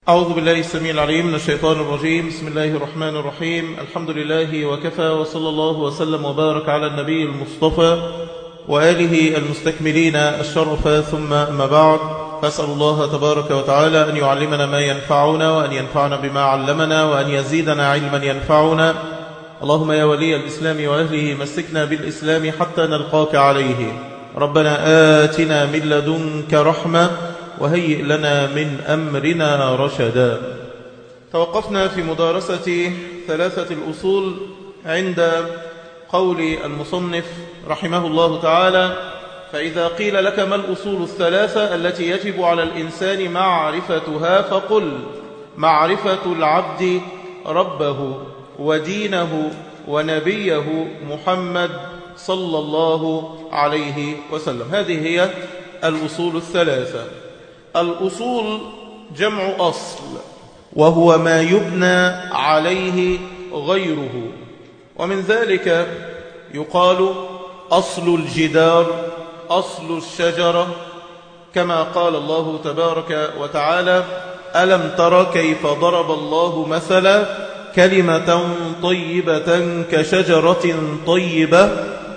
أعوذ بالله السميع العليم من الشيطان الرجيم بسم الله الرحمن الرحيم الحمد لله وكفى وصلى الله وسلم وبارك على النبي المصطفى وآله المستكملين الشرف ثم أما بعد فأسأل الله تبارك وتعالى أن يعلمنا ما ينفعنا وأن ينفعنا بما علمنا وأن يزيدنا علما ينفعنا اللهم يا ولي الإسلام وأهله مسكنا بالإسلام حتى نلقاك عليه ربنا آتنا من لدنك رحمة وهيئ لنا من أمرنا رشدا توقفنا في مدارسة ثلاثة الأصول عند قول المصنف رحمه الله تعالى فإذا قيل لك ما الأصول الثلاثة التي يجب على الإنسان معرفتها فقل معرفة العبد ربه ودينه ونبيه محمد صلى الله عليه وسلم هذه هي الأصول الثلاثة الأصول جمع أصل وهو ما يبنى عليه غيره ومن ذلك يقال أصل الجدار أصل الشجرة كما قال الله تبارك وتعالى ألم تر كيف ضرب الله مثلا كلمة طيبة كشجرة طيبة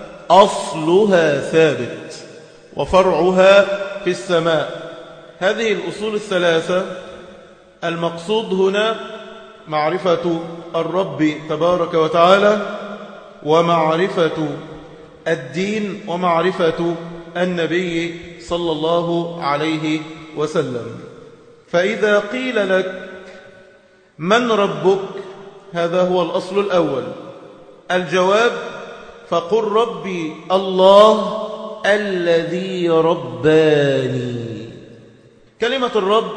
أصلها ثابت وفرعها في السماء هذه الأصول الثلاثة المقصود هنا معرفة الرب تبارك وتعالى ومعرفة الدين ومعرفة النبي صلى الله عليه وسلم فإذا قيل لك من ربك هذا هو الأصل الأول الجواب فقل ربي الله الذي رباني كلمة الرب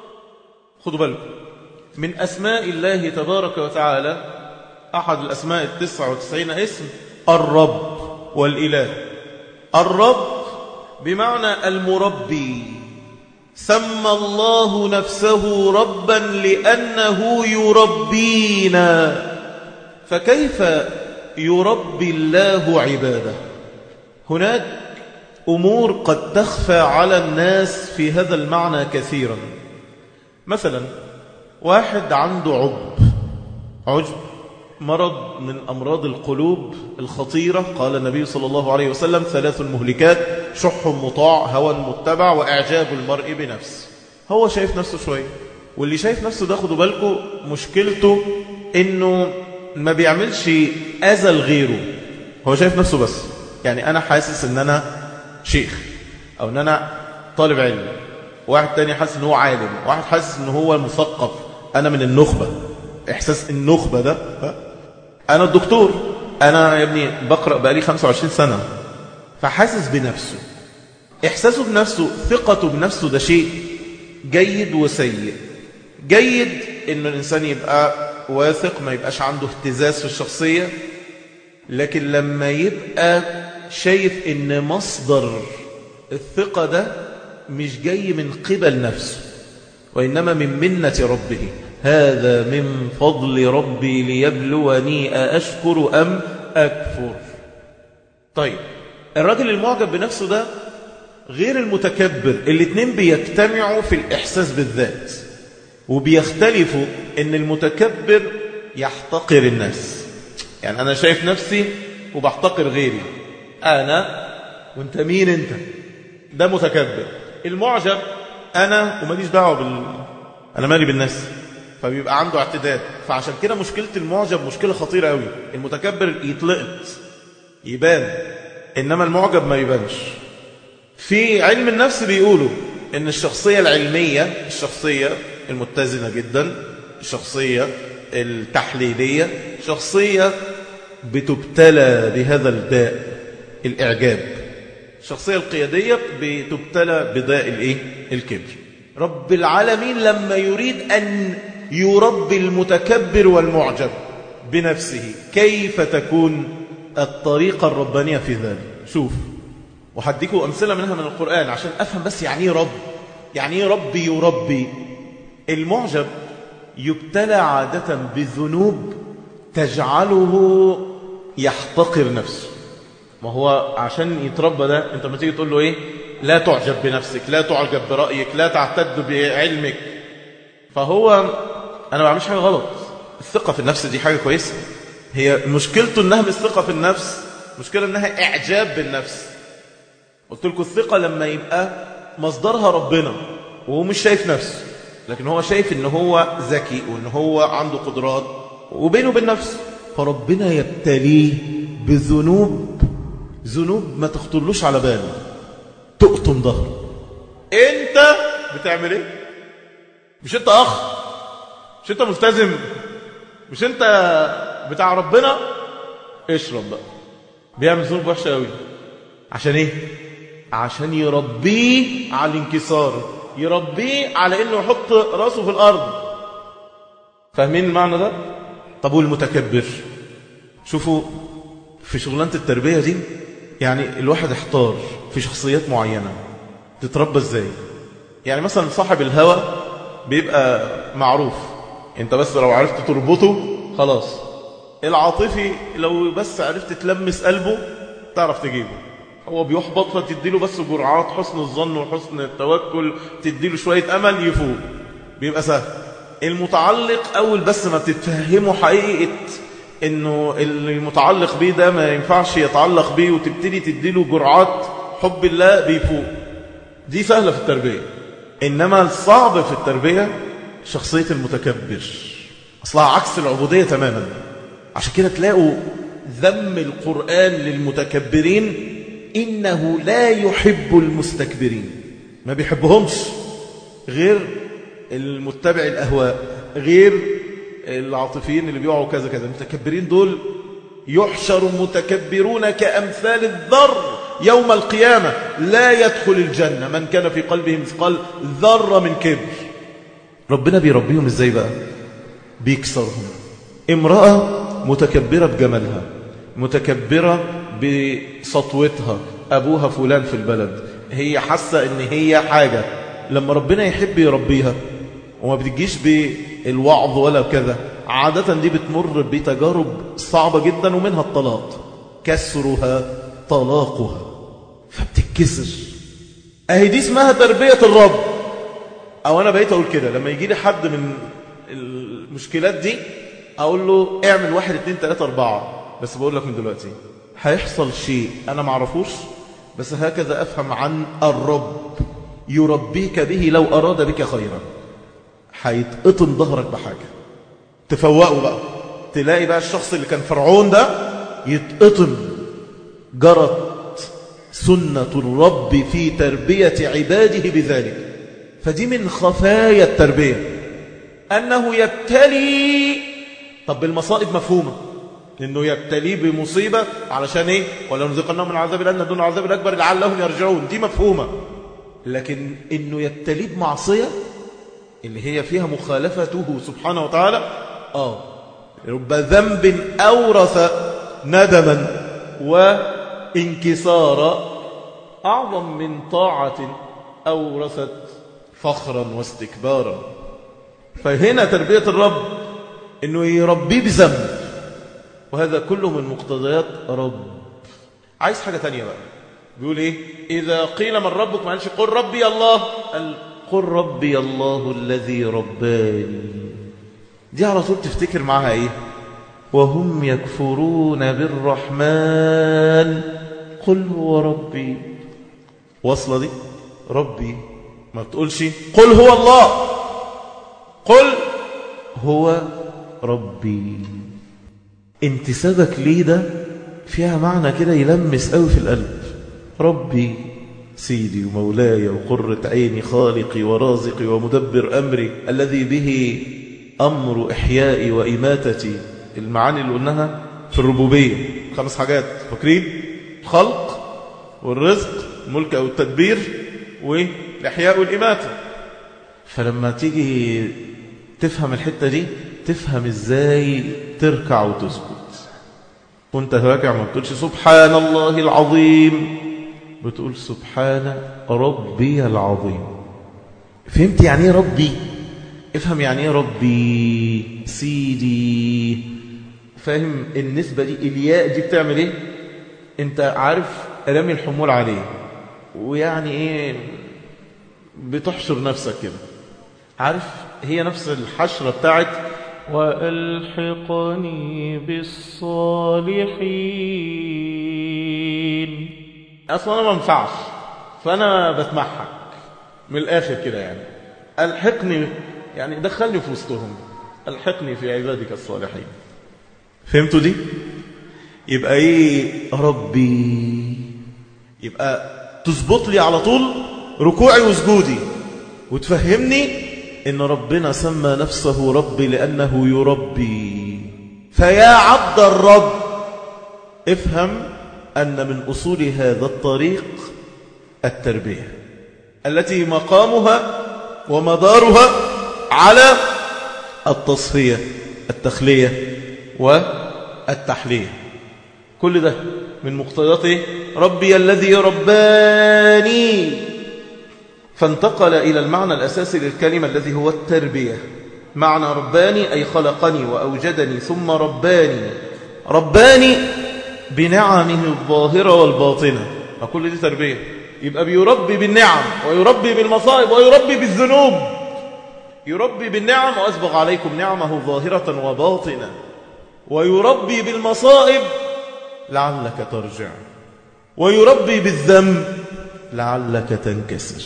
خذوا بالكم من أسماء الله تبارك وتعالى أحد الأسماء التسعة وتسعين اسم الرب والإله الرب بمعنى المربي سمى الله نفسه ربا لأنه يربينا فكيف يربي الله عباده هناك أمور قد تخفى على الناس في هذا المعنى كثيرا مثلا واحد عنده عجب عجب مرض من أمراض القلوب الخطيرة قال النبي صلى الله عليه وسلم ثلاث المهلكات شح مطاع هوى متبع وإعجاب المرء بنفسه هو شايف نفسه شوية واللي شايف نفسه ده خدوا بالكم مشكلته انه ما بيعملش أذى لغيره هو شايف نفسه بس يعني أنا حاسس ان أنا شيخ أو ان أنا طالب علم واحد تاني حاسس ان هو عالم واحد حاسس ان هو مثقف أنا من النخبة إحساس النخبة ده أنا الدكتور أنا يا ابني بقرأ بقالي 25 سنة فحاسس بنفسه إحساسه بنفسه ثقته بنفسه ده شيء جيد وسيء جيد إن الإنسان يبقى واثق ما يبقاش عنده اهتزاز في الشخصية لكن لما يبقى شايف إن مصدر الثقة ده مش جاي من قبل نفسه وإنما من منة ربه هذا من فضل ربي ليبلوني أأشكر أم أكفر طيب الراجل المعجب بنفسه ده غير المتكبر الاتنين بيجتمعوا في الإحساس بالذات وبيختلفوا ان المتكبر يحتقر الناس يعني أنا شايف نفسي وبحتقر غيري أنا وانت مين انت ده متكبر المعجب أنا وماليش دعوة بال... أنا مالي بالناس فبيبقى عنده اعتداد فعشان كده مشكلة المعجب مشكلة خطيرة قوي المتكبر يطلقت يبان إنما المعجب ما يبانش في علم النفس بيقولوا إن الشخصية العلمية الشخصية المتزنة جدا الشخصية التحليلية شخصية بتبتلى بهذا الداء الإعجاب الشخصية القيادية بتبتلى بداء الإيه؟ الكبر رب العالمين لما يريد أن يربي المتكبر والمعجب بنفسه كيف تكون الطريقة الربانية في ذلك شوف وحديكوا أمثلة منها من القرآن عشان أفهم بس يعني ايه رب يعني ايه ربي يربي المعجب يبتلى عادة بذنوب تجعله يحتقر نفسه ما هو عشان يتربى ده انت لما تيجي تقول له ايه لا تعجب بنفسك لا تعجب برأيك لا تعتد بعلمك فهو أنا ما بعملش حاجة غلط الثقة في النفس دي حاجة كويسة هي مشكلته إنها مش ثقة في النفس مشكلة إنها إعجاب بالنفس قلت لكم الثقة لما يبقى مصدرها ربنا وهو مش شايف نفسه لكن هو شايف إن هو ذكي وإن هو عنده قدرات وبينه وبين نفسه فربنا يبتليه بذنوب ذنوب ما تخطرلوش على باله تقطم ظهره انت بتعمل ايه مش انت اخ مش انت ملتزم مش انت بتاع ربنا اشرب بقى بيعمل ذنوب وحشه قوي عشان ايه عشان يربيه على الانكسار يربيه على انه يحط راسه في الارض فاهمين المعنى ده طب والمتكبر شوفوا في شغلانه التربيه دي يعني الواحد احتار في شخصيات معينه تتربى ازاي يعني مثلا صاحب الهوى بيبقى معروف انت بس لو عرفت تربطه خلاص العاطفي لو بس عرفت تلمس قلبه تعرف تجيبه هو بيحبط فتديله بس جرعات حسن الظن وحسن التوكل تديله شوية أمل يفوق بيبقى سهل المتعلق أول بس ما تتفهمه حقيقة انه المتعلق بيه ده ما ينفعش يتعلق بيه وتبتدي تديله جرعات حب الله بيفوق دي سهلة في التربية إنما الصعب في التربية شخصية المتكبر أصلها عكس العبودية تماما عشان كده تلاقوا ذم القرآن للمتكبرين إنه لا يحب المستكبرين ما بيحبهمش غير المتبع الأهواء غير العاطفيين اللي بيقعوا كذا كذا المتكبرين دول يحشر متكبرون كأمثال الذر يوم القيامة لا يدخل الجنة من كان في قلبه مثقال ذرة من كبر ربنا بيربيهم ازاي بقى بيكسرهم امرأة متكبرة بجمالها متكبرة بسطوتها أبوها فلان في البلد هي حاسة ان هي حاجة لما ربنا يحب يربيها وما بتجيش بالوعظ ولا كذا عادة دي بتمر بتجارب صعبة جدا ومنها الطلاق كسرها طلاقها فبتتكسر اهي دي اسمها تربية الرب او انا بقيت اقول كده لما يجي لي حد من المشكلات دي اقول له اعمل واحد اتنين تلاتة اربعة بس بقول لك من دلوقتي هيحصل شيء انا معرفوش بس هكذا افهم عن الرب يربيك به لو اراد بك خيرا هيتقطن ظهرك بحاجة تفوقوا بقى تلاقي بقى الشخص اللي كان فرعون ده يتقطن جرت سنة الرب في تربية عباده بذلك فدي من خفايا التربية أنه يبتلي طب المصائب مفهومة لأنه يبتلي بمصيبة علشان إيه ولا نذقنهم من عذاب الأدنى دون العذاب الأكبر لعلهم يرجعون دي مفهومة لكن إنه يبتلي بمعصية اللي هي فيها مخالفته سبحانه وتعالى آه رب ذنب أورث ندما وانكسارا أعظم من طاعة أورثت فخرا واستكبارا فهنا تربية الرب أنه يربيه بذنب وهذا كله من مقتضيات رب عايز حاجة تانية بقى بيقول إيه إذا قيل من ربك ما قالش قل ربي الله قال قل ربي الله الذي رباني دي على طول تفتكر معها إيه وهم يكفرون بالرحمن قل هو ربي وصلة دي ربي ما بتقولش قل هو الله قل هو ربي انتسابك ليه ده فيها معنى كده يلمس قوي في القلب ربي سيدي ومولاي وقرة عيني خالقي ورازقي ومدبر أمري الذي به أمر إحيائي وإماتتي المعاني اللي قلناها في الربوبية خمس حاجات فاكرين الخلق والرزق الملك أو التدبير والإحياء والإماتة فلما تيجي تفهم الحتة دي تفهم إزاي تركع وتسكت وانت راكع ما بتقولش سبحان الله العظيم بتقول سبحان ربي العظيم فهمت يعني ايه ربي افهم يعني ايه ربي سيدي فاهم النسبة دي الياء دي بتعمل ايه انت عارف رمي الحمول عليه ويعني ايه بتحشر نفسك كده عارف هي نفس الحشرة بتاعت وألحقني بالصالحين أصلا أنا ما ينفعش فأنا بتمحك من الآخر كده يعني ألحقني يعني دخلني في وسطهم ألحقني في عبادك الصالحين فهمتوا دي؟ يبقى إيه ربي يبقى تظبط لي على طول ركوعي وسجودي وتفهمني إن ربنا سمى نفسه ربي لأنه يربي فيا عبد الرب افهم أن من أصول هذا الطريق التربية التي مقامها ومدارها على التصفية التخلية والتحلية كل ده من مقتضيات ربي الذي رباني فانتقل إلى المعنى الأساسي للكلمة الذي هو التربية معنى رباني أي خلقني وأوجدني ثم رباني رباني بنعمه الظاهرة والباطنة كل دي تربية يبقى بيربي بالنعم ويربي بالمصائب ويربي بالذنوب يربي بالنعم وأسبغ عليكم نعمه ظاهرة وباطنة ويربي بالمصائب لعلك ترجع ويربي بالذنب لعلك تنكسر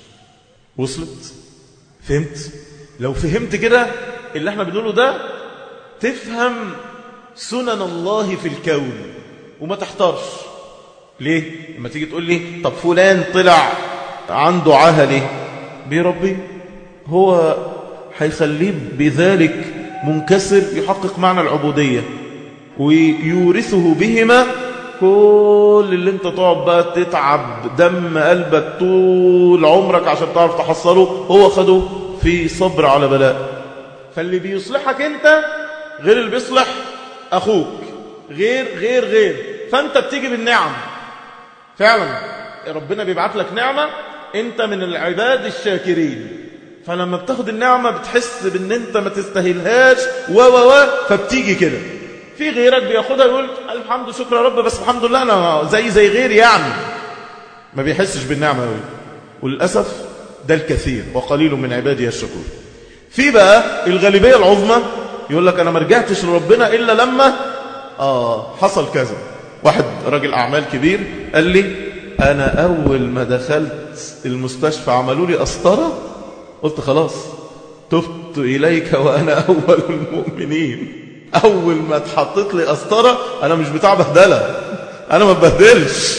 وصلت فهمت لو فهمت كده اللي احنا بنقوله ده تفهم سنن الله في الكون وما تحترش ليه لما تيجي تقول لي طب فلان طلع عنده عاهة ليه بيربي هو هيخليه بذلك منكسر يحقق معنى العبودية ويورثه بهما كل اللي انت تقعد بقى تتعب دم قلبك طول عمرك عشان تعرف تحصله هو خده في صبر على بلاء فاللي بيصلحك انت غير اللي بيصلح اخوك غير غير غير فانت بتيجي بالنعم فعلا ربنا بيبعت لك نعمة انت من العباد الشاكرين فلما بتاخد النعمة بتحس بان انت ما تستاهلهاش و و و فبتيجي كده في غيرك بياخدها يقول الحمد شكرا يا رب بس الحمد لله انا زي زي غيري يعني ما بيحسش بالنعمة قوي وللأسف ده الكثير وقليل من عبادي الشكور في بقى الغالبية العظمى يقول لك أنا ما رجعتش لربنا إلا لما آه حصل كذا واحد راجل أعمال كبير قال لي أنا أول ما دخلت المستشفى عملوا لي أسطرة قلت خلاص تبت إليك وأنا أول المؤمنين أول ما اتحطت لي أسطرة أنا مش بتاع بهدلة أنا ما بهدلش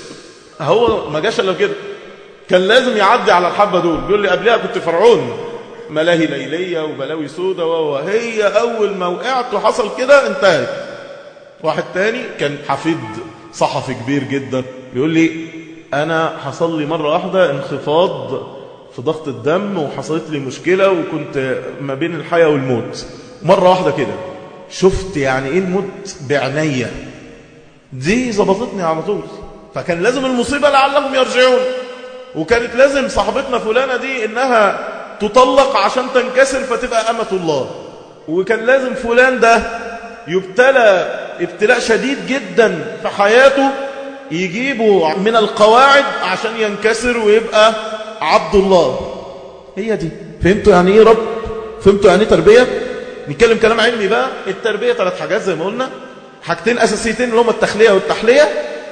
هو ما جاش إلا كده كان لازم يعدي على الحبة دول بيقول لي قبلها كنت فرعون ملاهي ليلية وبلاوي سودة وهي أول ما وقعت وحصل كده انتهت واحد تاني كان حفيد صحفي كبير جدا يقول لي أنا حصل لي مرة واحدة انخفاض في ضغط الدم وحصلت لي مشكلة وكنت ما بين الحياة والموت مرة واحدة كده شفت يعني ايه الموت بعناية دي ظبطتني على طول فكان لازم المصيبة لعلهم يرجعون وكانت لازم صاحبتنا فلانة دي انها تطلق عشان تنكسر فتبقى أمة الله وكان لازم فلان ده يبتلى ابتلاء شديد جدا في حياته يجيبه من القواعد عشان ينكسر ويبقى عبد الله هي دي فهمتوا يعني ايه رب فهمتوا يعني ايه تربية نتكلم كلام علمي بقى التربية ثلاث حاجات زي ما قلنا حاجتين أساسيتين اللي هما التخلية والتحلية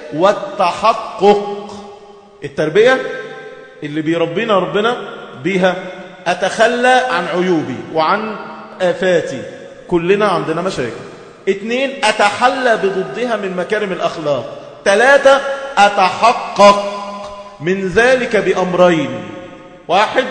والتحقق التربية اللي بيربينا ربنا بيها أتخلى عن عيوبي وعن آفاتي كلنا عندنا مشاكل اتنين أتحلى بضدها من مكارم الأخلاق ثلاثة أتحقق من ذلك بأمرين واحد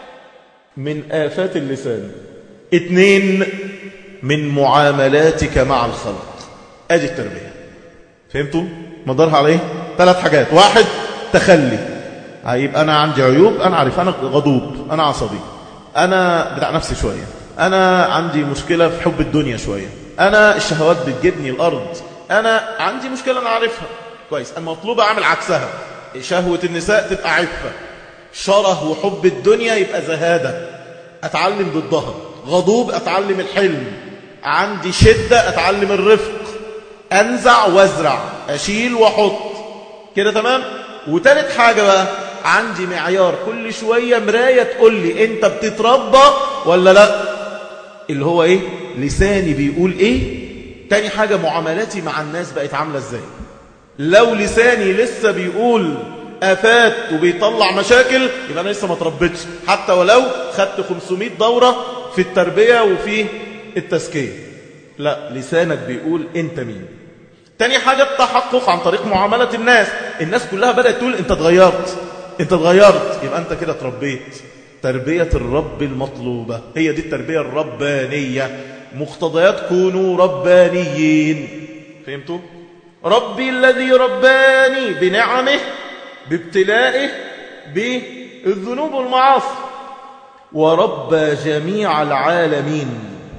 من آفات اللسان اتنين من معاملاتك مع الخلق ادي التربية فهمتوا مدارها عليه ثلاث حاجات واحد تخلي هيبقى انا عندي عيوب انا عارف انا غضوب انا عصبي انا بتاع نفسي شوية انا عندي مشكلة في حب الدنيا شوية انا الشهوات بتجدني الارض انا عندي مشكلة انا عارفها كويس المطلوب اعمل عكسها شهوة النساء تبقى عفة شره وحب الدنيا يبقى زهادة اتعلم ضدها غضوب اتعلم الحلم عندي شدة اتعلم الرفق انزع وازرع اشيل واحط كده تمام وتالت حاجة بقى عندي معيار كل شوية مراية تقول لي انت بتتربى ولا لا اللي هو ايه لساني بيقول ايه تاني حاجة معاملاتي مع الناس بقت عاملة ازاي لو لساني لسه بيقول آفات وبيطلع مشاكل يبقى أنا لسه ما تربيتش حتى ولو خدت 500 دورة في التربية وفي التزكية لا لسانك بيقول انت مين تاني حاجة التحقق عن طريق معاملة الناس الناس كلها بدأت تقول انت اتغيرت انت اتغيرت يبقى انت كده تربيت تربية الرب المطلوبة هي دي التربية الربانية مقتضيات كونوا ربانيين فهمتوا؟ ربي الذي رباني بنعمه بابتلائه بالذنوب والمعاصي ورب جميع العالمين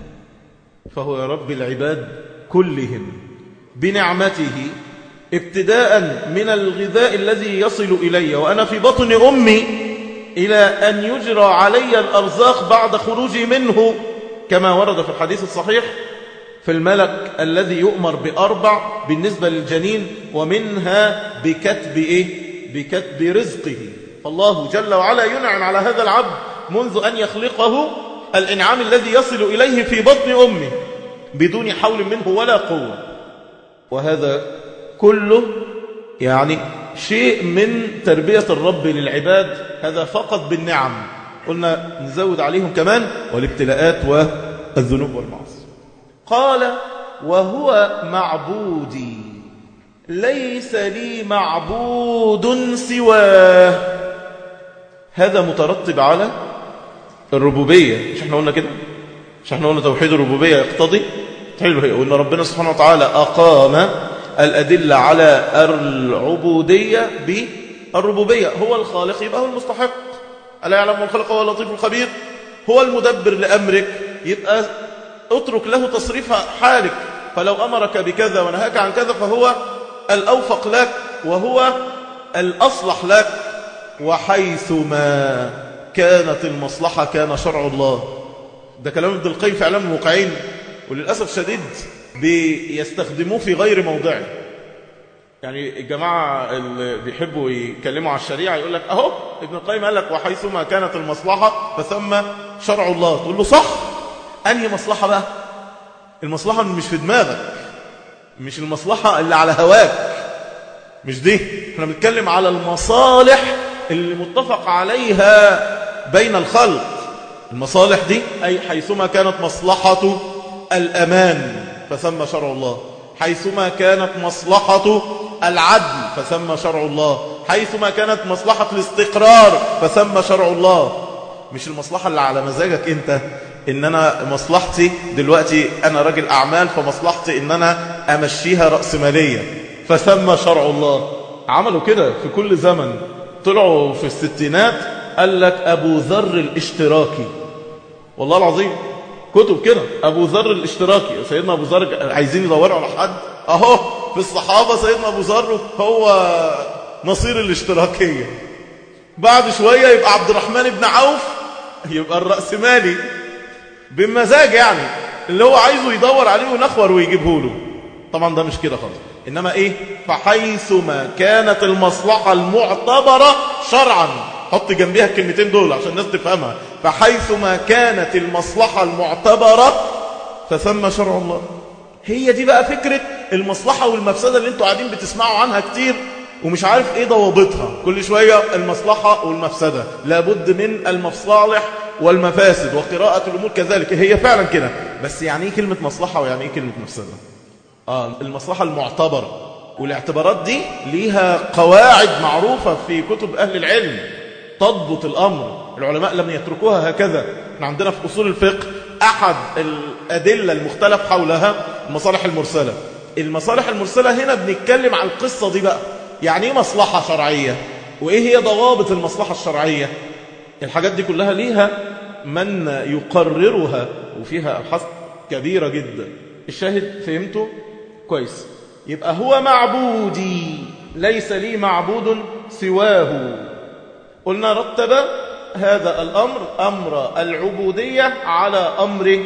فهو يا رب العباد كلهم بنعمته ابتداء من الغذاء الذي يصل إلي وأنا في بطن أمي إلى أن يجرى علي الأرزاق بعد خروجي منه كما ورد في الحديث الصحيح في الملك الذي يؤمر بأربع بالنسبة للجنين ومنها بكتب إيه؟ بكتب رزقه فالله جل وعلا ينعم على هذا العبد منذ أن يخلقه الإنعام الذي يصل إليه في بطن أمه بدون حول منه ولا قوة وهذا كله يعني شيء من تربية الرب للعباد هذا فقط بالنعم قلنا نزود عليهم كمان والابتلاءات والذنوب والمعاصي قال وهو معبودي ليس لي معبود سواه هذا مترتب على الربوبية مش احنا قلنا كده مش احنا قلنا توحيد الربوبية يقتضي حلو هي وان ربنا سبحانه وتعالى أقام الأدلة على العبودية بالربوبية هو الخالق يبقى هو المستحق ألا يعلم من خلق هو اللطيف الخبير هو المدبر لأمرك يبقى اترك له تصريف حالك فلو أمرك بكذا ونهاك عن كذا فهو الأوفق لك وهو الأصلح لك وحيثما كانت المصلحة كان شرع الله ده كلام ابن القيم في إعلام الموقعين وللأسف شديد بيستخدموه في غير موضعه يعني الجماعة اللي بيحبوا يتكلموا على الشريعة يقول لك أهو ابن القيم قال لك وحيثما كانت المصلحة فثم شرع الله تقول له صح أنهي مصلحة بقى المصلحة مش في دماغك مش المصلحة اللي على هواك مش دي احنا بنتكلم على المصالح اللي متفق عليها بين الخلق المصالح دي أي حيثما كانت مصلحة الأمان فثم شرع الله حيثما كانت مصلحة العدل فثم شرع الله حيثما كانت مصلحة الاستقرار فثم شرع الله مش المصلحة اللي على مزاجك انت ان انا مصلحتي دلوقتي انا راجل اعمال فمصلحتي ان انا امشيها رأسمالية فثم شرع الله عملوا كده في كل زمن طلعوا في الستينات قال لك ابو ذر الاشتراكي والله العظيم كتب كده ابو ذر الاشتراكي سيدنا ابو ذر عايزين يدوروا على حد اهو في الصحابة سيدنا ابو ذر هو نصير الاشتراكية بعد شوية يبقى عبد الرحمن بن عوف يبقى الرأسمالي بمزاج يعني اللي هو عايزه يدور عليه ونخور ويجيبه له طبعا ده مش كده خالص إنما إيه فحيثما كانت المصلحة المعتبرة شرعا حط جنبيها الكلمتين دول عشان الناس تفهمها فحيثما كانت المصلحة المعتبرة فثم شرع الله هي دي بقى فكرة المصلحة والمفسدة اللي انتوا قاعدين بتسمعوا عنها كتير ومش عارف ايه ضوابطها كل شوية المصلحة والمفسدة لابد من المصالح والمفاسد وقراءة الأمور كذلك هي فعلا كده بس يعني ايه كلمة مصلحة ويعني ايه كلمة مفسدة آه المصلحة المعتبرة والاعتبارات دي ليها قواعد معروفة في كتب أهل العلم تضبط الأمر العلماء لم يتركوها هكذا احنا عندنا في أصول الفقه أحد الأدلة المختلف حولها المصالح المرسلة المصالح المرسلة هنا بنتكلم عن القصة دي بقى يعني ايه مصلحة شرعية وايه هي ضوابط المصلحة الشرعية الحاجات دي كلها ليها من يقررها وفيها أبحاث كبيرة جدا الشاهد فهمته كويس يبقى هو معبودي ليس لي معبود سواه قلنا رتب هذا الأمر أمر العبودية على أمر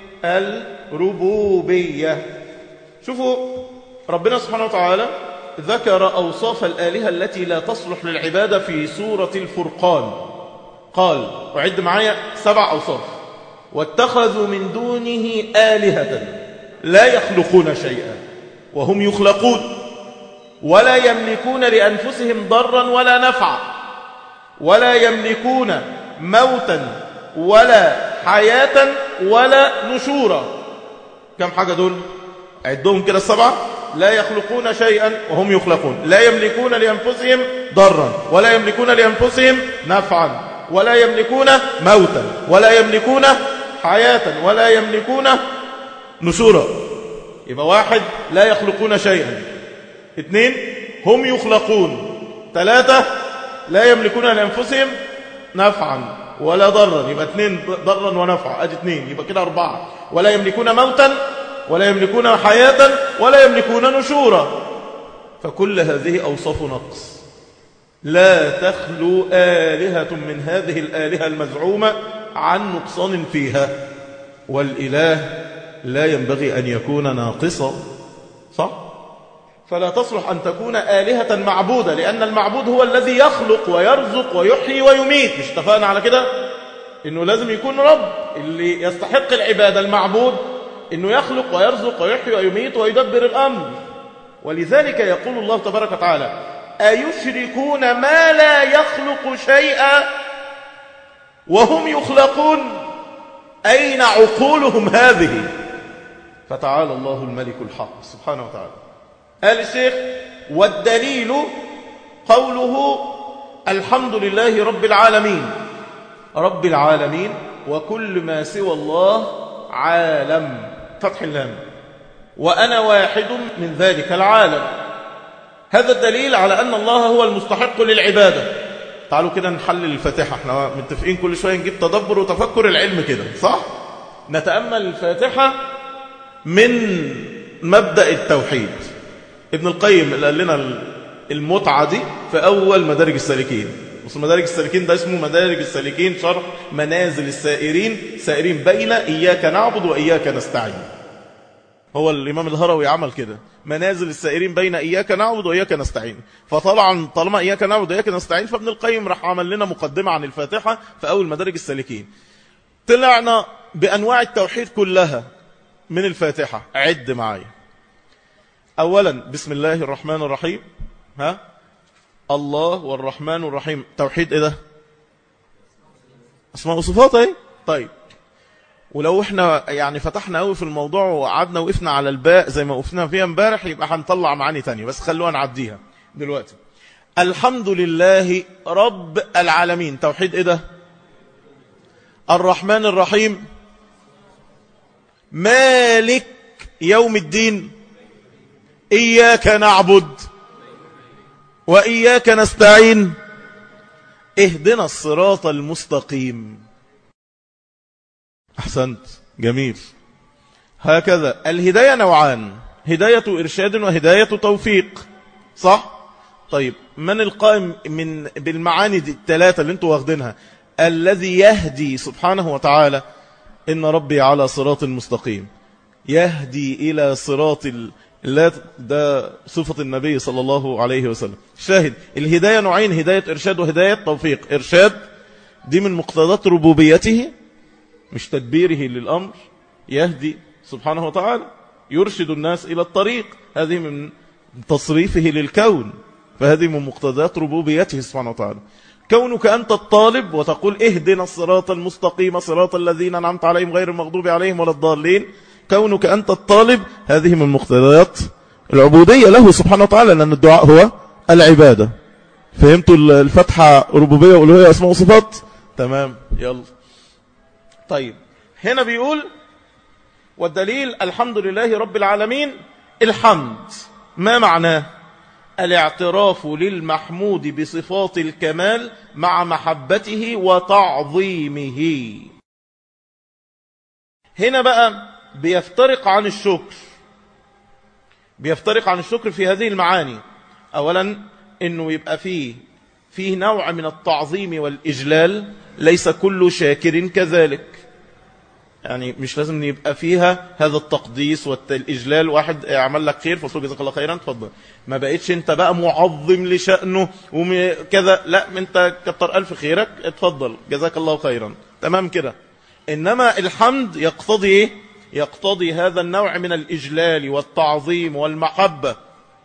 الربوبية شوفوا ربنا سبحانه وتعالى ذكر أوصاف الآلهة التي لا تصلح للعبادة في سورة الفرقان قال وعد معايا سبع أوصاف واتخذوا من دونه آلهة لا يخلقون شيئا وهم يخلقون ولا يملكون لأنفسهم ضرا ولا نفعا ولا يملكون موتا ولا حياة ولا نشورا كم حاجة دول عدهم كده السبعة لا يخلقون شيئا وهم يخلقون لا يملكون لأنفسهم ضرا ولا يملكون لأنفسهم نفعا ولا يملكون موتا ولا يملكون حياة ولا يملكون نشورا يبقى واحد لا يخلقون شيئا اثنين هم يخلقون ثلاثة لا يملكون لأنفسهم نفعا ولا ضرا يبقى اثنين ضرا ونفعا ادي اثنين يبقى كده أربعة ولا يملكون موتا ولا يملكون حياة ولا يملكون نشورا فكل هذه أوصاف نقص لا تخلو آلهة من هذه الآلهة المزعومة عن نقصان فيها والإله لا ينبغي أن يكون ناقصا صح؟ فلا تصلح أن تكون آلهة معبودة لأن المعبود هو الذي يخلق ويرزق ويحيي ويميت مش اتفقنا على كده؟ إنه لازم يكون رب اللي يستحق العبادة المعبود إنه يخلق ويرزق ويحيي ويميت ويدبر الأمر ولذلك يقول الله تبارك وتعالى أيشركون ما لا يخلق شيئا وهم يخلقون أين عقولهم هذه فتعالى الله الملك الحق سبحانه وتعالى قال الشيخ والدليل قوله الحمد لله رب العالمين رب العالمين وكل ما سوى الله عالم فتح اللام وأنا واحد من ذلك العالم هذا الدليل على أن الله هو المستحق للعبادة تعالوا كده نحلل الفاتحة احنا متفقين كل شوية نجيب تدبر وتفكر العلم كده صح؟ نتأمل الفاتحة من مبدأ التوحيد ابن القيم اللي قال لنا المتعة دي في أول مدارج السالكين بص مدارج السالكين ده اسمه مدارج السالكين شرح منازل السائرين سائرين بين إياك نعبد وإياك نستعين هو الإمام الهروي عمل كده منازل السائرين بين إياك نعبد وإياك نستعين فطبعا طالما إياك نعبد وإياك نستعين فابن القيم راح عمل لنا مقدمة عن الفاتحة في أول مدارج السالكين طلعنا بأنواع التوحيد كلها من الفاتحة عد معايا أولا بسم الله الرحمن الرحيم ها الله والرحمن الرحيم توحيد إيه ده اسماء وصفات ايه طيب ولو احنا يعني فتحنا قوي في الموضوع وقعدنا وقفنا على الباء زي ما وقفنا فيها امبارح يبقى هنطلع معاني تانية بس خلونا نعديها دلوقتي الحمد لله رب العالمين توحيد ايه ده الرحمن الرحيم مالك يوم الدين إياك نعبد وإياك نستعين اهدنا الصراط المستقيم أحسنت جميل هكذا الهداية نوعان هداية إرشاد وهداية توفيق صح؟ طيب من القائم من بالمعاني دي الثلاثة اللي انتوا واخدينها الذي يهدي سبحانه وتعالى إن ربي على صراط مستقيم يهدي إلى صراط لا ده صفة النبي صلى الله عليه وسلم شاهد الهداية نوعين هداية إرشاد وهداية توفيق إرشاد دي من مقتضات ربوبيته مش تدبيره للأمر يهدي سبحانه وتعالى يرشد الناس إلى الطريق هذه من تصريفه للكون فهذه من مقتضات ربوبيته سبحانه وتعالى كونك أنت الطالب وتقول اهدنا الصراط المستقيم صراط الذين أنعمت عليهم غير المغضوب عليهم ولا الضالين كونك أنت الطالب هذه من مقتضيات العبودية له سبحانه وتعالى لأن الدعاء هو العبادة فهمتوا الفتحة ربوبية وألوهية أسماء وصفات تمام يلا طيب هنا بيقول والدليل الحمد لله رب العالمين الحمد ما معناه الاعتراف للمحمود بصفات الكمال مع محبته وتعظيمه هنا بقى بيفترق عن الشكر بيفترق عن الشكر في هذه المعاني أولا أنه يبقى فيه فيه نوع من التعظيم والإجلال ليس كل شاكر كذلك يعني مش لازم يبقى فيها هذا التقديس والإجلال واحد عمل لك خير فقلت جزاك الله خيرا تفضل ما بقيتش انت بقى معظم لشأنه وكذا لا انت كتر ألف خيرك اتفضل جزاك الله خيرا تمام كده إنما الحمد يقتضي إيه؟ يقتضي هذا النوع من الإجلال والتعظيم والمحبة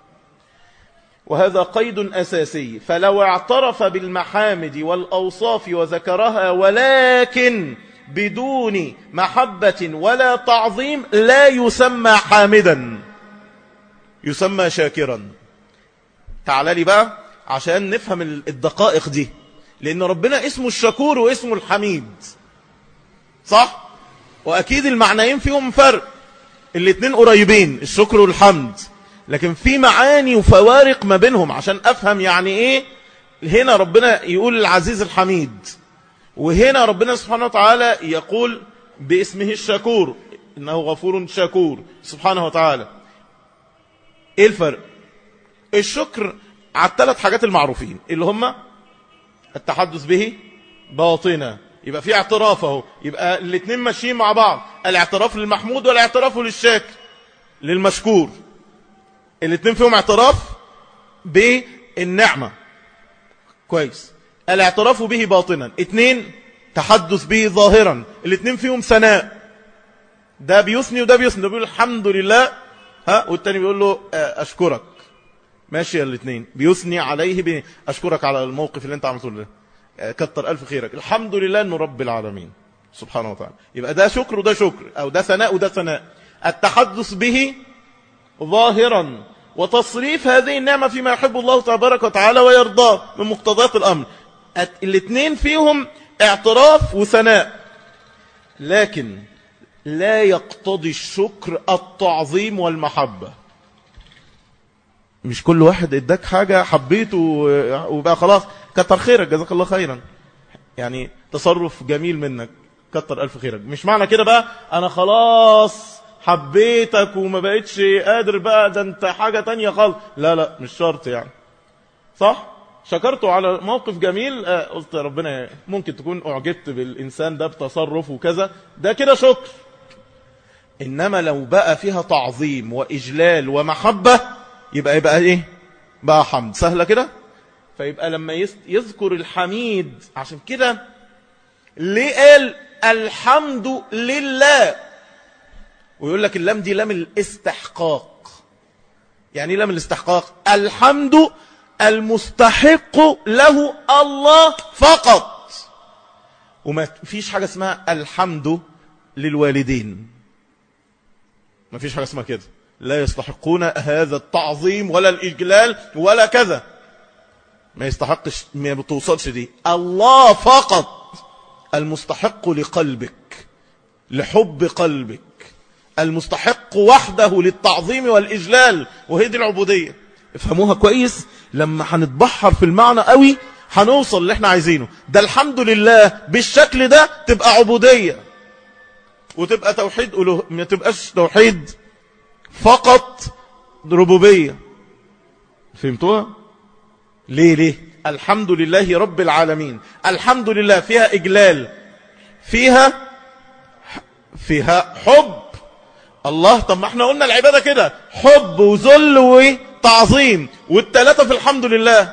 وهذا قيد أساسي فلو اعترف بالمحامد والأوصاف وذكرها ولكن بدون محبة ولا تعظيم لا يسمى حامدا يسمى شاكرا تعال لي بقى عشان نفهم الدقائق دي لأن ربنا اسمه الشكور واسمه الحميد صح؟ وأكيد المعنيين فيهم فرق الاتنين قريبين الشكر والحمد لكن في معاني وفوارق ما بينهم عشان أفهم يعني إيه هنا ربنا يقول العزيز الحميد وهنا ربنا سبحانه وتعالى يقول باسمه الشكور إنه غفور شكور سبحانه وتعالى إيه الفرق الشكر على الثلاث حاجات المعروفين اللي هم التحدث به باطنا يبقى في اعتراف اهو يبقى الاثنين ماشيين مع بعض الاعتراف للمحمود والاعتراف للشاكر للمشكور الاثنين فيهم اعتراف بالنعمة كويس الاعتراف به باطنا اثنين تحدث به ظاهرا الاثنين فيهم ثناء ده بيثني وده بيثني ده بيقول الحمد لله ها والتاني بيقول له اشكرك ماشي الاثنين بيثني عليه بي اشكرك على الموقف اللي انت عملته له كتر الف خيرك الحمد لله انه رب العالمين سبحانه وتعالى يبقى ده شكر وده شكر او ده ثناء وده ثناء التحدث به ظاهرا وتصريف هذه النعمة فيما يحب الله تبارك وتعالى ويرضاه من مقتضيات الأمر الاثنين فيهم اعتراف وثناء لكن لا يقتضي الشكر التعظيم والمحبة مش كل واحد اداك حاجة حبيته وبقى خلاص كتر خيرك جزاك الله خيرا يعني تصرف جميل منك كتر ألف خيرك مش معنى كده بقى أنا خلاص حبيتك وما بقتش قادر بقى ده انت حاجة تانية خالص لا لا مش شرط يعني صح شكرته على موقف جميل آه قلت يا ربنا ممكن تكون اعجبت بالإنسان ده بتصرف وكذا ده كده شكر إنما لو بقى فيها تعظيم وإجلال ومحبة يبقى يبقى ايه بقى حمد سهلة كده فيبقى لما يذكر الحميد عشان كده ليه قال الحمد لله ويقول لك اللام دي لام الاستحقاق يعني لام الاستحقاق الحمد المستحق له الله فقط وما فيش حاجة اسمها الحمد للوالدين ما فيش حاجة اسمها كده لا يستحقون هذا التعظيم ولا الإجلال ولا كذا ما يستحقش ما بتوصلش دي الله فقط المستحق لقلبك لحب قلبك المستحق وحده للتعظيم والإجلال وهي دي العبودية افهموها كويس لما هنتبحر في المعنى قوي هنوصل اللي احنا عايزينه ده الحمد لله بالشكل ده تبقى عبودية وتبقى توحيد ألوه ما تبقاش توحيد فقط ربوبية فهمتوها ليه ليه الحمد لله رب العالمين الحمد لله فيها إجلال فيها فيها حب الله طب ما احنا قلنا العبادة كده حب وذل وتعظيم والتلاتة في الحمد لله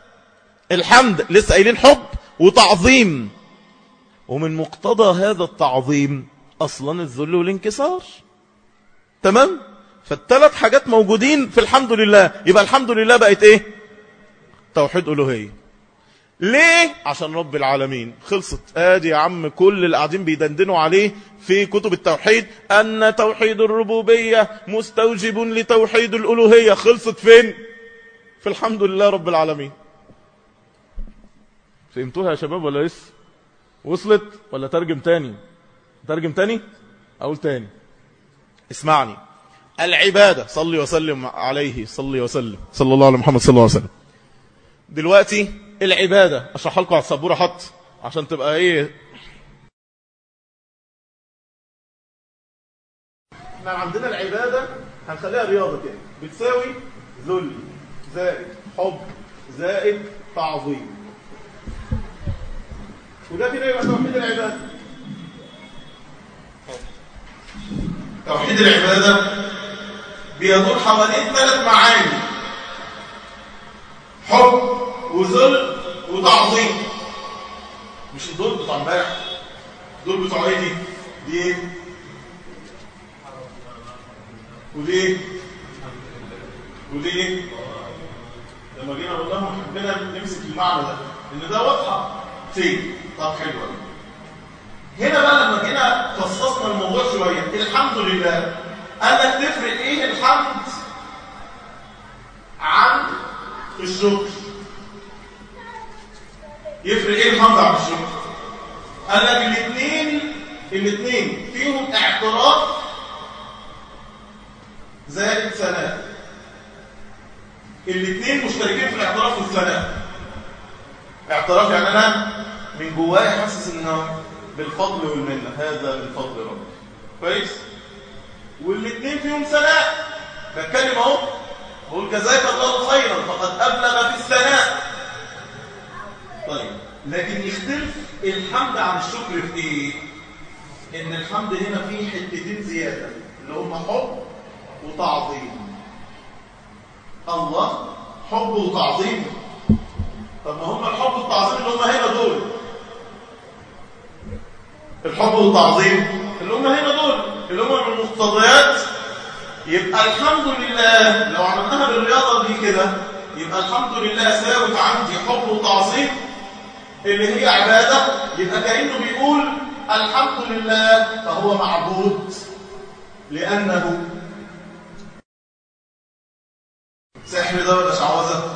الحمد لسه قايلين حب وتعظيم ومن مقتضى هذا التعظيم أصلا الذل والانكسار تمام فالثلاث حاجات موجودين في الحمد لله يبقى الحمد لله بقت ايه توحيد ألوهية ليه عشان رب العالمين خلصت ادي يا عم كل اللي قاعدين بيدندنوا عليه في كتب التوحيد ان توحيد الربوبية مستوجب لتوحيد الألوهية خلصت فين في الحمد لله رب العالمين فهمتوها يا شباب ولا لسه وصلت ولا ترجم تاني ترجم تاني اقول تاني اسمعني العبادة صلي وسلم عليه صلي وسلم صلى الله على محمد صلى الله عليه وسلم دلوقتي العبادة اشرح لكم على السبورة حط عشان تبقى ايه احنا عندنا العبادة هنخليها رياضة كده بتساوي ذل زائد حب زائد تعظيم وده كده يبقى توحيد العبادة توحيد العبادة بيدور حوالين ثلاث معاني حب وذل وتعظيم مش الدول بتاع امبارح دول بتوع ايه دي دي ايه ودي ايه ودي ايه لما جينا قلنا لهم حبينا نمسك المعنى ده ان ده واضحه فين طب حلو قوي هنا بقى لما جينا فصصنا الموضوع شويه الحمد لله قال لك تفرق ايه الحمد عن الشكر يفرق ايه الحمد عن الشكر قال لك الاثنين الاثنين فيهم اعتراف زائد ثناء الاثنين مشتركين في الاعتراف والثناء اعتراف يعني انا من جوايا حاسس انه بالفضل والمنه هذا من فضل ربي كويس والاثنين فيهم ثناء بتكلم اهو بقول جزاك الله خيرا فقد ابلغ في الثناء طيب لكن يختلف الحمد عن الشكر في ايه ان الحمد هنا فيه حتتين زياده اللي هم حب وتعظيم الله حب وتعظيم طب ما هم الحب والتعظيم اللي هم هنا دول الحب والتعظيم اللي هم هنا دول اللي هم من المقتضيات يبقى الحمد لله لو عملناها بالرياضه دي كده يبقى الحمد لله ساوت عندي حب وتعظيم اللي هي عباده يبقى كانه بيقول الحمد لله فهو معبود لانه سحر ده ولا شعوذه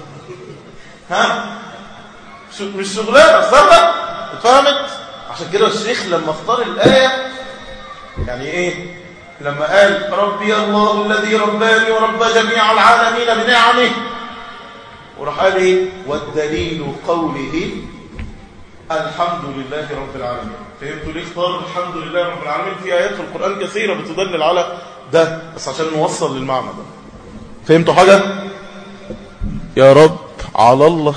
ها مش شغلانه صح اتفهمت عشان كده الشيخ لما اختار الايه يعني ايه لما قال ربي الله الذي رباني ورب جميع العالمين بنعمه وراح قال ايه والدليل قوله الحمد لله رب العالمين فهمتوا ليه اختار الحمد لله رب العالمين في ايات في القران كثيره بتدلل على ده بس عشان نوصل للمعنى ده فهمتوا حاجه يا رب على الله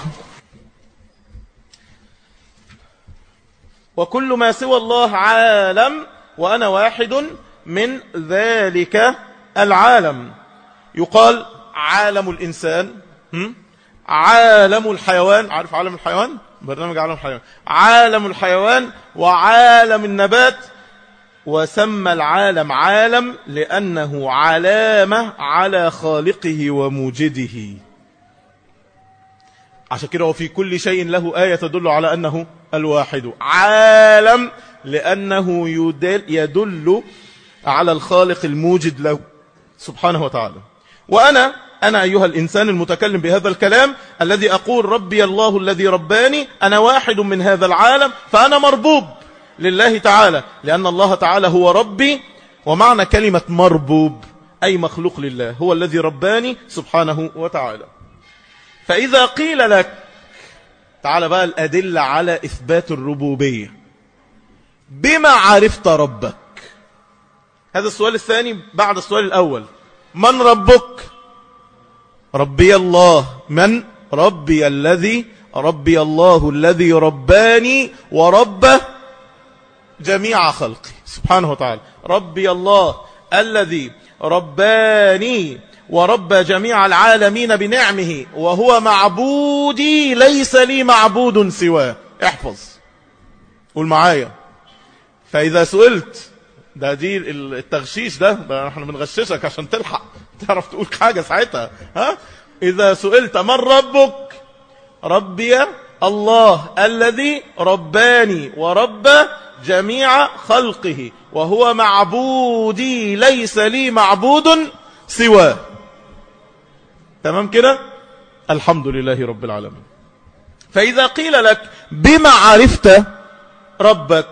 وكل ما سوى الله عالم وأنا واحد من ذلك العالم يقال عالم الإنسان عالم الحيوان عارف عالم الحيوان برنامج عالم الحيوان عالم الحيوان وعالم النبات وسمى العالم عالم لأنه علامة على خالقه وموجده عشان كده وفي كل شيء له آية تدل على أنه الواحد عالم لأنه يدل, يدل على الخالق الموجد له سبحانه وتعالى وأنا أنا أيها الإنسان المتكلم بهذا الكلام الذي أقول ربي الله الذي رباني أنا واحد من هذا العالم فأنا مربوب لله تعالى لأن الله تعالى هو ربي ومعنى كلمة مربوب أي مخلوق لله هو الذي رباني سبحانه وتعالى فإذا قيل لك تعال بقى الأدلة على إثبات الربوبية بما عرفت ربك هذا السؤال الثاني بعد السؤال الأول من ربك ربي الله من ربي الذي ربي الله الذي رباني ورب جميع خلقي سبحانه وتعالى ربي الله الذي رباني ورب جميع العالمين بنعمه وهو معبودي ليس لي معبود سواه احفظ قول معايا فإذا سئلت ده دي التغشيش ده, ده احنا بنغششك عشان تلحق تعرف تقول حاجة ساعتها ها إذا سئلت من ربك ربي الله الذي رباني ورب جميع خلقه وهو معبودي ليس لي معبود سواه تمام كده الحمد لله رب العالمين فإذا قيل لك بما عرفت ربك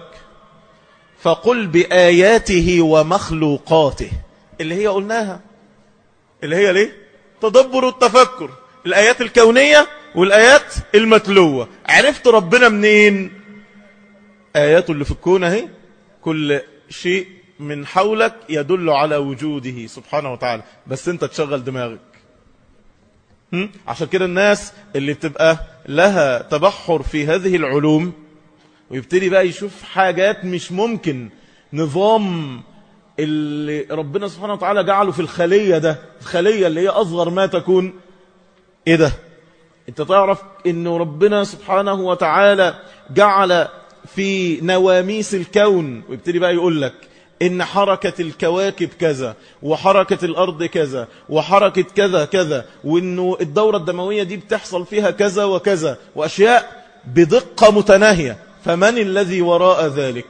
فقل بآياته ومخلوقاته اللي هي قلناها اللي هي ليه تدبر التفكر الآيات الكونية والآيات المتلوة عرفت ربنا منين آيات اللي في الكون اهي كل شيء من حولك يدل على وجوده سبحانه وتعالى بس انت تشغل دماغك عشان كده الناس اللي بتبقى لها تبحر في هذه العلوم ويبتدي بقى يشوف حاجات مش ممكن نظام اللي ربنا سبحانه وتعالى جعله في الخلية ده الخلية اللي هي أصغر ما تكون إيه ده انت تعرف انه ربنا سبحانه وتعالى جعل في نواميس الكون ويبتدي بقى يقول لك إن حركة الكواكب كذا وحركة الأرض كذا وحركة كذا كذا وإنه الدورة الدموية دي بتحصل فيها كذا وكذا وأشياء بدقة متناهية فمن الذي وراء ذلك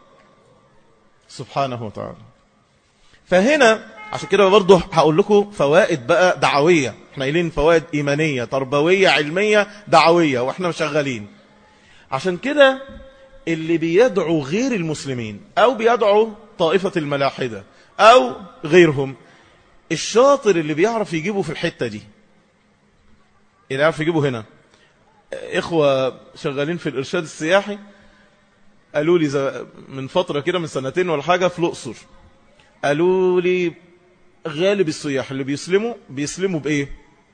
سبحانه وتعالى فهنا عشان كده برضه هقول لكم فوائد بقى دعوية احنا قايلين فوائد إيمانية تربوية علمية دعوية واحنا شغالين عشان كده اللي بيدعو غير المسلمين أو بيدعو طائفة الملاحدة أو غيرهم الشاطر اللي بيعرف يجيبه في الحتة دي اللي يعرف يجيبه هنا إخوة شغالين في الإرشاد السياحي قالوا لي من فترة كده من سنتين ولا حاجة في الأقصر قالوا لي غالب السياح اللي بيسلموا بيسلموا بإيه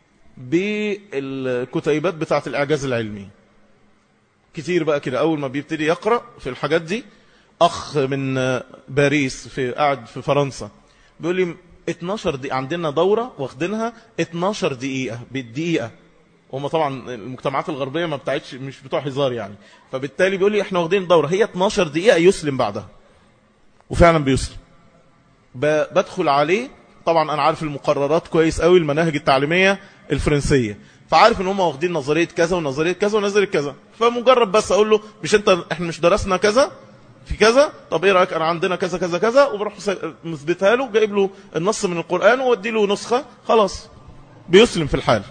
بالكتيبات بتاعة الإعجاز العلمي كتير بقى كده أول ما بيبتدي يقرأ في الحاجات دي أخ من باريس في قاعد في فرنسا بيقول لي 12 دقيقة عندنا دورة واخدينها 12 دقيقة بالدقيقة وهم طبعا المجتمعات الغربية ما بتاعتش مش بتوع هزار يعني فبالتالي بيقول لي احنا واخدين دورة هي 12 دقيقة يسلم بعدها وفعلا بيسلم بدخل عليه طبعا انا عارف المقررات كويس قوي المناهج التعليمية الفرنسية فعارف ان هم واخدين نظرية كذا ونظرية كذا ونظرية كذا فمجرد بس اقول له مش انت احنا مش درسنا كذا في كذا طب ايه رايك انا عندنا كذا كذا كذا وبروح مثبتها له جايب له النص من القرآن وادي له نسخة خلاص بيسلم في الحال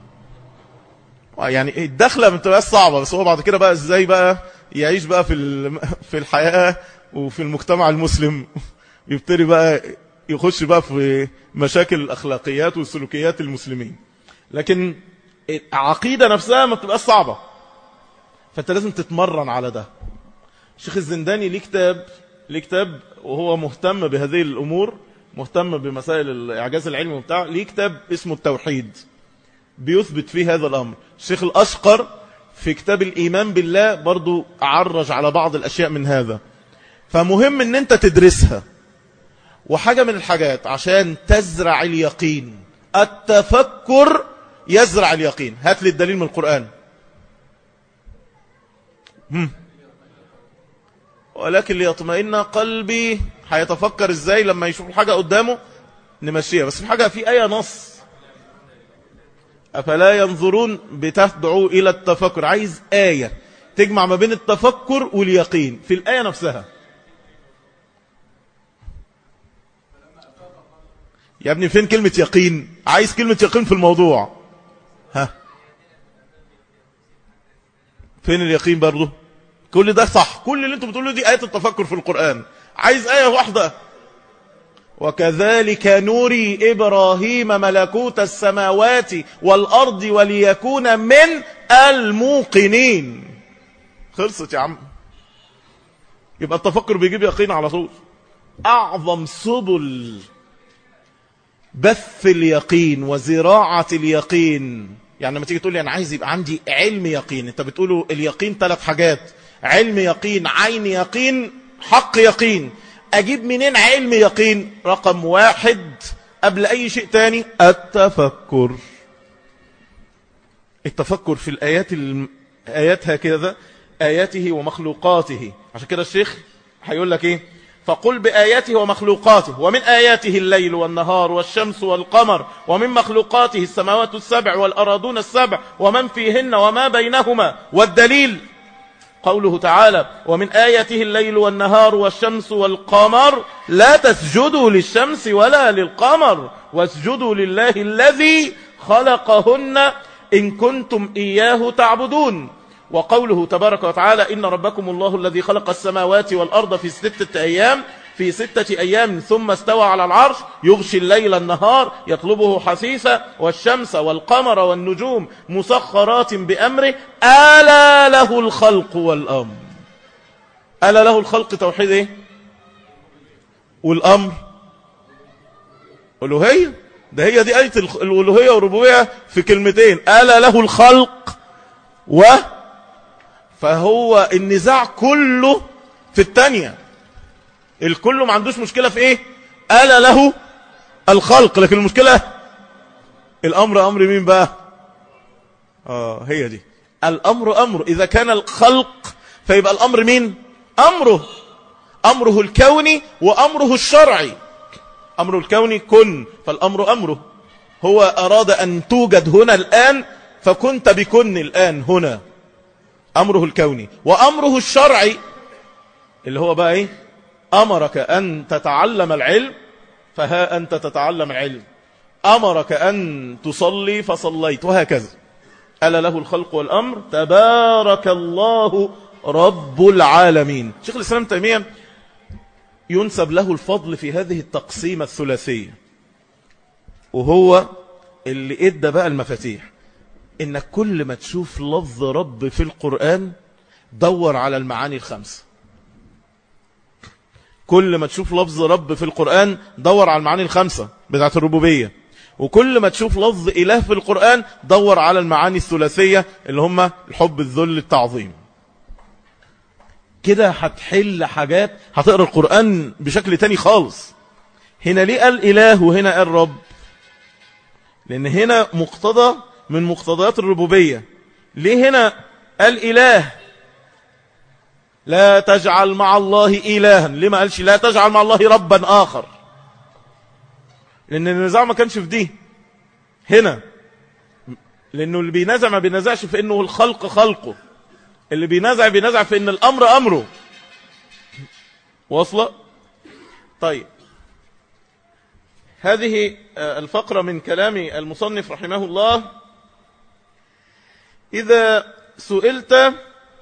يعني الدخله ما بتبقاش صعبه بس هو بعد كده بقى ازاي بقى يعيش بقى في في الحياه وفي المجتمع المسلم يبتدي بقى يخش بقى في مشاكل الاخلاقيات والسلوكيات المسلمين لكن العقيده نفسها ما بتبقاش صعبه فانت لازم تتمرن على ده الشيخ الزنداني ليه كتاب ليه كتاب وهو مهتم بهذه الامور مهتم بمسائل الاعجاز العلمي وبتاع ليه كتاب اسمه التوحيد بيثبت فيه هذا الأمر الشيخ الأشقر في كتاب الإيمان بالله برضو عرج على بعض الأشياء من هذا فمهم ان انت تدرسها وحاجة من الحاجات عشان تزرع اليقين التفكر يزرع اليقين هات لي الدليل من القرآن هم. ولكن ليطمئن قلبي هيتفكر ازاي لما يشوف الحاجة قدامه نمشيها بس في حاجة في آية نص أفلا ينظرون بتدعو إلى التفكر عايز آية تجمع ما بين التفكر واليقين في الآية نفسها يا ابني فين كلمة يقين عايز كلمة يقين في الموضوع ها فين اليقين برضو كل ده صح كل اللي انتم بتقولوا دي آية التفكر في القرآن عايز آية واحدة وكذلك نوري إبراهيم ملكوت السماوات والأرض وليكون من الموقنين خلصت يا عم يبقى التفكر بيجيب يقين على طول أعظم سبل بث اليقين وزراعة اليقين يعني لما تيجي تقول لي أنا عايز يبقى عندي علم يقين أنت بتقوله اليقين ثلاث حاجات علم يقين عين يقين حق يقين أجيب منين علم يقين رقم واحد قبل أي شيء تاني التفكر التفكر في الآيات آيات هكذا آياته ومخلوقاته عشان كده الشيخ هيقول لك إيه فقل بآياته ومخلوقاته ومن آياته الليل والنهار والشمس والقمر ومن مخلوقاته السماوات السبع والأراضون السبع ومن فيهن وما بينهما والدليل قوله تعالى ومن آياته الليل والنهار والشمس والقمر لا تسجدوا للشمس ولا للقمر واسجدوا لله الذي خلقهن إن كنتم إياه تعبدون وقوله تبارك وتعالى إن ربكم الله الذي خلق السماوات والأرض في ستة أيام في ستة أيام ثم استوى على العرش يغشي الليل النهار يطلبه حثيثا والشمس والقمر والنجوم مسخرات بأمره ألا له الخلق والأمر ألا له الخلق توحيد إيه؟ والأمر ألوهية ده هي دي آية الألوهية والربوبية في كلمتين ألا له الخلق و فهو النزاع كله في الثانية الكل ما عندوش مشكلة في ايه ألا له الخلق لكن المشكلة الأمر أمر مين بقى آه هي دي الأمر أمر إذا كان الخلق فيبقى الأمر مين أمره أمره الكوني وأمره الشرعي أمره الكوني كن فالأمر أمره هو أراد أن توجد هنا الآن فكنت بكن الآن هنا أمره الكوني وأمره الشرعي اللي هو بقى إيه أمرك أن تتعلم العلم فها أنت تتعلم العلم أمرك أن تصلي فصليت وهكذا ألا له الخلق والأمر تبارك الله رب العالمين شيخ الإسلام تيمية ينسب له الفضل في هذه التقسيمة الثلاثية وهو اللي ادى بقى المفاتيح انك كل ما تشوف لفظ رب في القرآن دور على المعاني الخمسة كل ما تشوف لفظ رب في القرآن دور على المعاني الخمسة بتاعت الربوبية وكل ما تشوف لفظ إله في القرآن دور على المعاني الثلاثية اللي هم الحب الذل التعظيم كده هتحل حاجات هتقرأ القرآن بشكل تاني خالص هنا ليه قال إله وهنا قال رب لأن هنا مقتضى من مقتضيات الربوبية ليه هنا قال إله لا تجعل مع الله إلها ليه ما قالش لا تجعل مع الله ربا آخر لأن النزاع ما كانش في دي هنا لأنه اللي بينازع ما بينازعش في أنه الخلق خلقه اللي بينازع بينازع في أن الأمر أمره واصلة طيب هذه الفقرة من كلام المصنف رحمه الله إذا سئلت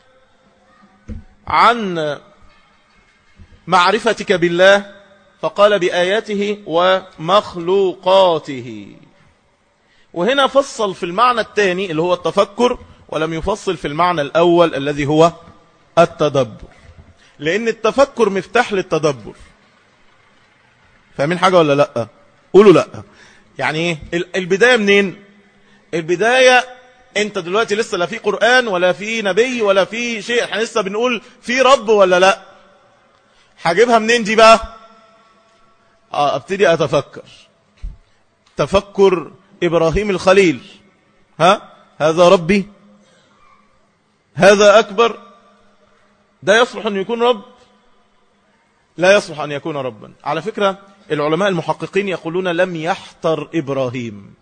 عن معرفتك بالله فقال بآياته ومخلوقاته وهنا فصل في المعنى الثاني اللي هو التفكر ولم يفصل في المعنى الأول الذي هو التدبر لأن التفكر مفتاح للتدبر فاهمين حاجة ولا لأ قولوا لأ يعني ايه البداية منين البداية انت دلوقتي لسه لا في قرآن ولا في نبي ولا في شيء احنا لسه بنقول في رب ولا لا هجيبها منين دي بقى اه ابتدي اتفكر تفكر ابراهيم الخليل ها هذا ربي هذا اكبر ده يصلح ان يكون رب لا يصلح ان يكون ربا على فكرة العلماء المحققين يقولون لم يحتر ابراهيم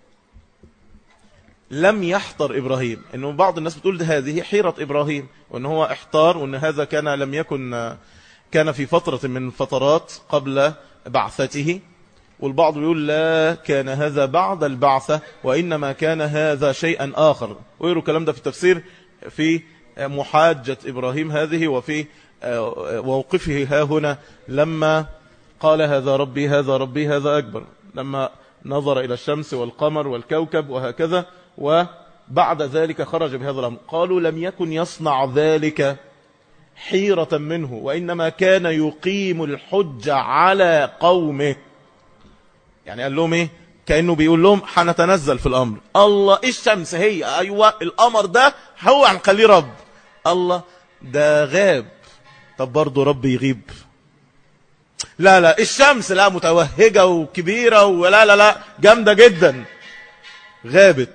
لم يحتر إبراهيم إنه بعض الناس بتقول هذه حيرة إبراهيم وإن هو احتار وإن هذا كان لم يكن كان في فترة من فترات قبل بعثته والبعض يقول لا كان هذا بعد البعثة وإنما كان هذا شيئا آخر ويروا الكلام ده في التفسير في محاجة إبراهيم هذه وفي موقفه ها هنا لما قال هذا ربي هذا ربي هذا أكبر لما نظر إلى الشمس والقمر والكوكب وهكذا وبعد ذلك خرج بهذا الأمر قالوا لم يكن يصنع ذلك حيرة منه وإنما كان يقيم الحج على قومه يعني قال لهم إيه كأنه بيقول لهم حنتنزل في الأمر الله الشمس هي أيوة الأمر ده هو هنخليه رب الله ده غاب طب برضه رب يغيب لا لا الشمس لا متوهجة وكبيرة ولا لا لا جامدة جدا غابت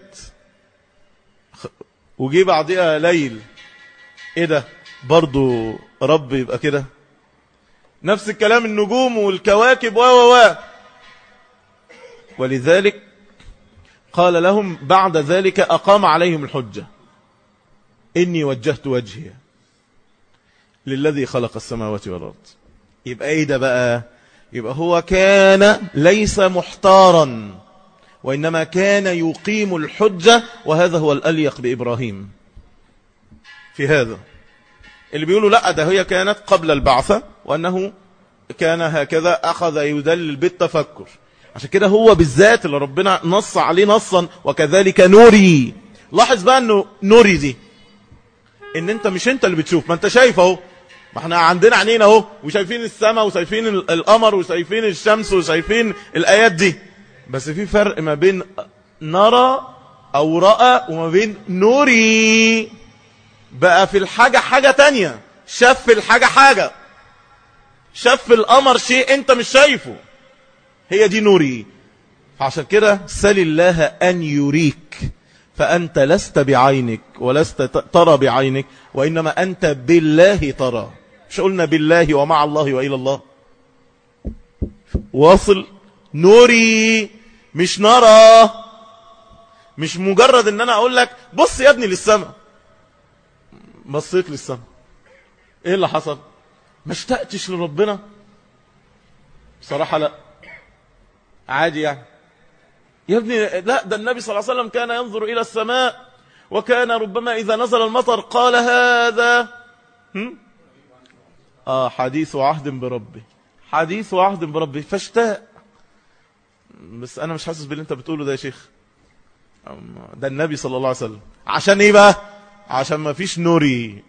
وجي بعدها ليل ايه ده برضو رب يبقى كده نفس الكلام النجوم والكواكب و و و ولذلك قال لهم بعد ذلك أقام عليهم الحجة إني وجهت وجهي للذي خلق السماوات والأرض يبقى ايه ده بقى يبقى هو كان ليس محتارا وإنما كان يقيم الحجة وهذا هو الأليق بإبراهيم في هذا اللي بيقولوا لا ده هي كانت قبل البعثة وأنه كان هكذا أخذ يدلل بالتفكر عشان كده هو بالذات اللي ربنا نص عليه نصا وكذلك نوري لاحظ بقى أنه نوري دي ان انت مش انت اللي بتشوف ما انت شايف اهو ما احنا عندنا عينين اهو وشايفين السماء وشايفين القمر وشايفين الشمس وشايفين الايات دي بس في فرق ما بين نرى او رأى وما بين نوري بقى في الحاجة حاجة تانية شاف في الحاجة حاجة شاف في القمر شيء انت مش شايفه هي دي نوري فعشان كده سل الله ان يريك فأنت لست بعينك ولست ترى بعينك وإنما أنت بالله ترى مش قلنا بالله ومع الله وإلى الله واصل نوري مش نرى مش مجرد ان انا اقول لك بص يا ابني للسماء بصيت للسماء ايه اللي حصل ما اشتقتش لربنا بصراحة لا عادي يعني يا ابني لا ده النبي صلى الله عليه وسلم كان ينظر إلى السماء وكان ربما إذا نزل المطر قال هذا هم؟ آه حديث عهد بربي حديث عهد بربي فاشتاق بس أنا مش حاسس باللي أنت بتقوله ده يا شيخ ده النبي صلى الله عليه وسلم عشان إيه بقى عشان ما فيش نوري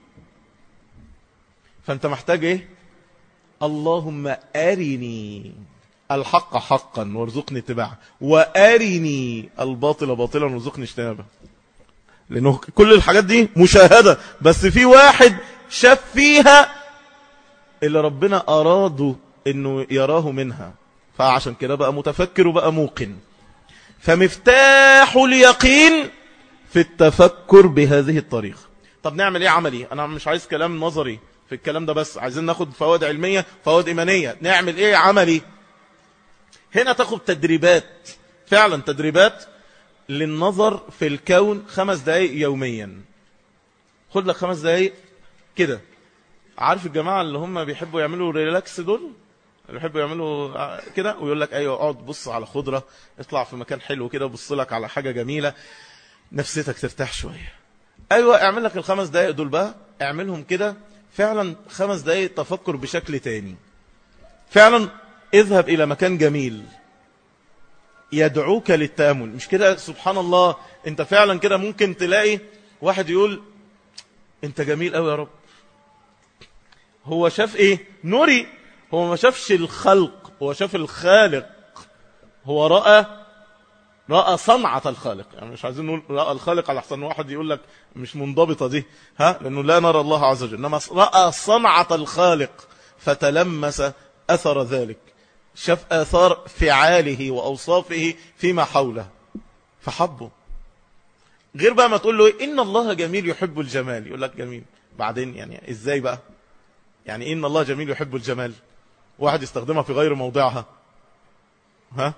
فأنت محتاج إيه اللهم أرني الحق حقا وارزقني اتباعه وارني الباطل باطلا وارزقني اجتنابه لانه كل الحاجات دي مشاهدة بس في واحد شاف فيها اللي ربنا اراده انه يراه منها فعشان كده بقى متفكر وبقى موقن فمفتاح اليقين في التفكر بهذه الطريقة طب نعمل ايه عملي انا مش عايز كلام نظري في الكلام ده بس عايزين ناخد فوائد علمية فوائد ايمانية نعمل ايه عملي هنا تاخد تدريبات فعلا تدريبات للنظر في الكون خمس دقايق يوميا خد لك خمس دقايق كده عارف الجماعة اللي هم بيحبوا يعملوا ريلاكس دول اللي بيحبوا يعملوا كده ويقول لك ايوه اقعد بص على خضرة اطلع في مكان حلو كده بص لك على حاجة جميلة نفسيتك ترتاح شوية ايوه اعمل لك الخمس دقايق دول بقى اعملهم كده فعلا خمس دقايق تفكر بشكل تاني فعلا اذهب إلى مكان جميل يدعوك للتأمل مش كده سبحان الله انت فعلا كده ممكن تلاقي واحد يقول انت جميل قوي يا رب هو شاف ايه نوري هو ما شافش الخلق هو شاف الخالق هو رأى رأى صنعة الخالق يعني مش عايزين نقول رأى الخالق على حسن واحد يقول لك مش منضبطة دي ها لأنه لا نرى الله عز وجل إنما رأى صنعة الخالق فتلمس أثر ذلك شاف آثار فعاله وأوصافه فيما حوله فحبه غير بقى ما تقول له إن الله جميل يحب الجمال يقول لك جميل بعدين يعني إزاي بقى يعني إن الله جميل يحب الجمال واحد يستخدمها في غير موضعها ها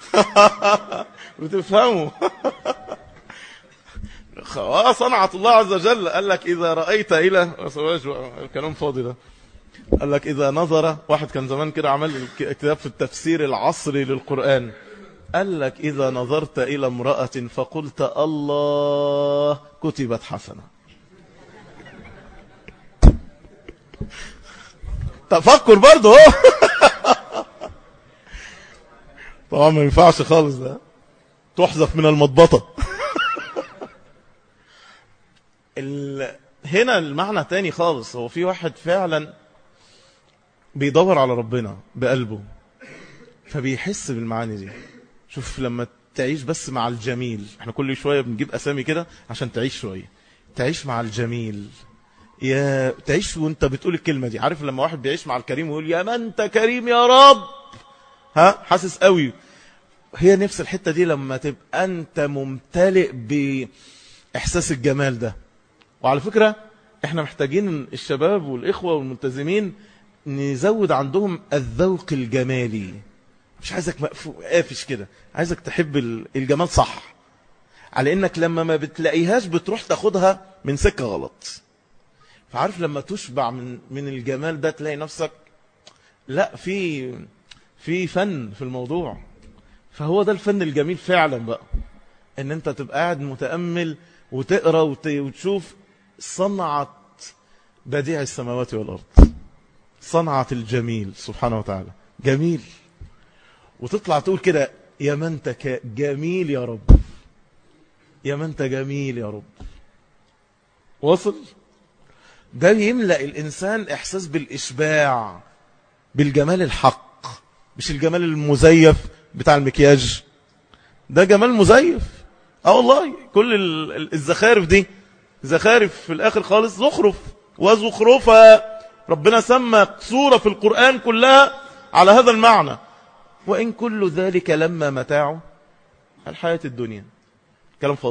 بتفهموا صنعة الله عز وجل قال لك إذا رأيت إلى الكلام فاضي ده قال لك إذا نظر واحد كان زمان كده عمل كتاب في التفسير العصري للقرآن قال لك إذا نظرت إلى امرأة فقلت الله كتبت حسنة تفكر برضه طبعا ما ينفعش خالص ده تحذف من المضبطة هنا المعنى تاني خالص هو في واحد فعلا بيدور على ربنا بقلبه فبيحس بالمعاني دي شوف لما تعيش بس مع الجميل احنا كل شوية بنجيب أسامي كده عشان تعيش شوية تعيش مع الجميل يا تعيش وانت بتقول الكلمة دي عارف لما واحد بيعيش مع الكريم ويقول يا ما انت كريم يا رب ها حاسس قوي هي نفس الحتة دي لما تبقى انت ممتلئ بإحساس الجمال ده وعلى فكرة احنا محتاجين الشباب والإخوة والملتزمين نزود عندهم الذوق الجمالي مش عايزك قافش كده عايزك تحب الجمال صح على انك لما ما بتلاقيهاش بتروح تاخدها من سكة غلط فعارف لما تشبع من من الجمال ده تلاقي نفسك لا في في فن في الموضوع فهو ده الفن الجميل فعلا بقى ان انت تبقى قاعد متأمل وتقرأ وتشوف صنعة بديع السماوات والأرض صنعة الجميل سبحانه وتعالى جميل وتطلع تقول كده يا من انت جميل يا رب يا من انت جميل يا رب وصل ده يملأ الإنسان إحساس بالإشباع بالجمال الحق مش الجمال المزيف بتاع المكياج ده جمال مزيف اه والله كل الزخارف دي زخارف في الآخر خالص زخرف وزخرفة ربنا سمى سورة في القرآن كلها على هذا المعنى وإن كل ذلك لما متاعه الحياة الدنيا كلام فاضي يعني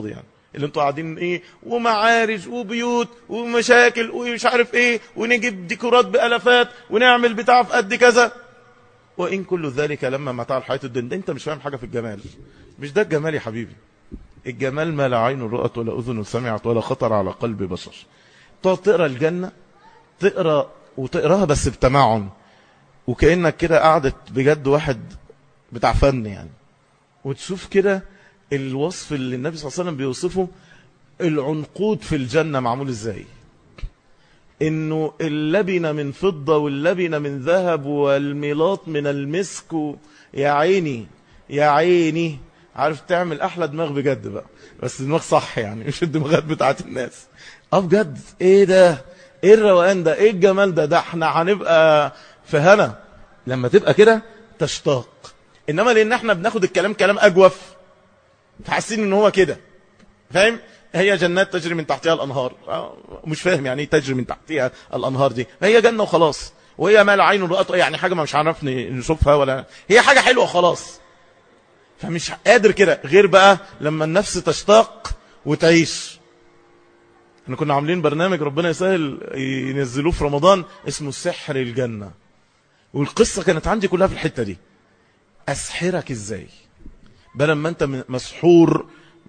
اللي انتوا قاعدين ايه ومعارج وبيوت ومشاكل ومش عارف ايه ونجيب ديكورات بالافات ونعمل بتاع في قد كذا وان كل ذلك لما متاع الحياه الدنيا انت مش فاهم حاجه في الجمال مش ده الجمال يا حبيبي الجمال ما لا عين رأت ولا اذن سمعت ولا خطر على قلب بشر تقعد تقرا الجنه تقرا وتقراها بس بتمعن وكانك كده قعدت بجد واحد بتاع فن يعني وتشوف كده الوصف اللي النبي صلى الله عليه وسلم بيوصفه العنقود في الجنة معمول ازاي انه اللبن من فضة واللبن من ذهب والميلاط من المسك و... يا عيني يا عيني عارف تعمل احلى دماغ بجد بقى بس دماغ صح يعني مش الدماغات بتاعت الناس اه بجد ايه ده ايه الروقان ده ايه الجمال ده ده احنا هنبقى في هنا لما تبقى كده تشتاق انما لان احنا بناخد الكلام كلام اجوف فحاسين ان هو كده فاهم هي جنات تجري من تحتها الانهار مش فاهم يعني ايه تجري من تحتها الانهار دي هي جنه وخلاص وهي ما لا عين رأت يعني حاجه ما مش عارف نشوفها ولا هي حاجه حلوه خلاص فمش قادر كده غير بقى لما النفس تشتاق وتعيش احنا كنا عاملين برنامج ربنا يسهل ينزلوه في رمضان اسمه سحر الجنه والقصه كانت عندي كلها في الحته دي اسحرك ازاي بدل ما انت مسحور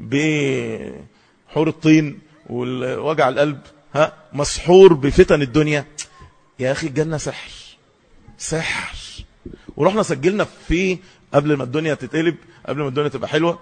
بحور الطين ووجع القلب ها مسحور بفتن الدنيا يا اخي الجنه سحر سحر ورحنا سجلنا في قبل ما الدنيا تتقلب قبل ما الدنيا تبقى حلوه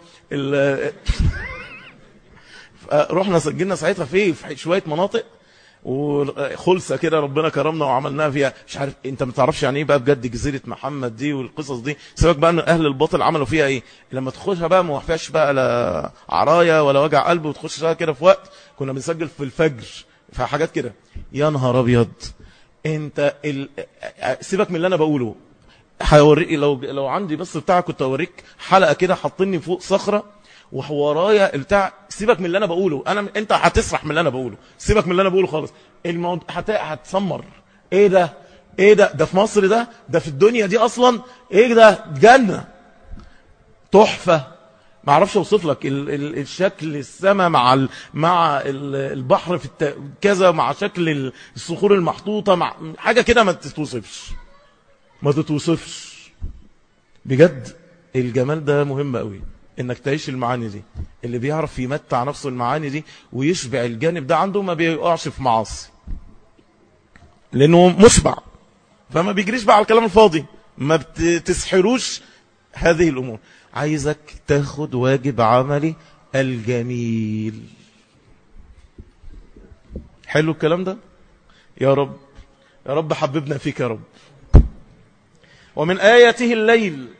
رحنا سجلنا ساعتها في شويه مناطق وخلصه كده ربنا كرمنا وعملناها فيها مش عارف انت ما تعرفش يعني ايه بقى بجد جزيره محمد دي والقصص دي سيبك بقى ان اهل الباطل عملوا فيها ايه لما تخشها بقى ما فيهاش بقى لا عرايا ولا وجع قلب وتخش كده في وقت كنا بنسجل في الفجر في حاجات كده يا نهار ابيض انت ال... سيبك من اللي انا بقوله هوريك لو لو عندي بس بتاع كنت اوريك حلقه كده حاطيني فوق صخره وحورايا بتاع سيبك من اللي انا بقوله انا انت هتسرح من اللي انا بقوله سيبك من اللي انا بقوله خالص الموضوع هت... هتسمر ايه ده ايه ده ده في مصر ده ده في الدنيا دي اصلا ايه ده جنه تحفه ما اعرفش اوصف لك ال... ال... الشكل السماء مع ال... مع ال... البحر في الت... كذا مع شكل الصخور المحطوطه مع حاجه كده ما تتوصفش ما تتوصفش بجد الجمال ده مهم قوي انك تعيش المعاني دي اللي بيعرف يمتع نفسه المعاني دي ويشبع الجانب ده عنده ما بيقعش في معاصي لانه مشبع فما بيجريش بقى على الكلام الفاضي ما بتسحروش هذه الامور عايزك تاخد واجب عملي الجميل حلو الكلام ده يا رب يا رب حببنا فيك يا رب ومن آياته الليل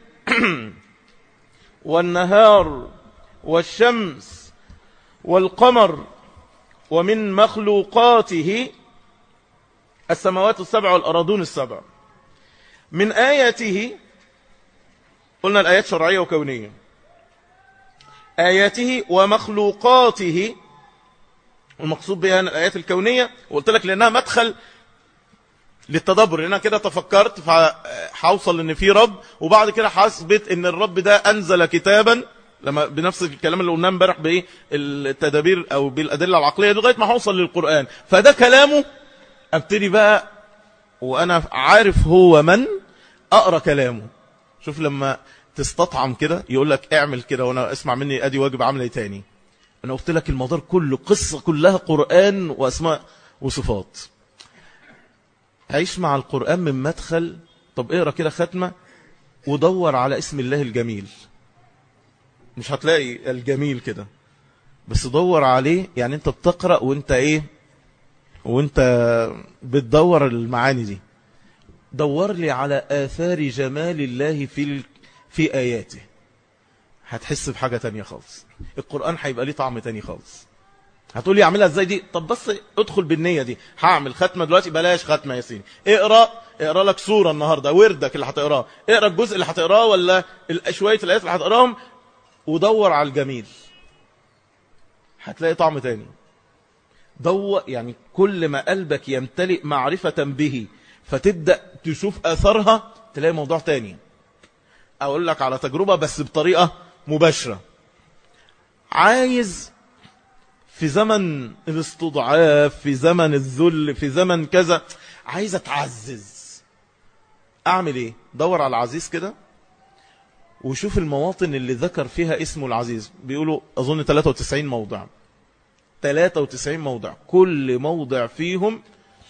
والنهار والشمس والقمر ومن مخلوقاته السماوات السبع والأراضون السبع من آياته قلنا الآيات شرعية وكونية آياته ومخلوقاته المقصود بها الآيات الكونية وقلت لك لأنها مدخل للتدبر لأن كده تفكرت فحوصل ان في رب وبعد كده حسبت ان الرب ده انزل كتابا لما بنفس الكلام اللي قلناه امبارح بايه التدابير او بالادله العقليه لغايه ما هوصل للقران فده كلامه ابتدي بقى وانا عارف هو من اقرا كلامه شوف لما تستطعم كده يقول لك اعمل كده وانا اسمع مني ادي واجب عملي تاني انا قلت لك المدار كله قصه كلها قران واسماء وصفات عيش مع القرآن من مدخل طب اقرا كده ختمة ودور على اسم الله الجميل مش هتلاقي الجميل كده بس دور عليه يعني انت بتقرأ وانت ايه وانت بتدور المعاني دي دور لي على آثار جمال الله في في آياته هتحس بحاجة تانية خالص القرآن هيبقى ليه طعم تاني خالص هتقول لي اعملها ازاي دي طب بس ادخل بالنية دي هعمل ختمة دلوقتي بلاش ختمة يا سيدي اقرا اقرا لك سورة النهاردة وردك اللي هتقراه اقرا الجزء اللي هتقراه ولا شوية الايات اللي هتقراهم ودور على الجميل هتلاقي طعم تاني دور يعني كل ما قلبك يمتلئ معرفة به فتبدأ تشوف اثرها تلاقي موضوع تاني اقول لك على تجربة بس بطريقة مباشرة عايز في زمن الاستضعاف في زمن الذل في زمن كذا عايز اتعزز اعمل ايه دور على العزيز كده وشوف المواطن اللي ذكر فيها اسمه العزيز بيقولوا اظن 93 موضع 93 موضع كل موضع فيهم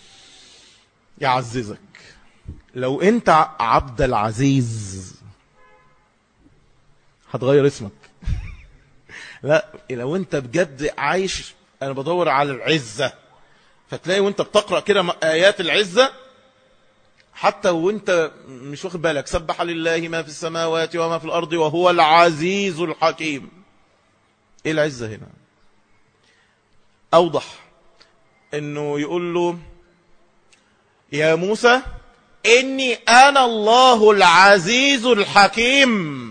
يعززك لو انت عبد العزيز هتغير اسمك لا لو انت بجد عايش انا بدور على العزة فتلاقي وانت بتقرأ كده آيات العزة حتى وانت مش واخد بالك سبح لله ما في السماوات وما في الأرض وهو العزيز الحكيم ايه العزة هنا أوضح انه يقول له يا موسى إني أنا الله العزيز الحكيم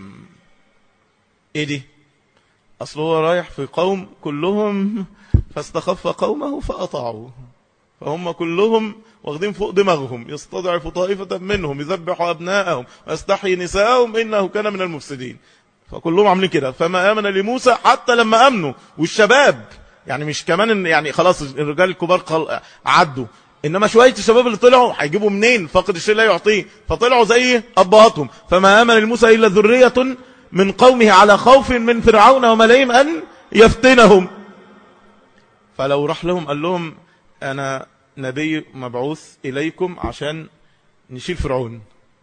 إيه دي أصل هو رايح في قوم كلهم فاستخف قومه فأطاعوه فهم كلهم واخدين فوق دماغهم يستضعف طائفة منهم يذبح أبناءهم ويستحيي نساءهم إنه كان من المفسدين فكلهم عاملين كده فما آمن لموسى حتى لما أمنوا والشباب يعني مش كمان يعني خلاص الرجال الكبار عدوا انما شوية الشباب اللي طلعوا هيجيبوا منين فقد الشيء لا يعطيه فطلعوا زي ابهاتهم فما امن لموسى الا ذرية من قومه على خوف من فرعون وملايهم ان يفتنهم فلو راح لهم قال لهم انا نبي مبعوث اليكم عشان نشيل فرعون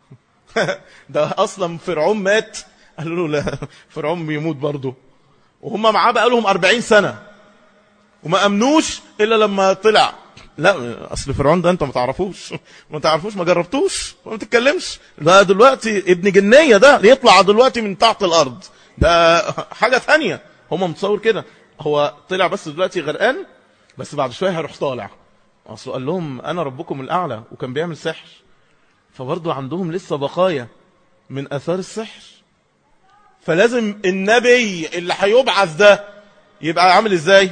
ده اصلا فرعون مات قالوا له لا فرعون بيموت برضه وهم معاه بقى لهم 40 سنة وما امنوش الا لما طلع لا اصل فرعون ده انت ما تعرفوش ما تعرفوش ما جربتوش ما بتتكلمش ده دلوقتي ابن جنية ده يطلع دلوقتي من تحت الارض ده حاجة ثانية هم متصور كده هو طلع بس دلوقتي غرقان بس بعد شوية هيروح طالع اصل قال لهم انا ربكم الاعلى وكان بيعمل سحر فبرضه عندهم لسه بقايا من اثار السحر فلازم النبي اللي هيبعث ده يبقى عامل ازاي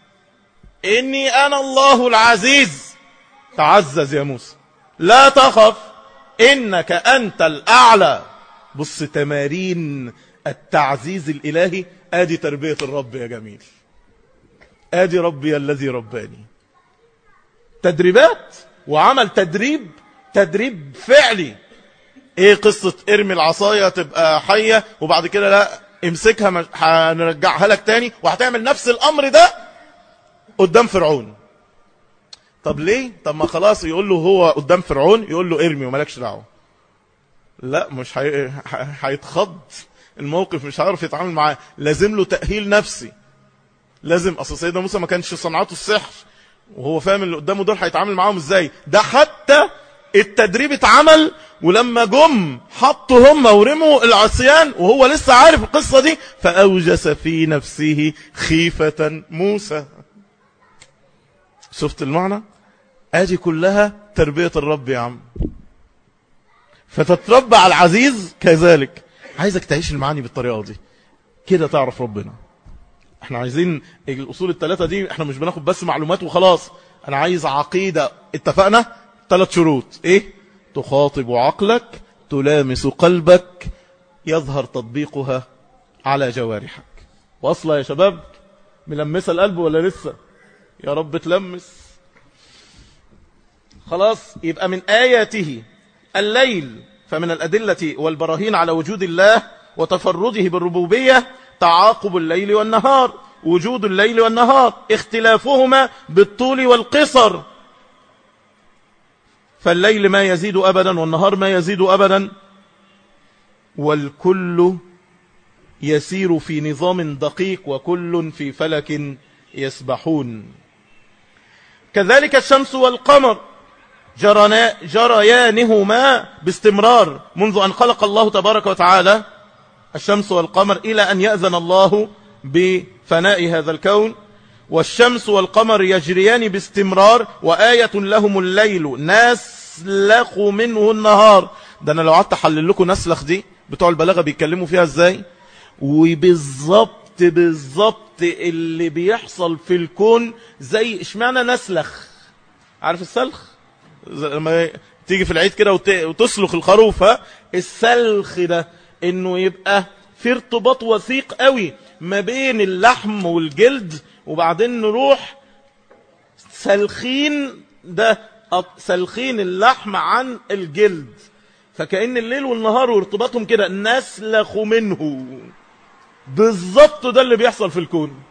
إني أنا الله العزيز تعزز يا موسى لا تخف إنك أنت الأعلى بص تمارين التعزيز الإلهي آدي تربية الرب يا جميل آدي ربي الذي رباني تدريبات وعمل تدريب تدريب فعلي ايه قصة ارمي العصاية تبقى حية وبعد كده لا امسكها هنرجعها لك تاني وهتعمل نفس الامر ده قدام فرعون طب ليه طب ما خلاص يقول له هو قدام فرعون يقول له ارمي ومالكش دعوه لا مش هي... هيتخض الموقف مش هيعرف يتعامل معاه لازم له تأهيل نفسي لازم اصل سيدنا موسى ما كانش صنعته السحر وهو فاهم اللي قدامه دول هيتعامل معاهم ازاي ده حتى التدريب اتعمل ولما جم حطوا هم ورموا العصيان وهو لسه عارف القصة دي فأوجس في نفسه خيفة موسى شفت المعنى ادي كلها تربية الرب يا عم فتتربى على العزيز كذلك عايزك تعيش المعاني بالطريقة دي كده تعرف ربنا احنا عايزين الاصول الثلاثة دي احنا مش بناخد بس معلومات وخلاص انا عايز عقيدة اتفقنا ثلاث شروط ايه تخاطب عقلك تلامس قلبك يظهر تطبيقها على جوارحك واصلا يا شباب ملمسة القلب ولا لسه يا رب تلمس خلاص يبقى من آياته الليل فمن الأدلة والبراهين على وجود الله وتفرده بالربوبية تعاقب الليل والنهار وجود الليل والنهار اختلافهما بالطول والقصر فالليل ما يزيد أبدا والنهار ما يزيد أبدا والكل يسير في نظام دقيق وكل في فلك يسبحون كذلك الشمس والقمر جريانهما باستمرار منذ أن خلق الله تبارك وتعالى الشمس والقمر إلى أن يأذن الله بفناء هذا الكون والشمس والقمر يجريان باستمرار وآية لهم الليل نسلخ منه النهار ده أنا لو قعدت أحلل لكم نسلخ دي بتوع البلاغة بيتكلموا فيها إزاي وبالظبط بالظبط اللي بيحصل في الكون زي اشمعنى نسلخ عارف السلخ لما تيجي في العيد كده وتسلخ الخروف ها السلخ ده انه يبقى في ارتباط وثيق قوي ما بين اللحم والجلد وبعدين نروح سلخين ده سلخين اللحم عن الجلد فكأن الليل والنهار وارتباطهم كده نسلخ منه بالظبط ده اللي بيحصل في الكون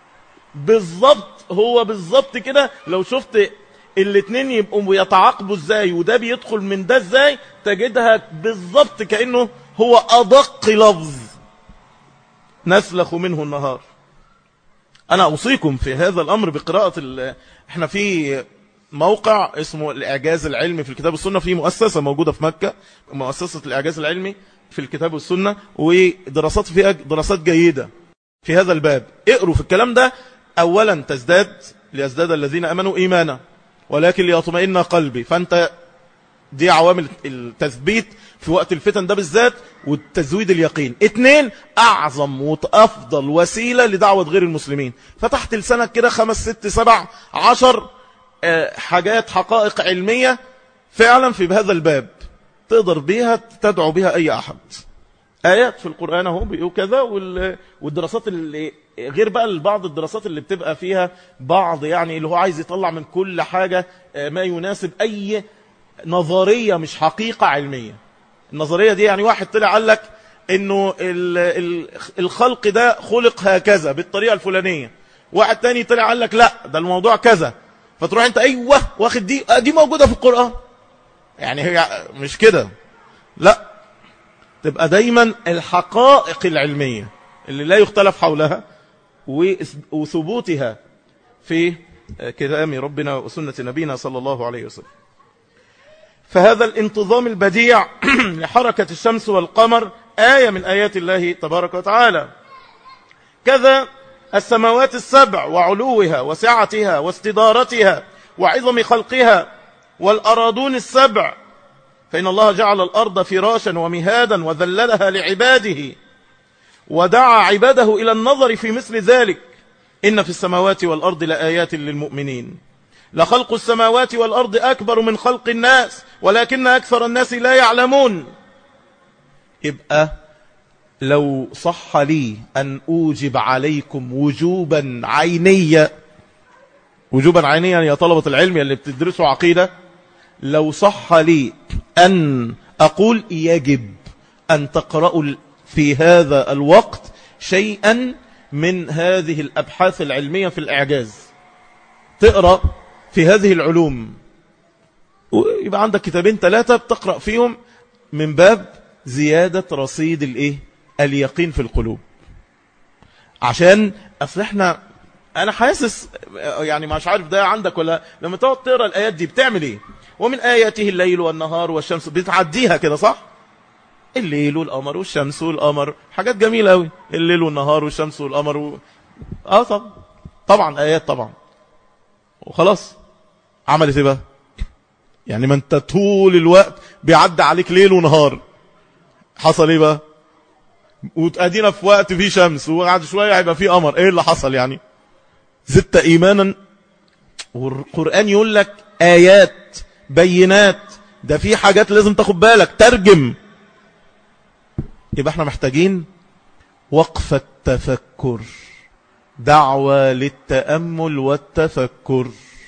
بالظبط هو بالظبط كده لو شفت الاتنين يبقوا يتعاقبوا ازاي وده بيدخل من ده ازاي تجدها بالظبط كأنه هو أدق لفظ نسلخ منه النهار أنا أوصيكم في هذا الأمر بقراءة احنا في موقع اسمه الإعجاز العلمي في الكتاب والسنة في مؤسسة موجودة في مكة مؤسسة الإعجاز العلمي في الكتاب والسنة ودراسات فيها دراسات جيدة في هذا الباب اقروا في الكلام ده أولا تزداد ليزداد الذين أمنوا إيمانا ولكن ليطمئن قلبي فأنت دي عوامل التثبيت في وقت الفتن ده بالذات والتزويد اليقين اتنين اعظم وافضل وسيلة لدعوة غير المسلمين فتحت لسانك كده خمس ست سبع عشر حاجات حقائق علمية فعلا في هذا الباب تقدر بيها تدعو بها اي احد آيات في القرآن اهو بيقول كذا والدراسات اللي غير بقى بعض الدراسات اللي بتبقى فيها بعض يعني اللي هو عايز يطلع من كل حاجة ما يناسب أي نظرية مش حقيقة علمية النظرية دي يعني واحد طلع قال لك انه الخلق ده خلق هكذا بالطريقة الفلانية واحد تاني طلع قال لك لا ده الموضوع كذا فتروح انت ايوه واخد دي دي موجودة في القرآن يعني هي مش كده لا تبقى دايما الحقائق العلمية اللي لا يختلف حولها وثبوتها في كلام ربنا وسنة نبينا صلى الله عليه وسلم فهذا الانتظام البديع لحركة الشمس والقمر آية من آيات الله تبارك وتعالى كذا السماوات السبع وعلوها وسعتها واستدارتها وعظم خلقها والأراضون السبع فإن الله جعل الأرض فراشا ومهادا وذللها لعباده ودعا عباده إلى النظر في مثل ذلك إن في السماوات والأرض لآيات للمؤمنين لخلق السماوات والأرض أكبر من خلق الناس ولكن أكثر الناس لا يعلمون يبقى لو صح لي أن أوجب عليكم وجوبا عينيا وجوبا عينيا يا طلبة العلم اللي بتدرسوا عقيدة لو صح لي أن أقول يجب أن تقرأوا في هذا الوقت شيئا من هذه الأبحاث العلمية في الإعجاز تقرأ في هذه العلوم ويبقى عندك كتابين ثلاثة بتقرأ فيهم من باب زيادة رصيد الايه اليقين في القلوب عشان اصل احنا انا حاسس يعني مش عارف ده عندك ولا لما تقعد تقرا الايات دي بتعمل ايه ومن اياته الليل والنهار والشمس بتعديها كده صح الليل والقمر والشمس والقمر حاجات جميله قوي الليل والنهار والشمس والقمر و... اه طبعا طبعا ايات طبعا وخلاص عملت ايه بقى يعني ما انت طول الوقت بيعدي عليك ليل ونهار حصل ايه بقى وتأدينا في وقت فيه شمس وبعد شوية هيبقى فيه قمر ايه اللي حصل يعني زدت ايمانا والقرآن يقول لك ايات بينات ده في حاجات لازم تاخد بالك ترجم يبقى احنا محتاجين وقفة تفكر دعوة للتأمل والتفكر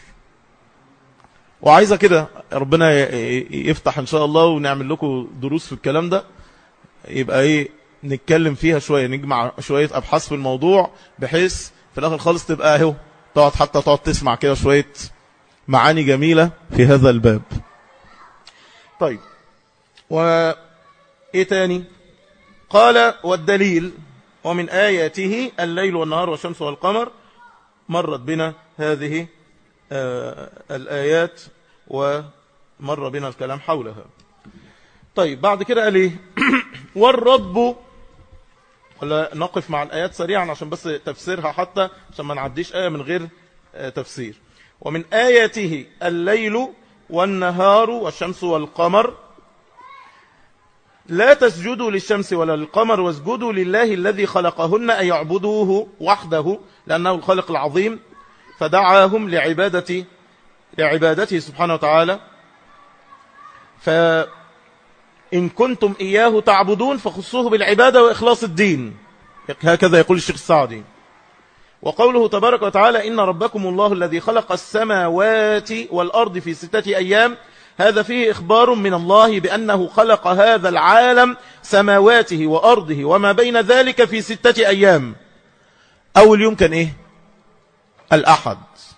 وعايزة كده ربنا يفتح ان شاء الله ونعمل لكم دروس في الكلام ده يبقى ايه نتكلم فيها شوية نجمع شوية ابحاث في الموضوع بحيث في الاخر خالص تبقى اهو تقعد حتى تقعد تسمع كده شوية معاني جميلة في هذا الباب طيب و ايه تاني قال والدليل ومن آياته الليل والنهار والشمس والقمر مرت بنا هذه آه الآيات ومر بنا الكلام حولها طيب بعد كده قال ايه والرب ولا نقف مع الآيات سريعا عشان بس تفسيرها حتى عشان ما نعديش آية من غير آه تفسير ومن آياته الليل والنهار والشمس والقمر لا تسجدوا للشمس ولا للقمر واسجدوا لله الذي خلقهن أن يعبدوه وحده لأنه الخالق العظيم فدعاهم لعبادة لعبادته سبحانه وتعالى فإن كنتم إياه تعبدون فخصوه بالعبادة وإخلاص الدين هكذا يقول الشيخ السعدي وقوله تبارك وتعالى إن ربكم الله الذي خلق السماوات والأرض في ستة أيام هذا فيه إخبار من الله بأنه خلق هذا العالم سماواته وأرضه وما بين ذلك في ستة أيام أول يوم كان إيه الأحد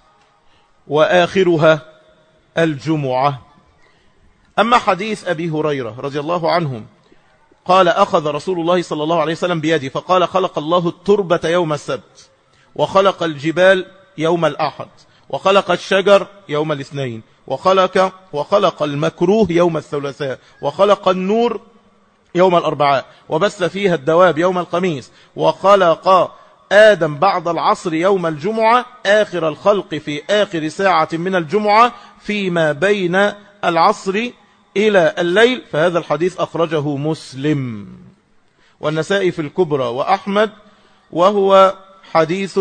وآخرها الجمعة أما حديث أبي هريرة رضي الله عنهم قال أخذ رسول الله صلى الله عليه وسلم بيدي فقال خلق الله التربة يوم السبت وخلق الجبال يوم الأحد وخلق الشجر يوم الاثنين وخلق, وخلق المكروه يوم الثلاثاء وخلق النور يوم الأربعاء وبث فيها الدواب يوم الخميس وخلق آدم بعد العصر يوم الجمعة آخر الخلق في آخر ساعة من الجمعة فيما بين العصر إلى الليل فهذا الحديث أخرجه مسلم والنسائي في الكبرى وأحمد وهو حديث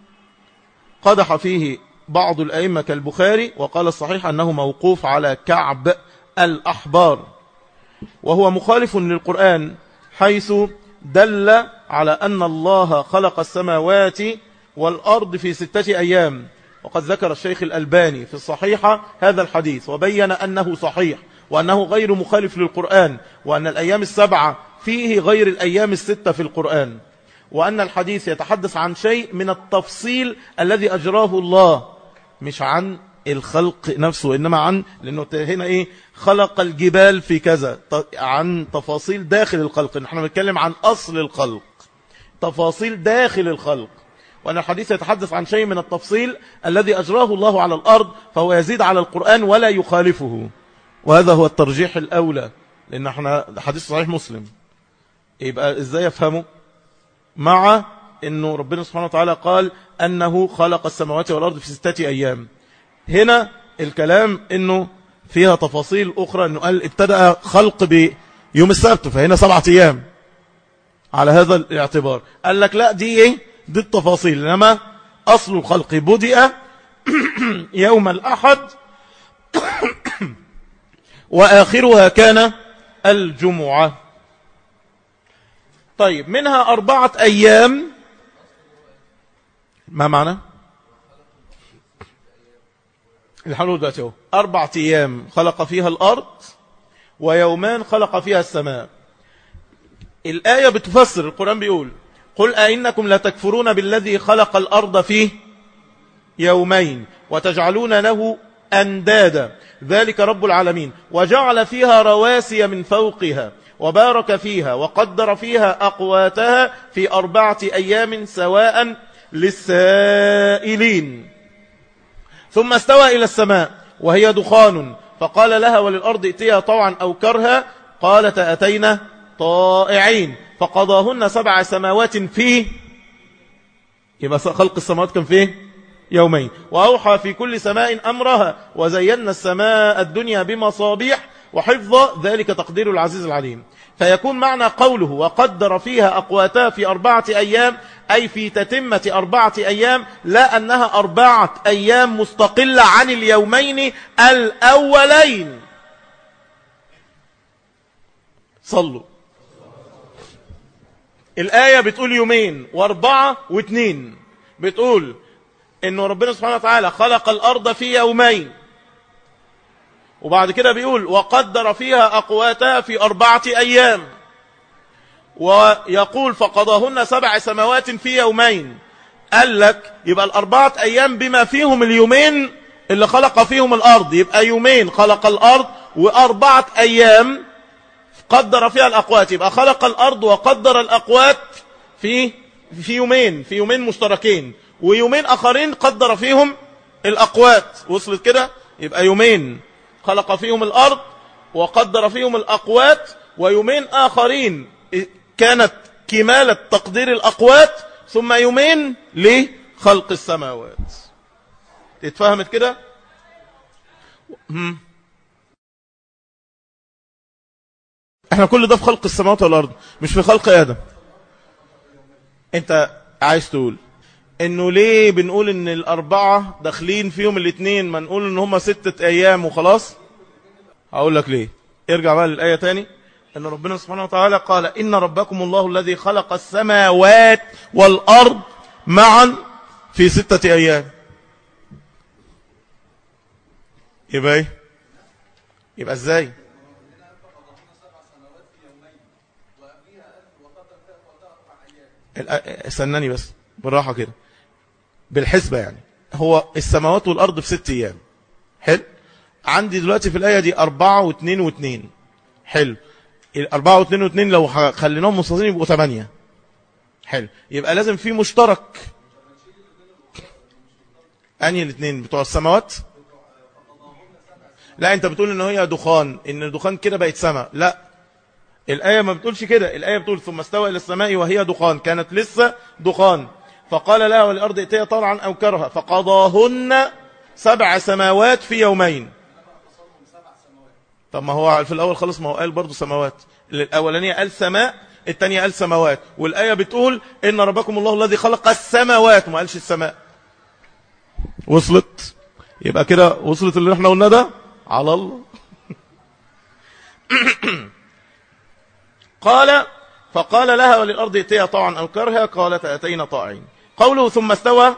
قدح فيه بعض الأئمة كالبخاري وقال الصحيح أنه موقوف على كعب الأحبار وهو مخالف للقرآن حيث دل على أن الله خلق السماوات والأرض في ستة أيام وقد ذكر الشيخ الألباني في الصحيحة هذا الحديث وبين أنه صحيح وأنه غير مخالف للقرآن وأن الأيام السبعة فيه غير الأيام الستة في القرآن وأن الحديث يتحدث عن شيء من التفصيل الذي أجراه الله مش عن الخلق نفسه إنما عن لأنه هنا إيه خلق الجبال في كذا عن تفاصيل داخل الخلق نحن نتكلم عن أصل الخلق تفاصيل داخل الخلق وأن الحديث يتحدث عن شيء من التفصيل الذي أجراه الله على الأرض فهو يزيد على القرآن ولا يخالفه وهذا هو الترجيح الأولى لأن احنا حديث صحيح مسلم يبقى ازاي يفهمه مع انه ربنا سبحانه وتعالى قال انه خلق السماوات والارض في ستة ايام هنا الكلام انه فيها تفاصيل اخرى انه قال ابتدأ خلق بيوم السبت فهنا سبعة ايام على هذا الاعتبار قال لك لا دي ايه دي التفاصيل انما اصل الخلق بدأ يوم الاحد وآخرها كان الجمعة طيب منها أربعة أيام ما معنى الحلول ذاته أربعة أيام خلق فيها الأرض ويومان خلق فيها السماء الآية بتفسر القرآن بيقول قل أئنكم لتكفرون بالذي خلق الأرض في يومين وتجعلون له أندادا ذلك رب العالمين وجعل فيها رواسي من فوقها وبارك فيها وقدر فيها أقواتها في أربعة أيام سواء للسائلين ثم استوى إلى السماء وهي دخان فقال لها وللأرض ائتيها طوعا أو كرها قالت أتينا طائعين فقضاهن سبع سماوات فيه يبقى خلق السماوات كان فيه يومين وأوحى في كل سماء أمرها وزينا السماء الدنيا بمصابيح وحفظ ذلك تقدير العزيز العليم فيكون معنى قوله وقدر فيها أقواتها في أربعة أيام أي في تتمة أربعة أيام لا أنها أربعة أيام مستقلة عن اليومين الأولين صلوا الآية بتقول يومين واربعة واثنين بتقول انه ربنا سبحانه وتعالى خلق الارض في يومين وبعد كده بيقول وقدر فيها اقواتها في اربعة ايام ويقول فقضاهن سبع سماوات في يومين قال لك يبقى الاربعة ايام بما فيهم اليومين اللي خلق فيهم الارض يبقى يومين خلق الارض واربعة ايام قدر فيها الاقوات يبقى خلق الارض وقدر الاقوات في في يومين في يومين مشتركين ويومين آخرين قدر فيهم الأقوات وصلت كده يبقى يومين خلق فيهم الأرض وقدر فيهم الأقوات ويومين آخرين كانت كمالة تقدير الأقوات ثم يومين لخلق السماوات اتفهمت كده احنا كل ده في خلق السماوات والأرض مش في خلق آدم انت عايز تقول انه ليه بنقول ان الاربعة داخلين فيهم الاثنين ما نقول ان هم ستة ايام وخلاص هقول لك ليه ارجع بقى للآية تاني ان ربنا سبحانه وتعالى قال ان ربكم الله الذي خلق السماوات والارض معا في ستة أيام يبقى ايه يبقى ازاي استناني بس بالراحة كده بالحسبة يعني هو السماوات والأرض في ست أيام حلو عندي دلوقتي في الآية دي أربعة واثنين واثنين حلو الأربعة واثنين واثنين لو خليناهم مستطيلين يبقوا ثمانية حلو يبقى لازم في مشترك أنهي الاثنين بتوع السماوات لا انت بتقول ان هي دخان ان الدخان كده بقت سماء لا الآية ما بتقولش كده الآية بتقول ثم استوى إلى السماء وهي دخان كانت لسه دخان فقال لها والأرض ائتيا طلعا أو كرها فقضاهن سبع سماوات في يومين طب ما هو في الأول خلص ما هو قال برضو سماوات الأولانية قال سماء الثانية قال سماوات والآية بتقول إن ربكم الله الذي خلق السماوات ما قالش السماء وصلت يبقى كده وصلت اللي احنا قلنا ده على الله قال فقال لها وللأرض ائتيا طوعا أو كرها قالت أتينا طاعين قوله ثم استوى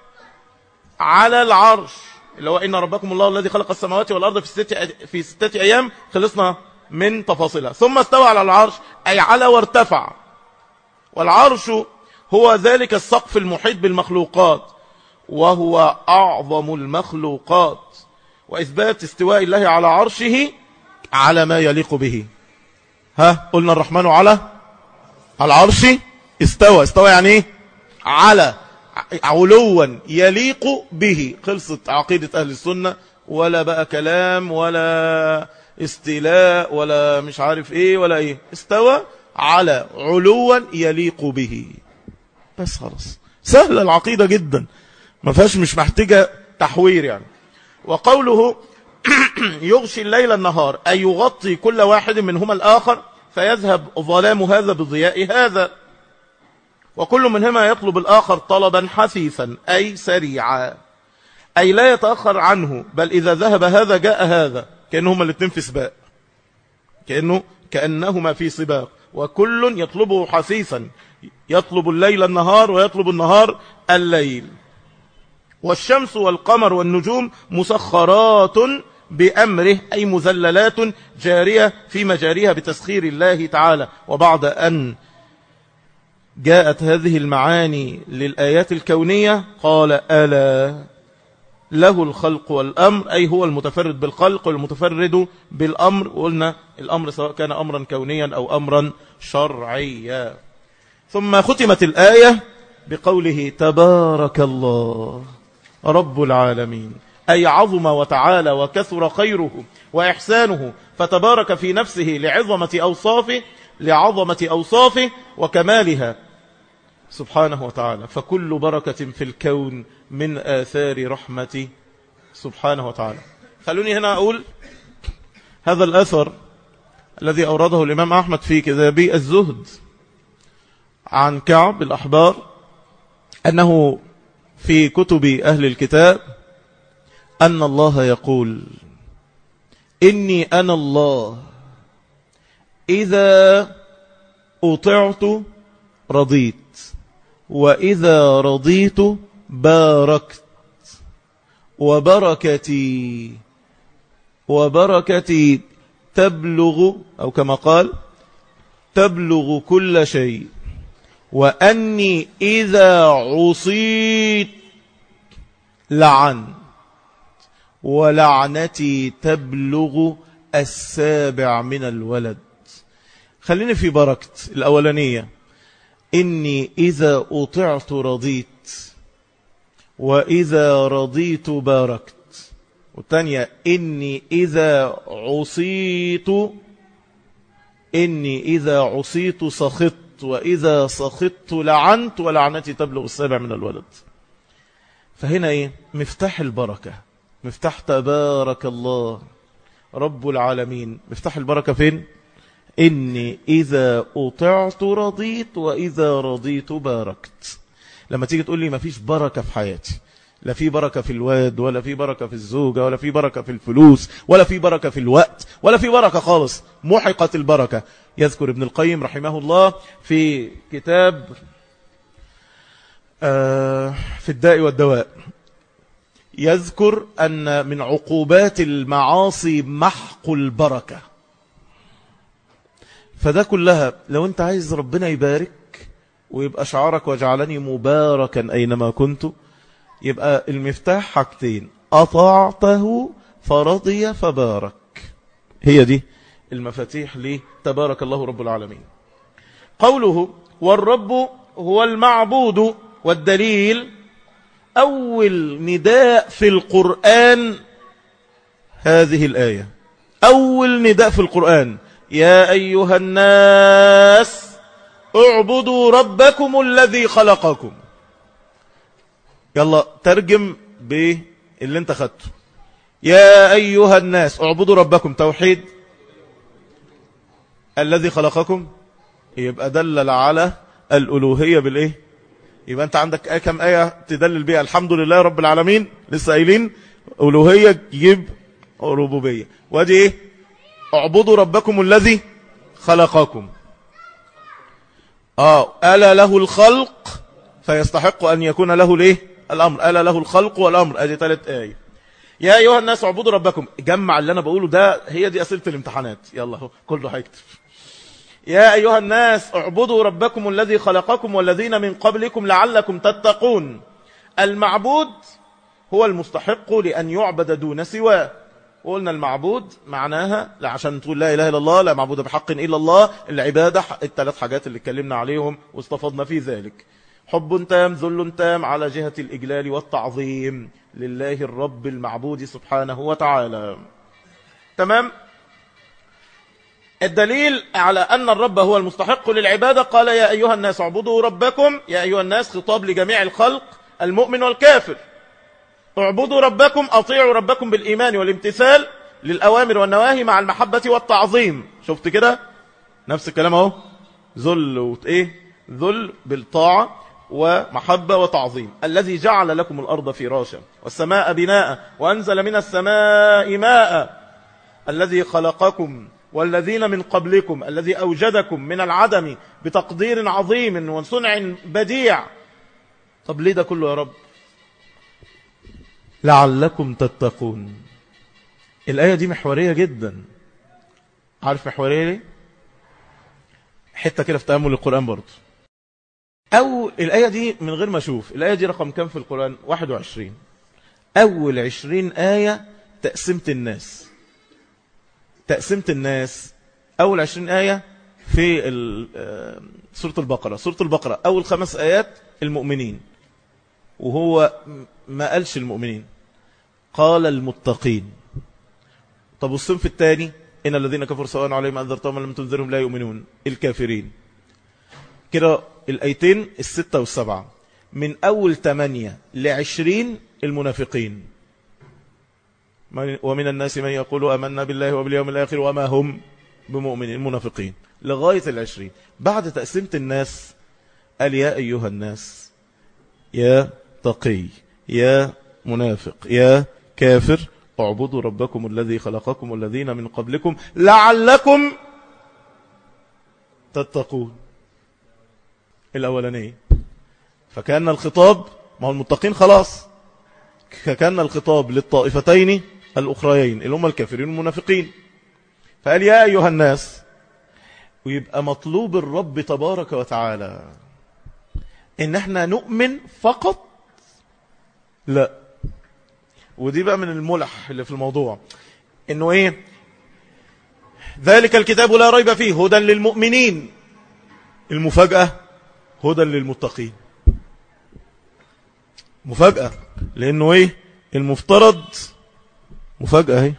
على العرش اللي هو إن ربكم الله الذي خلق السماوات والأرض في ستة, في ستة أيام خلصنا من تفاصيلها ثم استوى على العرش أي على وارتفع والعرش هو ذلك السقف المحيط بالمخلوقات وهو أعظم المخلوقات وإثبات استواء الله على عرشه على ما يليق به ها قلنا الرحمن على العرش استوى استوى يعني ايه على علوا يليق به خلصت عقيدة أهل السنة ولا بقى كلام ولا استيلاء ولا مش عارف ايه ولا ايه استوى على علوا يليق به بس خلاص سهل العقيدة جدا ما فيهاش مش محتاجة تحوير يعني وقوله يغشي الليل النهار أي يغطي كل واحد منهما الآخر فيذهب ظلام هذا بضياء هذا وكل منهما يطلب الآخر طلبا حثيثا أي سريعا أي لا يتأخر عنه بل إذا ذهب هذا جاء هذا كأنهما الاثنين في سباق كأنه كأنهما في سباق وكل يطلبه حثيثا يطلب الليل النهار ويطلب النهار الليل والشمس والقمر والنجوم مسخرات بأمره أي مذللات جارية في مجاريها بتسخير الله تعالى وبعد أن جاءت هذه المعاني للآيات الكونية قال ألا له الخلق والأمر أي هو المتفرد بالخلق والمتفرد بالأمر وقلنا الأمر سواء كان أمرا كونيا أو أمرا شرعيا ثم ختمت الآية بقوله تبارك الله رب العالمين أي عظم وتعالى وكثر خيره وإحسانه فتبارك في نفسه لعظمة أوصافه لعظمة أوصافه وكمالها سبحانه وتعالى فكل بركة في الكون من آثار رحمة سبحانه وتعالى خلوني هنا أقول هذا الأثر الذي أورده الإمام أحمد في كذابي الزهد عن كعب الأحبار أنه في كتب أهل الكتاب أن الله يقول إني أنا الله إذا أطعت رضيت وإذا رضيت باركت وبركتي وبركتي تبلغ أو كما قال تبلغ كل شيء وأني إذا عصيت لعن ولعنتي تبلغ السابع من الولد خليني في بركة الأولانية إني إذا أطعت رضيت وإذا رضيت باركت والثانية إني إذا عصيت إني إذا عصيت سخطت وإذا سخطت لعنت ولعنتي تبلغ السابع من الولد فهنا إيه مفتاح البركة مفتاح تبارك الله رب العالمين مفتاح البركة فين إني إذا أطعت رضيت وإذا رضيت باركت لما تيجي تقول لي ما فيش بركة في حياتي لا في بركة في الواد ولا في بركة في الزوجة ولا في بركة في الفلوس ولا في بركة في الوقت ولا في بركة خالص محقت البركة يذكر ابن القيم رحمه الله في كتاب آه في الداء والدواء يذكر أن من عقوبات المعاصي محق البركة فده كلها لو انت عايز ربنا يبارك ويبقى شعارك وجعلني مباركا أينما كنت يبقى المفتاح حاجتين أطعته فرضي فبارك هي دي المفاتيح لي تبارك الله رب العالمين قوله والرب هو المعبود والدليل أول نداء في القرآن هذه الآية أول نداء في القرآن يا أيها الناس اعبدوا ربكم الذي خلقكم يلا ترجم باللي انت خدته يا أيها الناس اعبدوا ربكم توحيد الذي خلقكم يبقى دلل على الألوهية بالإيه يبقى أنت عندك آية كم آية تدلل بها الحمد لله رب العالمين لسه قايلين ألوهية تجيب ربوبية وادي إيه اعبدوا ربكم الذي خلقكم آه ألا له الخلق فيستحق أن يكون له ليه الأمر ألا له الخلق والأمر أدي ثالث آية يا أيها الناس اعبدوا ربكم جمع اللي أنا بقوله ده هي دي أسئلة الامتحانات يلا هو كله هيكتب يا أيها الناس اعبدوا ربكم الذي خلقكم والذين من قبلكم لعلكم تتقون المعبود هو المستحق لأن يعبد دون سواه وقلنا المعبود معناها لا عشان تقول لا إله إلا الله لا معبود بحق إلا الله العبادة الثلاث حاجات اللي اتكلمنا عليهم واستفضنا في ذلك حب تام ذل تام على جهة الإجلال والتعظيم لله الرب المعبود سبحانه وتعالى تمام الدليل على أن الرب هو المستحق للعبادة قال يا أيها الناس اعبدوا ربكم يا أيها الناس خطاب لجميع الخلق المؤمن والكافر اعبدوا ربكم أطيعوا ربكم بالإيمان والامتثال للأوامر والنواهي مع المحبة والتعظيم شفت كده نفس الكلام اهو ذل وإيه ذل بالطاعة ومحبة وتعظيم الذي جعل لكم الأرض فراشا والسماء بناء وأنزل من السماء ماء الذي خلقكم والذين من قبلكم الذي أوجدكم من العدم بتقدير عظيم وصنع بديع طب ليه ده كله يا رب لعلكم تتقون الآية دي محورية جدا عارف محورية ليه حتة كده في تأمل القرآن برضه أو الآية دي من غير ما أشوف الآية دي رقم كم في القرآن 21 أول 20 آية تقسمة الناس تقسيمة الناس أول عشرين آية في آه، سورة البقرة سورة البقرة أول خمس آيات المؤمنين وهو ما قالش المؤمنين قال المتقين طب الصنف الثاني إن الذين كفروا سواء عليهم أنذرتهم لم تنذرهم لا يؤمنون الكافرين كده الأيتين الستة والسبعة من أول ثمانية لعشرين المنافقين ومن الناس من يقول أمنا بالله وباليوم الآخر وما هم بمؤمنين المنافقين لغاية العشرين بعد تقسيمة الناس قال يا أيها الناس يا تقي يا منافق يا كافر اعبدوا ربكم الذي خلقكم والذين من قبلكم لعلكم تتقون الأولانية فكان الخطاب ما هو المتقين خلاص كان الخطاب للطائفتين الأخريين اللي هم الكافرين والمنافقين فقال يا أيها الناس ويبقى مطلوب الرب تبارك وتعالى إن احنا نؤمن فقط لا ودي بقى من الملح اللي في الموضوع إنه إيه ذلك الكتاب لا ريب فيه هدى للمؤمنين المفاجأة هدى للمتقين مفاجأة لأنه إيه المفترض مفاجأة اهي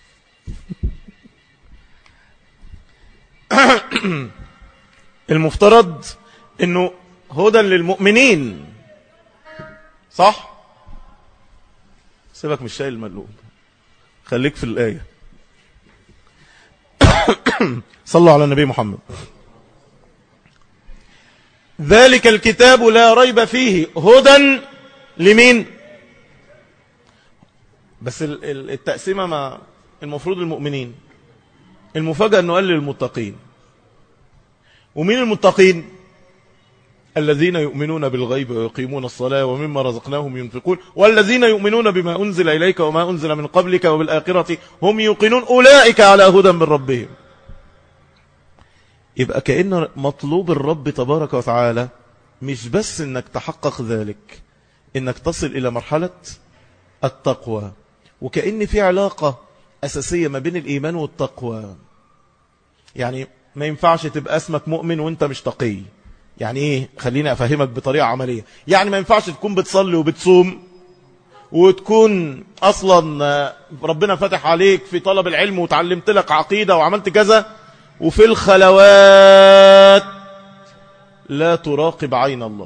المفترض انه هدى للمؤمنين صح سيبك من الشاي المقلوب خليك في الآية صلوا على النبي محمد ذلك الكتاب لا ريب فيه هدى لمين بس التقسيمة ما المفروض المؤمنين المفاجأة أنه قال للمتقين ومين المتقين الذين يؤمنون بالغيب ويقيمون الصلاة ومما رزقناهم ينفقون والذين يؤمنون بما أنزل إليك وما أنزل من قبلك وبالآخرة هم يوقنون أولئك على هدى من ربهم يبقى كأن مطلوب الرب تبارك وتعالى مش بس انك تحقق ذلك انك تصل الى مرحلة التقوى وكأن في علاقة أساسية ما بين الإيمان والتقوى يعني ما ينفعش تبقى اسمك مؤمن وانت مش تقي يعني ايه خليني افهمك بطريقة عملية يعني ما ينفعش تكون بتصلي وبتصوم وتكون اصلا ربنا فتح عليك في طلب العلم وتعلمت لك عقيدة وعملت كذا وفي الخلوات لا تراقب عين الله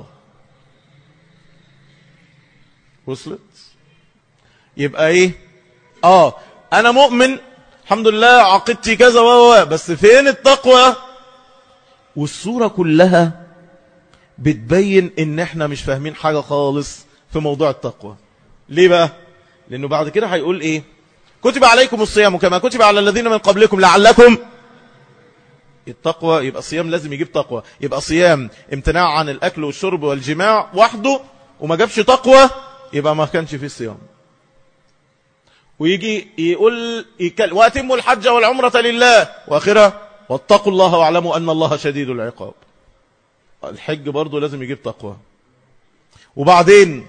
وصلت يبقى ايه اه انا مؤمن الحمد لله عقيدتي كذا و بس فين التقوى والصورة كلها بتبين ان احنا مش فاهمين حاجة خالص في موضوع التقوى ليه بقى لانه بعد كده هيقول ايه كتب عليكم الصيام كما كتب على الذين من قبلكم لعلكم التقوى يبقى الصيام لازم يجيب تقوى يبقى صيام امتناع عن الاكل والشرب والجماع وحده وما جابش تقوى يبقى ما كانش فيه صيام ويجي يقول يكل... واتموا الحج والعمرة لله واخرها واتقوا الله واعلموا ان الله شديد العقاب الحج برضه لازم يجيب تقوى وبعدين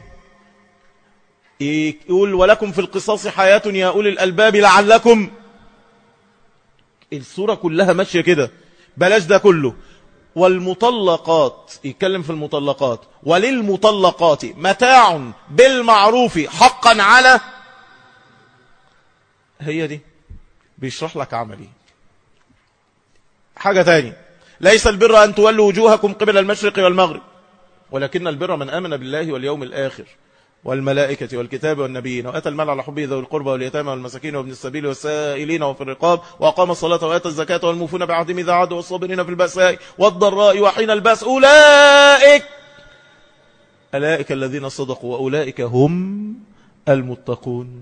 يقول ولكم في القصاص حياة يا أولي الألباب لعلكم الصورة كلها ماشية كده بلاش ده كله والمطلقات يتكلم في المطلقات وللمطلقات متاع بالمعروف حقا على هي دي بيشرح لك عملي حاجة تاني ليس البر أن تولوا وجوهكم قبل المشرق والمغرب ولكن البر من آمن بالله واليوم الآخر والملائكة والكتاب والنبيين وأتى المال على حبه ذوي القربى واليتامى والمساكين وابن السبيل والسائلين وفي الرقاب وأقام الصلاة وآتى الزكاة والموفون بعهدهم إذا عادوا والصابرين في البأساء والضراء وحين البأس أولئك أولئك الذين صدقوا وأولئك هم المتقون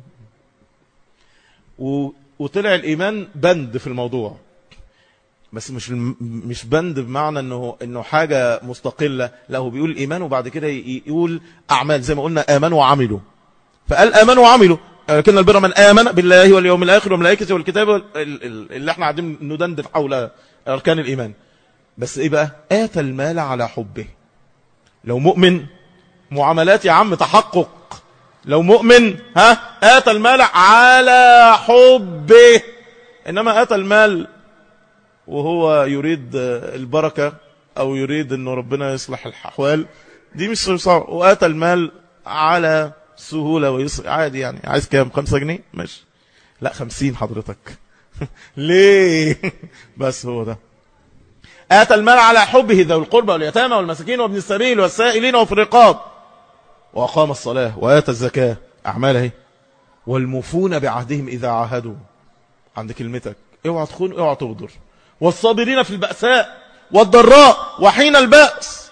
وطلع الإيمان بند في الموضوع بس مش مش بند بمعنى انه انه حاجه مستقله لا هو بيقول الايمان وبعد كده يقول اعمال زي ما قلنا امنوا وعملوا فقال امنوا وعملوا لكن البر من امن بالله واليوم الاخر والملائكه والكتاب اللي احنا قاعدين ندندن حول اركان الايمان بس ايه بقى اتى المال على حبه لو مؤمن معاملات يا عم تحقق لو مؤمن ها اتى المال على حبه انما اتى المال وهو يريد البركة أو يريد أنه ربنا يصلح الأحوال دي مش صعب وآتى المال على سهولة ويصل عادي يعني عايز كام خمسة جنيه ماشي لا خمسين حضرتك ليه بس هو ده آتى المال على حبه ذوي القربى واليتامى والمساكين وابن السبيل والسائلين وفي الرقاب وأقام الصلاة وآتى الزكاة أعمال اهي والمفون بعهدهم إذا عاهدوا عند كلمتك اوعى تخون اوعى تغدر والصابرين في البأساء والضراء وحين البأس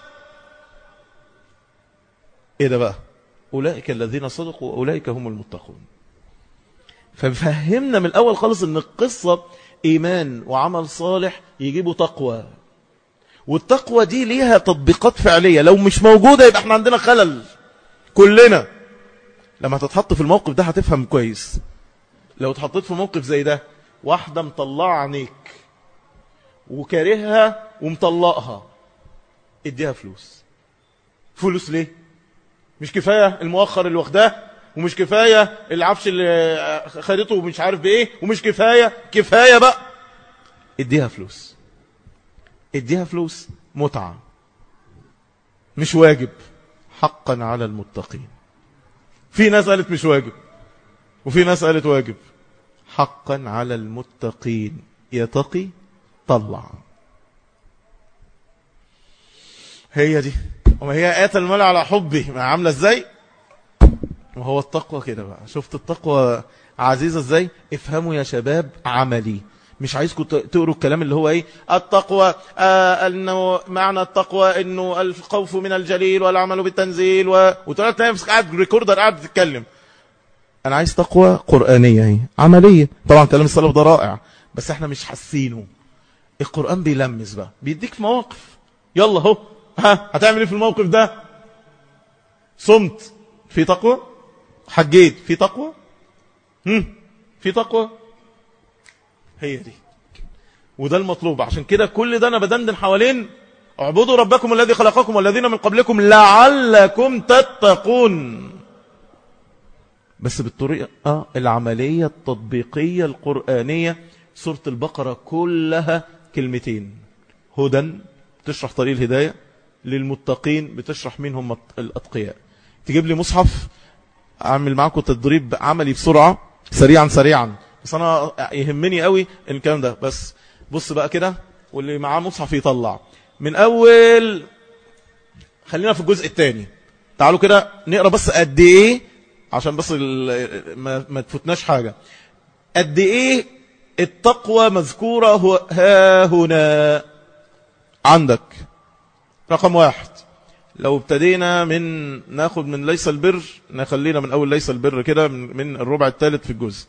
ايه ده بقى أولئك الذين صدقوا وأولئك هم المتقون ففهمنا من الأول خالص أن القصة إيمان وعمل صالح يجيبوا تقوى والتقوى دي ليها تطبيقات فعلية لو مش موجودة يبقى احنا عندنا خلل كلنا لما تتحط في الموقف ده هتفهم كويس لو اتحطيت في موقف زي ده واحدة مطلعة عينيك وكارهها ومطلقها اديها فلوس فلوس ليه مش كفاية المؤخر اللي واخداه ومش كفاية العفش اللي خدته ومش عارف بايه ومش كفاية كفاية بقى اديها فلوس اديها فلوس متعة مش واجب حقا على المتقين في ناس قالت مش واجب وفي ناس قالت واجب حقا على المتقين يتقي طلع هي دي وما هي آت المال على حبه ما عاملة ازاي وهو التقوى كده بقى شفت التقوى عزيزة ازاي افهموا يا شباب عملي مش عايزكم تقروا الكلام اللي هو ايه التقوى آه انه معنى التقوى انه الخوف من الجليل والعمل بالتنزيل و... وتقول نفسك قاعد ريكوردر قاعد بتتكلم انا عايز تقوى قرآنية هي عملية طبعا كلام السلف ده رائع بس احنا مش حاسينه القرآن بيلمس بقى بيديك في مواقف يلا هو ها هتعمل ايه في الموقف ده صمت في تقوى حجيت في تقوى هم في تقوى هي دي وده المطلوب عشان كده كل ده انا بدندن حوالين اعبدوا ربكم الذي خلقكم والذين من قبلكم لعلكم تتقون بس بالطريقة آه العملية التطبيقية القرآنية سورة البقرة كلها كلمتين هدى تشرح طريق الهداية للمتقين بتشرح مين هم الأتقياء تجيب لي مصحف أعمل معكم تدريب عملي بسرعة سريعا سريعا بس أنا يهمني قوي الكلام ده بس بص بقى كده واللي معاه مصحف يطلع من أول خلينا في الجزء الثاني تعالوا كده نقرأ بس قد إيه عشان بس ما, ما تفوتناش حاجة قد إيه التقوى مذكورة ها هنا عندك رقم واحد لو ابتدينا من ناخد من ليس البر نخلينا من أول ليس البر كده من, من الربع الثالث في الجزء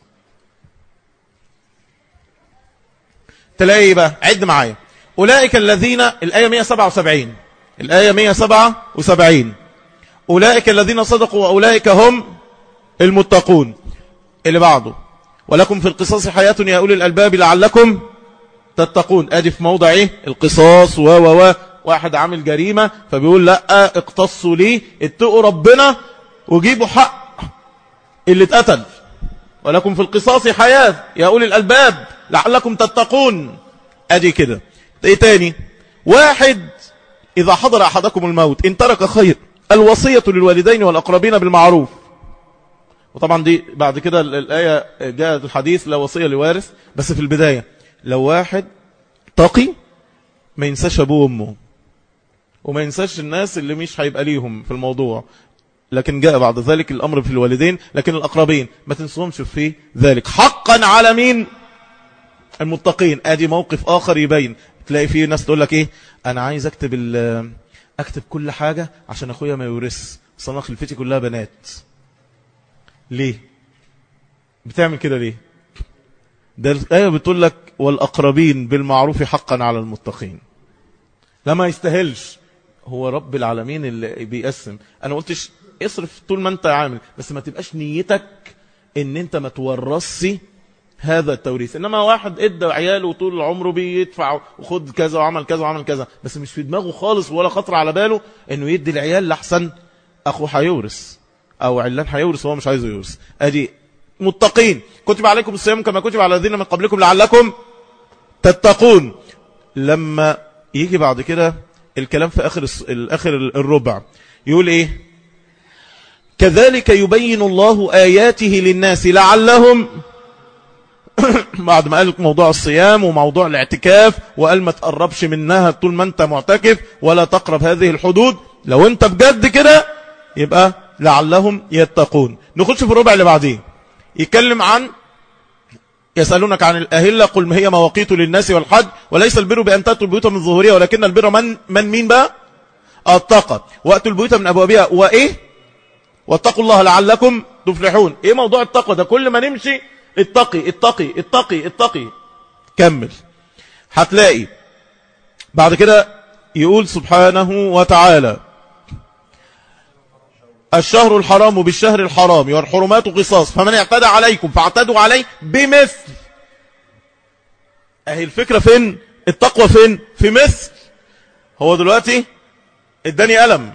تلاقي بقى عد معايا أولئك الذين الآية 177 الآية 177 أولئك الذين صدقوا وأولئك هم المتقون اللي بعده ولكم في القصاص حياة يا أولي الألباب لعلكم تتقون ادي في موضع ايه القصاص و و و واحد عامل جريمة فبيقول لا اقتصوا لي اتقوا ربنا وجيبوا حق اللي اتقتل ولكم في القصاص حياة يا أولي الألباب لعلكم تتقون ادي كده ايه تاني واحد إذا حضر أحدكم الموت إن ترك خير الوصية للوالدين والأقربين بالمعروف وطبعا دي بعد كده الآية جاءت الحديث لا وصية لوارث بس في البداية لو واحد تقي ما ينساش أبوه وأمه وما ينساش الناس اللي مش هيبقى ليهم في الموضوع لكن جاء بعد ذلك الأمر في الوالدين لكن الأقربين ما تنسوهمش في ذلك حقا على مين المتقين ادي موقف آخر يبين تلاقي فيه ناس تقول لك ايه انا عايز اكتب اكتب كل حاجة عشان اخويا ما يورث صنع خلفتي كلها بنات ليه بتعمل كده ليه ده الآية بتقول لك والأقربين بالمعروف حقا على المتقين لما يستاهلش هو رب العالمين اللي بيقسم انا قلتش اصرف طول ما انت عامل بس ما تبقاش نيتك ان انت ما تورثش هذا التوريث انما واحد ادى عياله طول عمره بيدفع وخد كذا وعمل كذا وعمل كذا بس مش في دماغه خالص ولا خطر على باله انه يدي العيال لحسن اخوه هيورث او علان هيورث وهو مش عايزه يورث ادي متقين كتب عليكم الصيام كما كتب على الذين من قبلكم لعلكم تتقون لما يجي بعد كده الكلام في آخر, الآخر الربع يقول إيه كذلك يبين الله آياته للناس لعلهم بعد ما قال موضوع الصيام وموضوع الاعتكاف وقال ما تقربش منها طول ما انت معتكف ولا تقرب هذه الحدود لو انت بجد كده يبقى لعلهم يتقون نخش في الربع اللي بعدين يتكلم عن يسألونك عن الأهلة قل ما هي مواقيت للناس والحج وليس البر بأن تأتوا البيوت من ظهورها ولكن البر من من مين بقى الطاقة وأتوا البيوت من أبوابها وإيه واتقوا الله لعلكم تفلحون إيه موضوع التقوى ده كل ما نمشي اتقي اتقي اتقي اتقي كمل هتلاقي بعد كده يقول سبحانه وتعالى الشهر الحرام بالشهر الحرام والحرمات قصاص فمن اعتدى عليكم فاعتدوا عليه بمثل اهي الفكرة فين التقوى فين في مثل هو دلوقتي اداني ألم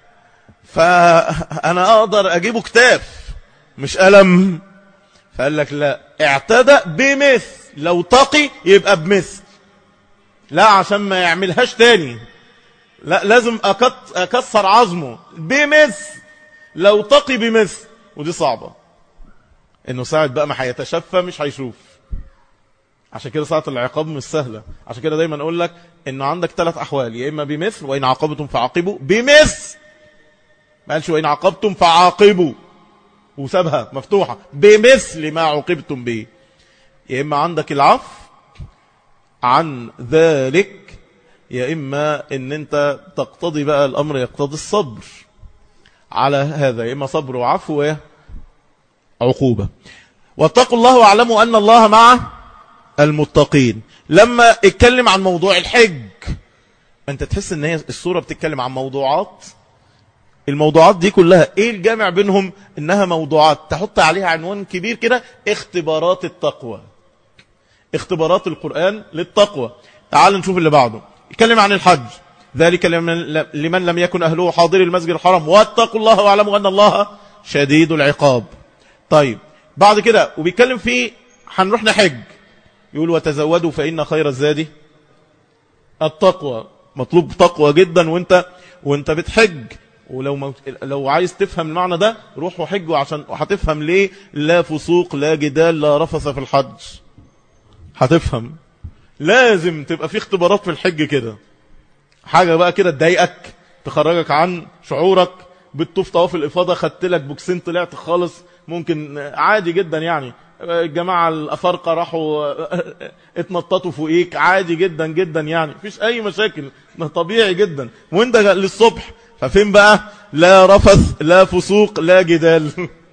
فأنا أقدر أجيبه كتاف مش ألم فقال لك لا اعتدى بمثل لو تقي يبقى بمثل لا عشان ما يعملهاش تاني لا لازم أكسر عظمه بمثل لو تقي بمثل ودي صعبة انه ساعة بقى ما هيتشفى مش هيشوف عشان كده ساعة العقاب مش سهلة عشان كده دايما اقول لك انه عندك ثلاث احوال يا اما بمثل وان عاقبتم فعاقبوا بمثل ما قالش وان عاقبتم فعاقبوا وسابها مفتوحة بمثل ما عوقبتم به يا اما عندك العفو عن ذلك يا اما ان انت تقتضي بقى الامر يقتضي الصبر على هذا إما صبر وعفو وعقوبة واتقوا الله واعلموا أن الله مع المتقين لما اتكلم عن موضوع الحج انت تحس ان هي الصورة بتتكلم عن موضوعات الموضوعات دي كلها ايه الجامع بينهم انها موضوعات تحط عليها عنوان كبير كده اختبارات التقوى اختبارات القرآن للتقوى تعال نشوف اللي بعده يتكلم عن الحج ذلك لمن, لمن لم يكن أهله حاضر المسجد الحرام واتقوا الله واعلموا أن الله شديد العقاب طيب بعد كده وبيتكلم في هنروح نحج يقول وتزودوا فإن خير الزاد التقوى مطلوب تقوى جدا وانت وانت بتحج ولو مو... لو عايز تفهم المعنى ده روح وحج عشان هتفهم ليه لا فسوق لا جدال لا رفث في الحج هتفهم لازم تبقى في اختبارات في الحج كده حاجة بقى كده تضايقك تخرجك عن شعورك بالطوف طواف الإفاضة خدت لك بوكسين طلعت خالص ممكن عادي جدا يعني الجماعة الأفارقة راحوا اتنططوا فوقيك عادي جدا جدا يعني مفيش أي مشاكل طبيعي جدا وانت للصبح ففين بقى لا رفث لا فسوق لا جدال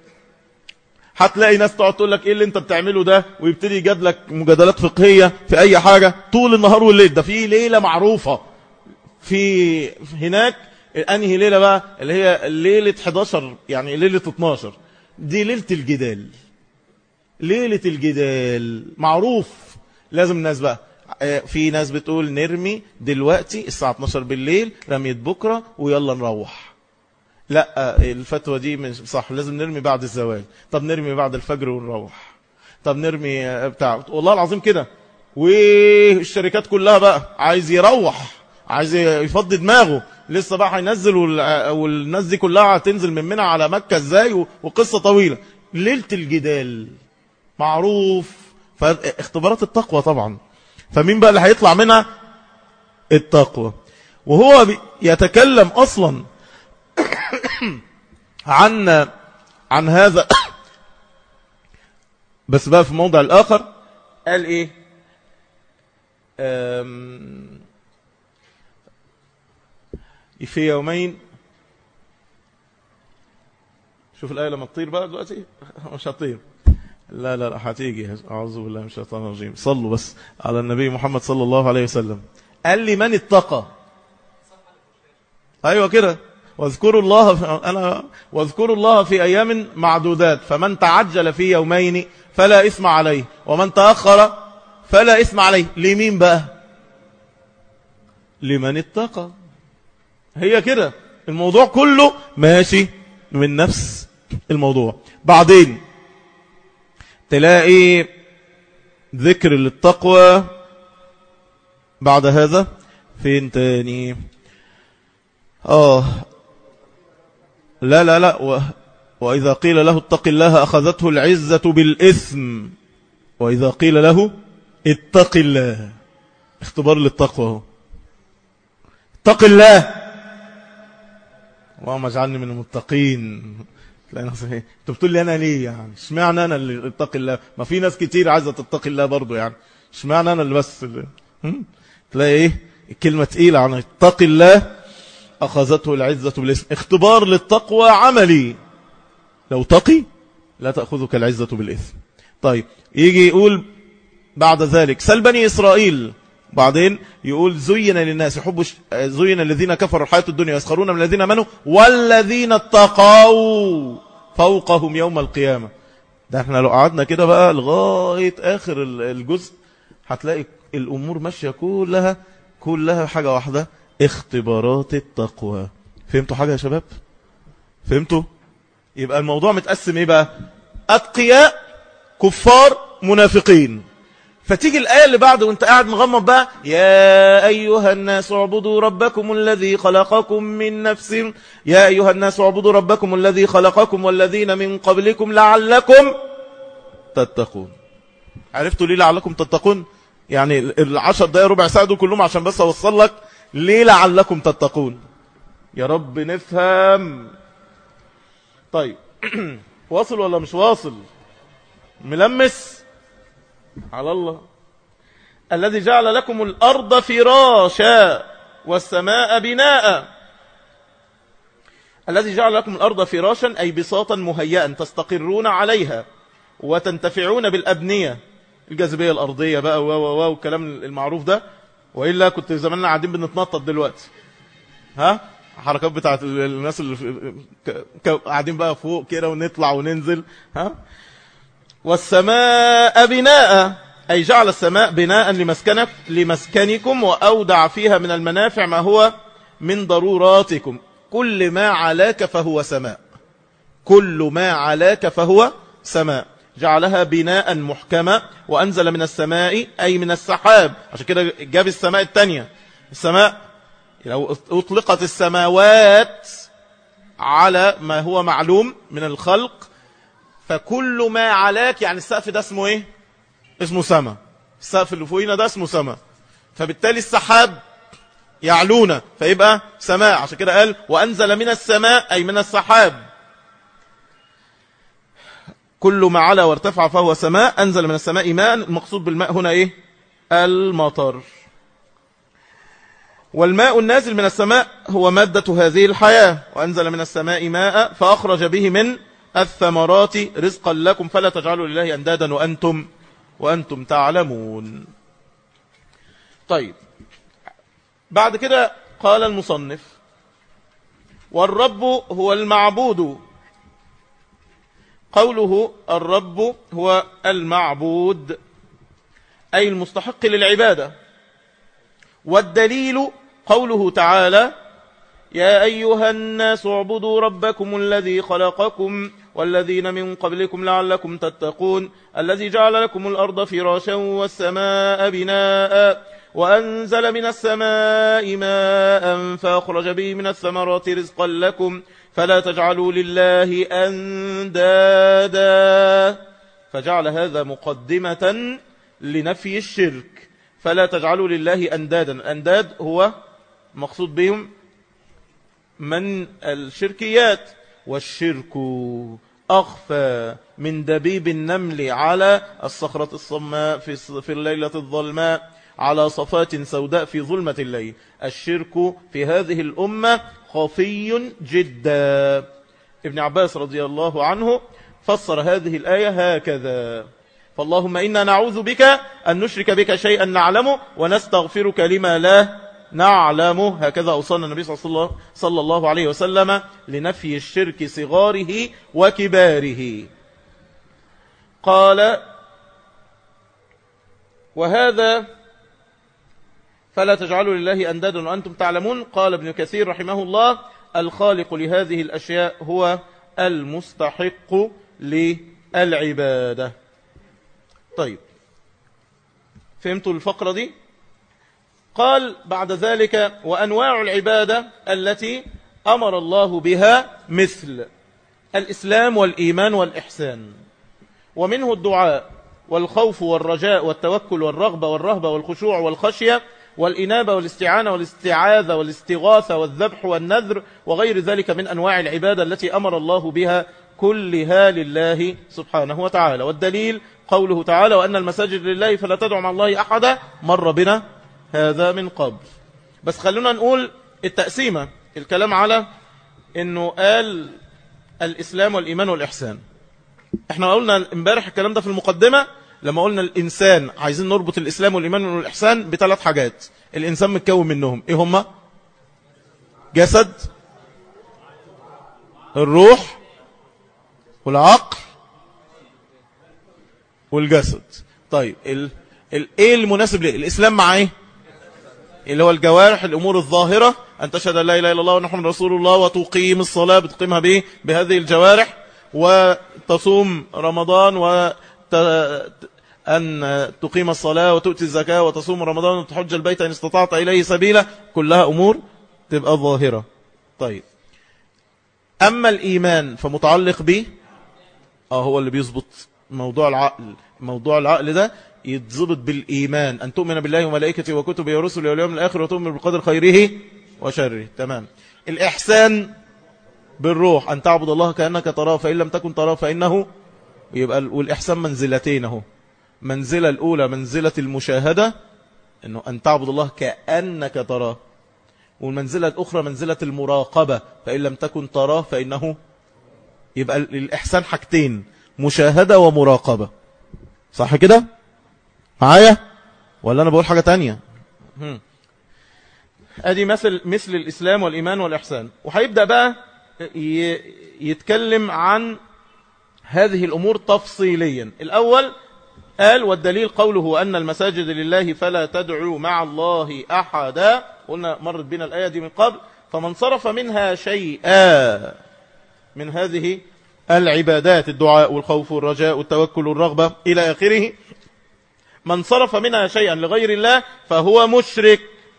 هتلاقي ناس تقعد تقول لك ايه اللي انت بتعمله ده ويبتدي يجاد لك مجادلات فقهية في اي حاجة طول النهار والليل ده في ليلة معروفة في هناك انهي ليلة بقى اللي هي ليلة 11 يعني ليلة 12 دي ليلة الجدال ليلة الجدال معروف لازم الناس بقى في ناس بتقول نرمي دلوقتي الساعة 12 بالليل رميت بكرة ويلا نروح لا الفتوى دي مش صح لازم نرمي بعد الزوال طب نرمي بعد الفجر ونروح طب نرمي بتاع والله العظيم كده والشركات كلها بقى عايز يروح عايز يفضي دماغه لسه بقى هينزل والناس دي كلها هتنزل من منى على مكة ازاي وقصة طويلة ليلة الجدال معروف فاختبارات التقوى طبعا فمين بقى اللي هيطلع منها التقوى وهو يتكلم اصلا عن عن هذا بس بقى في الموضع الاخر قال ايه في يومين شوف الآية لما تطير بقى دلوقتي مش هتطير لا لا لا هتيجي أعوذ بالله من الشيطان الرجيم صلوا بس على النبي محمد صلى الله عليه وسلم قال لي من اتقى أيوة كده واذكروا الله في أنا واذكروا الله في أيام معدودات فمن تعجل في يومين فلا إثم عليه ومن تأخر فلا إثم عليه لمين بقى لمن اتقى هي كده الموضوع كله ماشي من نفس الموضوع بعدين تلاقي ذكر للتقوى بعد هذا فين تاني آه لا لا لا و... وإذا قيل له اتق الله أخذته العزة بالإثم وإذا قيل له اتق الله اختبار للتقوى اتق الله اللهم اجعلني من المتقين تلاقي نفسك ايه انت بتقول لي انا ليه يعني اشمعنى انا اللي اتقي الله ما في ناس كتير عايزه تتقي الله برضه يعني اشمعنى انا اللي بس اللي... تلاقي ايه الكلمه تقيله عن اتقي الله اخذته العزه بالاسم اختبار للتقوى عملي لو تقي لا تاخذك العزه بالاثم طيب يجي يقول بعد ذلك سل بني اسرائيل بعدين يقول زين للناس حب زين الذين كفروا الحياة الدنيا يسخرون من الذين امنوا والذين اتقوا فوقهم يوم القيامة ده احنا لو قعدنا كده بقى لغاية آخر الجزء هتلاقي الأمور ماشية كلها كلها حاجة واحدة اختبارات التقوى فهمتوا حاجة يا شباب فهمتوا يبقى الموضوع متقسم ايه بقى أتقياء كفار منافقين فتيجي الآية اللي بعد وانت قاعد مغمض بقى يا أيها الناس اعبدوا ربكم الذي خلقكم من نفس يا أيها الناس اعبدوا ربكم الذي خلقكم والذين من قبلكم لعلكم تتقون عرفتوا ليه لعلكم تتقون يعني العشر دقايق ربع ساعة دول كلهم عشان بس أوصل لك ليه لعلكم تتقون يا رب نفهم طيب واصل ولا مش واصل ملمس على الله الذي جعل لكم الأرض فراشا والسماء بناء الذي جعل لكم الأرض فراشا أي بساطا مهيئا تستقرون عليها وتنتفعون بالأبنية الجاذبية الأرضية بقى و و و والكلام المعروف ده وإلا كنت زماننا قاعدين بنتنطط دلوقتي ها حركات بتاعت الناس اللي قاعدين بقى فوق كده ونطلع وننزل ها والسماء بناء أي جعل السماء بناء لمسكنك لمسكنكم وأودع فيها من المنافع ما هو من ضروراتكم كل ما علاك فهو سماء كل ما علاك فهو سماء جعلها بناء محكمة وأنزل من السماء أي من السحاب عشان كده جاب السماء الثانية السماء لو أطلقت السماوات على ما هو معلوم من الخلق فكل ما علاك يعني السقف ده اسمه ايه اسمه سما السقف اللي فوقينا ده اسمه سما فبالتالي السحاب يعلونا فيبقى سماء عشان كده قال وأنزل من السماء أي من السحاب كل ما علا وارتفع فهو سماء أنزل من السماء ماء المقصود بالماء هنا إيه المطر والماء النازل من السماء هو مادة هذه الحياة وأنزل من السماء ماء فأخرج به من الثمرات رزقا لكم فلا تجعلوا لله أندادا وأنتم وأنتم تعلمون طيب بعد كده قال المصنف والرب هو المعبود قوله الرب هو المعبود أي المستحق للعبادة والدليل قوله تعالى يا أيها الناس اعبدوا ربكم الذي خلقكم والذين من قبلكم لعلكم تتقون الذي جعل لكم الأرض فراشا والسماء بناء وأنزل من السماء ماء فأخرج به من الثمرات رزقا لكم فلا تجعلوا لله أندادا فجعل هذا مقدمة لنفي الشرك فلا تجعلوا لله أندادا أنداد هو مقصود بهم من الشركيات والشرك أخفى من دبيب النمل على الصخرة الصماء في الليلة الظلماء على صفات سوداء في ظلمة الليل الشرك في هذه الأمة خفي جدا ابن عباس رضي الله عنه فسر هذه الآية هكذا فاللهم إنا نعوذ بك أن نشرك بك شيئا نعلمه ونستغفرك لما لا نعلمه هكذا أوصانا النبي صلى الله عليه وسلم لنفي الشرك صغاره وكباره قال وهذا فلا تجعلوا لله أندادا وأنتم تعلمون قال ابن كثير رحمه الله الخالق لهذه الأشياء هو المستحق للعبادة طيب فهمتوا الفقرة دي قال بعد ذلك وأنواع العبادة التي أمر الله بها مثل الإسلام والإيمان والإحسان ومنه الدعاء والخوف والرجاء والتوكل والرغبة والرهبة والخشوع والخشية والإنابة والاستعانة والاستعاذة والاستغاثة والذبح والنذر وغير ذلك من أنواع العبادة التي أمر الله بها كلها لله سبحانه وتعالى والدليل قوله تعالى وأن المساجد لله فلا تدعو مع الله أحدا مر بنا هذا من قبل بس خلونا نقول التقسيمة الكلام على أنه قال الإسلام والإيمان والإحسان احنا قلنا امبارح الكلام ده في المقدمة لما قلنا الإنسان عايزين نربط الإسلام والإيمان والإحسان بثلاث حاجات الإنسان متكون منهم إيه هما جسد الروح والعقل والجسد طيب ال... ال... ايه المناسب ليه الاسلام مع ايه اللي هو الجوارح الامور الظاهرة ان تشهد لا اله الا الله ونحن رسول الله وتقيم الصلاة بتقيمها بايه بهذه الجوارح وتصوم رمضان و أن تقيم الصلاة وتؤتي الزكاة وتصوم رمضان وتحج البيت إن استطعت إليه سبيلا كلها أمور تبقى ظاهرة طيب أما الإيمان فمتعلق به آه هو اللي بيظبط موضوع العقل موضوع العقل ده يتظبط بالإيمان أن تؤمن بالله وملائكته وكتبه ورسله واليوم الآخر وتؤمن بالقدر خيره وشره تمام الإحسان بالروح أن تعبد الله كأنك تراه فإن لم تكن تراه فإنه يبقى والإحسان منزلتين اهو منزلة الأولى منزلة المشاهدة أنه أن تعبد الله كأنك تراه والمنزلة الأخرى منزلة المراقبة فإن لم تكن تراه فإنه يبقى الإحسان حاجتين مشاهدة ومراقبة صح كده معايا ولا أنا بقول حاجة تانية ادي مثل مثل الاسلام والايمان والاحسان وهيبدا بقى يتكلم عن هذه الامور تفصيليا الاول قال والدليل قوله ان المساجد لله فلا تدعوا مع الله احدا قلنا مرت بنا الايه دي من قبل فمن صرف منها شيئا من هذه العبادات الدعاء والخوف والرجاء والتوكل والرغبة إلى آخره من صرف منها شيئا لغير الله فهو مشرك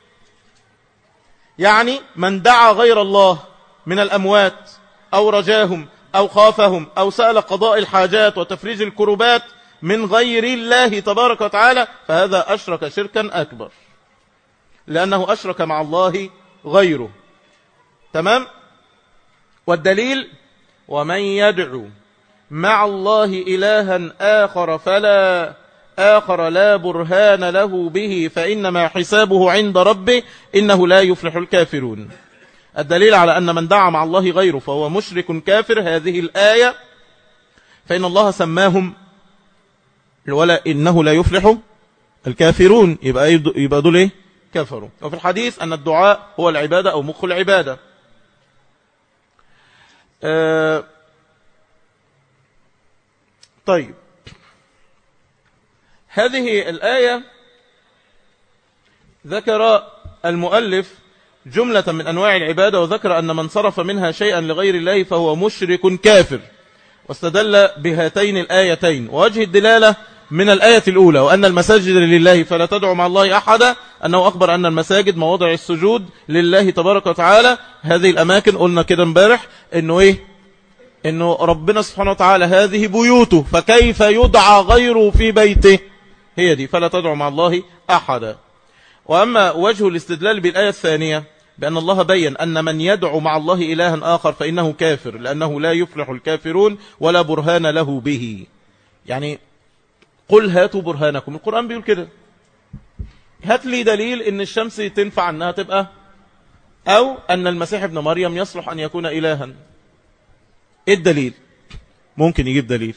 يعني من دعا غير الله من الأموات أو رجاهم أو خافهم أو سأل قضاء الحاجات وتفريج الكربات من غير الله تبارك وتعالى فهذا أشرك شركا أكبر لأنه أشرك مع الله غيره تمام والدليل ومن يدعو مع الله إلها آخر فلا آخر لا برهان له به فإنما حسابه عند ربه إنه لا يفلح الكافرون الدليل على أن من دعا مع الله غيره فهو مشرك كافر هذه الآية فإن الله سماهم ولا إنه لا يفلح الكافرون يبقى, يبقى دول إيه؟ كفروا وفي الحديث أن الدعاء هو العبادة أو مخ العبادة آه طيب هذه الآية ذكر المؤلف جملة من أنواع العبادة وذكر أن من صرف منها شيئا لغير الله فهو مشرك كافر واستدل بهاتين الآيتين ووجه الدلالة من الآية الأولى وأن المساجد لله فلا تدعو مع الله أحدا أنه أخبر أن المساجد مواضع السجود لله تبارك وتعالى هذه الأماكن قلنا كده امبارح أنه إيه أنه ربنا سبحانه وتعالى هذه بيوته فكيف يدعى غيره في بيته هي دي فلا تدعو مع الله أحدا وأما وجه الاستدلال بالآية الثانية بأن الله بين أن من يدعو مع الله إلها آخر فإنه كافر لأنه لا يفلح الكافرون ولا برهان له به يعني قل هاتوا برهانكم القرآن بيقول كده هات لي دليل ان الشمس تنفع انها تبقى او ان المسيح ابن مريم يصلح ان يكون الها ايه الدليل ممكن يجيب دليل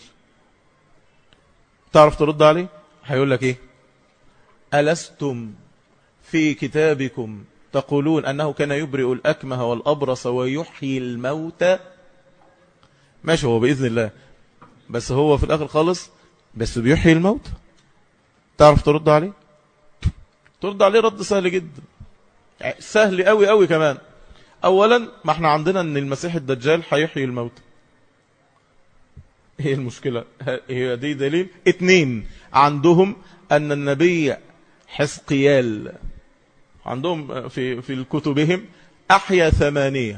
تعرف ترد عليه هيقول لك ايه ألستم في كتابكم تقولون أنه كان يبرئ الأكمه والأبرص ويحيي الموتى ماشي هو بإذن الله بس هو في الآخر خالص بس بيحيي الموت تعرف ترد عليه ترد عليه رد سهل جدا يعني سهل قوي قوي كمان اولا ما احنا عندنا ان المسيح الدجال هيحيي الموت هي المشكلة هي دي دليل اتنين عندهم ان النبي حسقيال عندهم في في كتبهم احيا ثمانية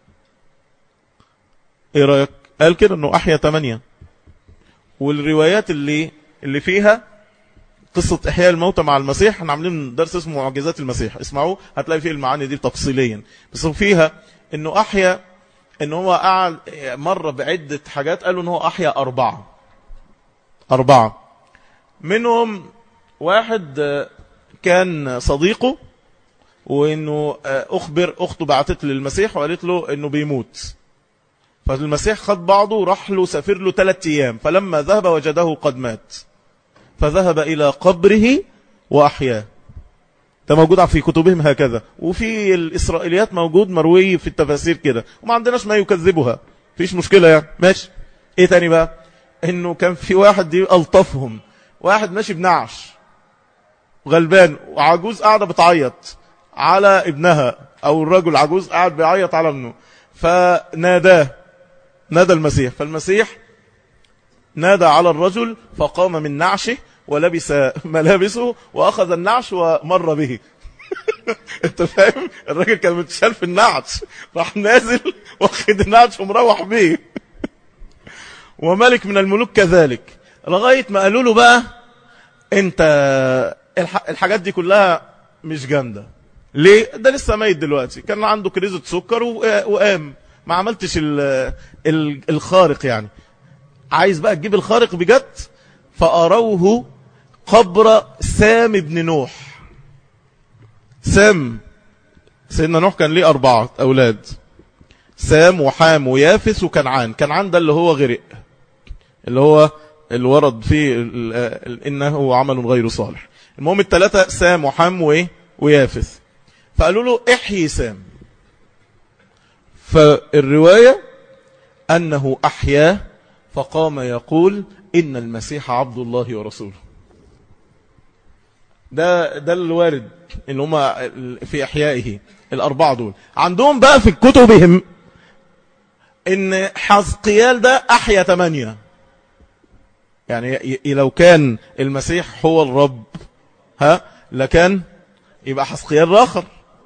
ايه رأيك قال كده انه احيا ثمانية والروايات اللي اللي فيها قصة إحياء الموتى مع المسيح احنا عاملين درس اسمه معجزات المسيح اسمعوه هتلاقي فيه المعاني دي تفصيليا بس فيها انه أحيا ان هو قعد مرة بعدة حاجات قالوا ان هو أحيا أربعة أربعة منهم واحد كان صديقه وانه اخبر اخته بعتت للمسيح وقالت له انه بيموت فالمسيح خد بعضه راح له سافر له ثلاثة أيام فلما ذهب وجده قد مات فذهب إلى قبره وأحياه ده موجود في كتبهم هكذا وفي الإسرائيليات موجود مروي في التفاسير كده وما عندناش ما يكذبها فيش مشكلة يعني ماشي ايه تاني بقى انه كان في واحد دي ألطفهم واحد ماشي بنعش غلبان وعجوز قاعدة بتعيط على ابنها او الرجل عجوز قاعد بيعيط على ابنه فناداه نادى المسيح فالمسيح نادى على الرجل فقام من نعشه ولبس ملابسه وأخذ النعش ومر به انت فاهم الراجل كان متشال في النعش راح نازل واخد النعش ومروح به وملك من الملوك كذلك لغاية ما قالوا له بقى انت الحاجات دي كلها مش جامدة ليه ده لسه ميت دلوقتي كان عنده كريزة سكر وقام ما عملتش ال ال الخارق يعني عايز بقى تجيب الخارق بجد فأروه قبر سام ابن نوح سام سيدنا نوح كان ليه أربعة أولاد سام وحام ويافس وكنعان كنعان ده اللي هو غرق اللي هو اللي ورد فيه إنه عمل غير صالح المهم الثلاثة سام وحام وإيه ويافث فقالوا له احيي سام فالرواية أنه أحياه فقام يقول إن المسيح عبد الله ورسوله ده ده الوارد ان هم في احيائه الاربعه دول عندهم بقى في كتبهم ان حزقيال ده احيا ثمانية يعني لو كان المسيح هو الرب ها لكان يبقى حزقيال راخر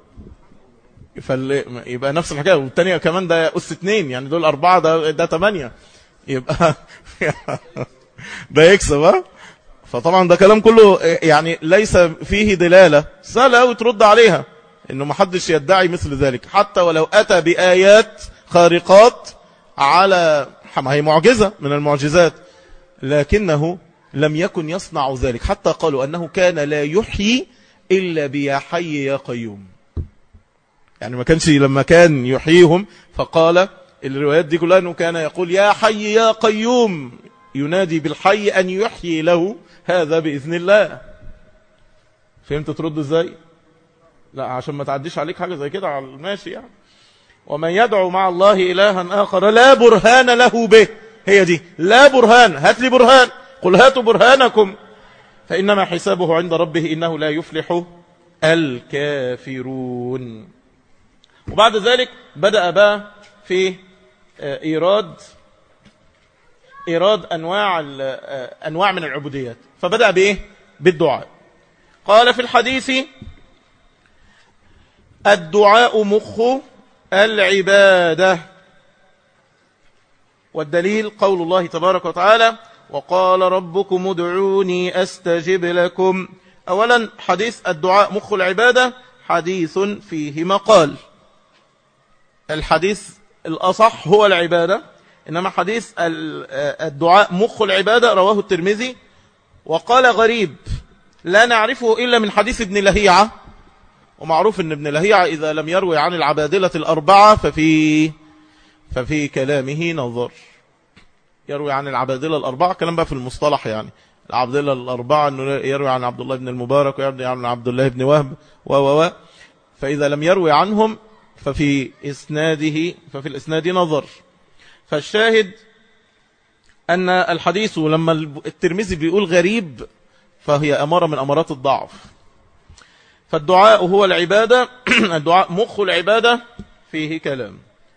يبقى نفس الحكايه والثانيه كمان ده اس اثنين يعني دول اربعه ده ده ثمانيه يبقى ده يكسب ها فطبعا ده كلام كله يعني ليس فيه دلاله سهل قوي ترد عليها انه ما حدش يدعي مثل ذلك حتى ولو اتى بايات خارقات على ما هي معجزه من المعجزات لكنه لم يكن يصنع ذلك حتى قالوا انه كان لا يحيي الا بيا حي يا قيوم يعني ما كانش لما كان يحييهم فقال الروايات دي كلها أنه كان يقول يا حي يا قيوم ينادي بالحي أن يحيي له هذا بإذن الله فهمت ترد ازاي لا عشان ما تعديش عليك حاجة زي كده على الماشي يعني ومن يدعو مع الله إلها آخر لا برهان له به هي دي لا برهان هات لي برهان قل هاتوا برهانكم فإنما حسابه عند ربه إنه لا يفلح الكافرون وبعد ذلك بدأ بقى في آه، إيراد إيراد أنواع, آه، أنواع من العبوديات فبدأ بإيه؟ بالدعاء قال في الحديث الدعاء مخ العبادة والدليل قول الله تبارك وتعالى وقال ربكم ادعوني أستجب لكم أولا حديث الدعاء مخ العبادة حديث فيه مقال الحديث الأصح هو العبادة إنما حديث الدعاء مخ العبادة رواه الترمذي وقال غريب لا نعرفه إلا من حديث ابن لهيعة ومعروف أن ابن لهيعة إذا لم يروي عن العبادلة الأربعة ففي, ففي كلامه نظر يروي عن العبادلة الأربعة كلام بقى في المصطلح يعني العبادلة الأربعة أنه يروي عن عبد الله بن المبارك ويروي عن عبد الله بن وهب و و فإذا لم يروي عنهم ففي إسناده ففي الإسناد نظر فالشاهد أن الحديث لما الترمذي بيقول غريب فهي أمارة من أمارات الضعف فالدعاء هو العبادة الدعاء مخ العبادة فيه كلام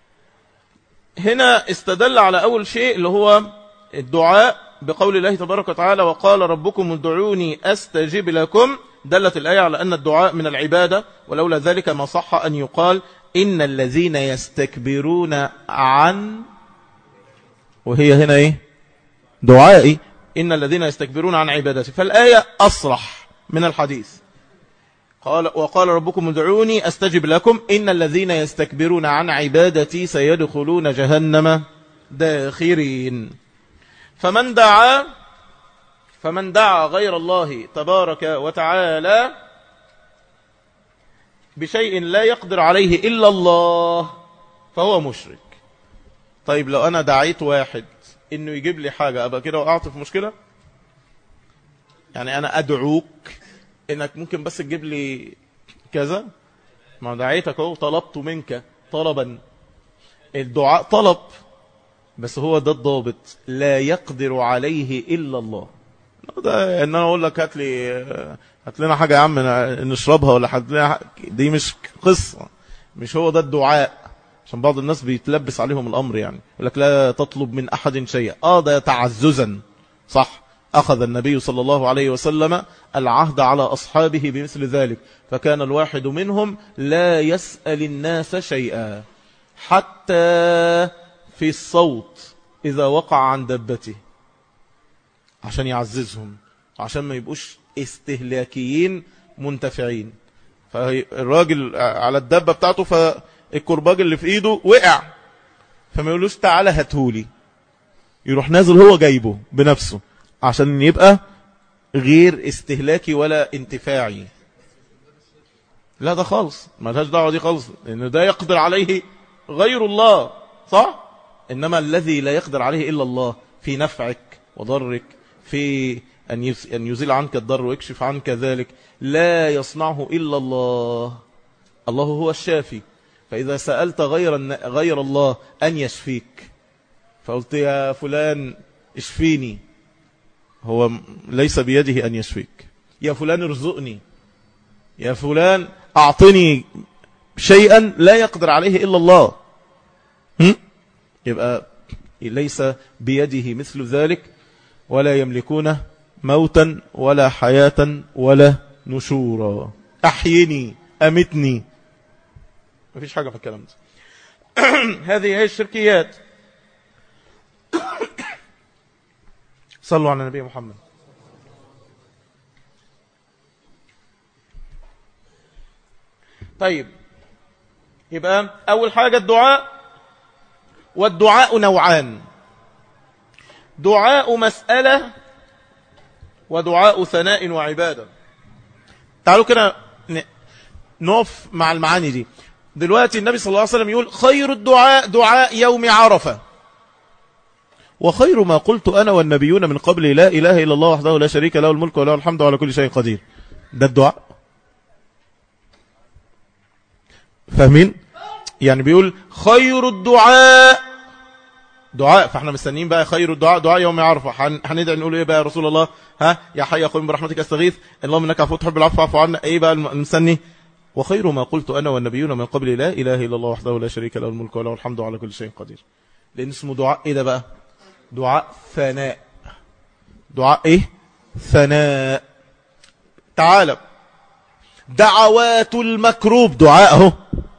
هنا استدل على أول شيء اللي هو الدعاء بقول الله تبارك وتعالى وقال ربكم ادعوني أستجب لكم دلت الآية على أن الدعاء من العبادة ولولا ذلك ما صح أن يقال إن الذين يستكبرون عن وهي هنا إيه دعائي إن الذين يستكبرون عن عبادتي فالآية أصرح من الحديث قال وقال ربكم ادعوني أستجب لكم إن الذين يستكبرون عن عبادتي سيدخلون جهنم داخرين فمن دعا فمن دعا غير الله تبارك وتعالى بشيء لا يقدر عليه إلا الله فهو مشرك طيب لو أنا دعيت واحد إنه يجيب لي حاجة أبقى كده وقعت في مشكلة يعني أنا أدعوك إنك ممكن بس تجيب لي كذا ما دعيتك اهو طلبت منك طلبا الدعاء طلب بس هو ده الضابط لا يقدر عليه إلا الله ده ان انا اقول لك هات لي هات لنا حاجه يا عم نشربها ولا هات لنا دي مش قصه مش هو ده الدعاء عشان بعض الناس بيتلبس عليهم الامر يعني يقول لك لا تطلب من احد شيئا اه ده تعززا صح أخذ النبي صلى الله عليه وسلم العهد على أصحابه بمثل ذلك فكان الواحد منهم لا يسأل الناس شيئا حتى في الصوت إذا وقع عن دبته عشان يعززهم عشان ما يبقوش استهلاكيين منتفعين فالراجل على الدبة بتاعته فالكرباج اللي في ايده وقع فما يقولوش تعالى هاتهولي يروح نازل هو جايبه بنفسه عشان يبقى غير استهلاكي ولا انتفاعي لا ده خالص ما لهاش دعوه دي خالص لان ده يقدر عليه غير الله صح انما الذي لا يقدر عليه الا الله في نفعك وضرك في أن أن يزيل عنك الضر ويكشف عنك ذلك لا يصنعه إلا الله الله هو الشافي فإذا سألت غير, غير الله أن يشفيك فقلت يا فلان اشفيني هو ليس بيده أن يشفيك يا فلان ارزقني يا فلان أعطني شيئا لا يقدر عليه إلا الله يبقى ليس بيده مثل ذلك ولا يملكون موتا ولا حياة ولا نشورا أحيني أمتني ما فيش حاجة في الكلام ده هذه هي الشركيات صلوا على النبي محمد طيب يبقى أول حاجة الدعاء والدعاء نوعان دعاء مسألة ودعاء ثناء وعبادة تعالوا كده نقف مع المعاني دي دلوقتي النبي صلى الله عليه وسلم يقول خير الدعاء دعاء يوم عرفة وخير ما قلت أنا والنبيون من قبل لا إله إلا الله وحده لا شريك له الملك وله الحمد على كل شيء قدير ده الدعاء فاهمين يعني بيقول خير الدعاء دعاء فاحنا مستنيين بقى خير الدعاء دعاء يوم عرفه هندعي نقول ايه بقى يا رسول الله ها يا حي قوم برحمتك استغيث اللهم انك عفو تحب العفو فاعف عنا ايه بقى المستني وخير ما قلت انا والنبيون من قبل لا اله الا الله وحده لا شريك له الملك وله الحمد على كل شيء قدير لان اسمه دعاء ايه ده بقى دعاء ثناء دعاء ايه ثناء تعال دعوات المكروب دعاء اهو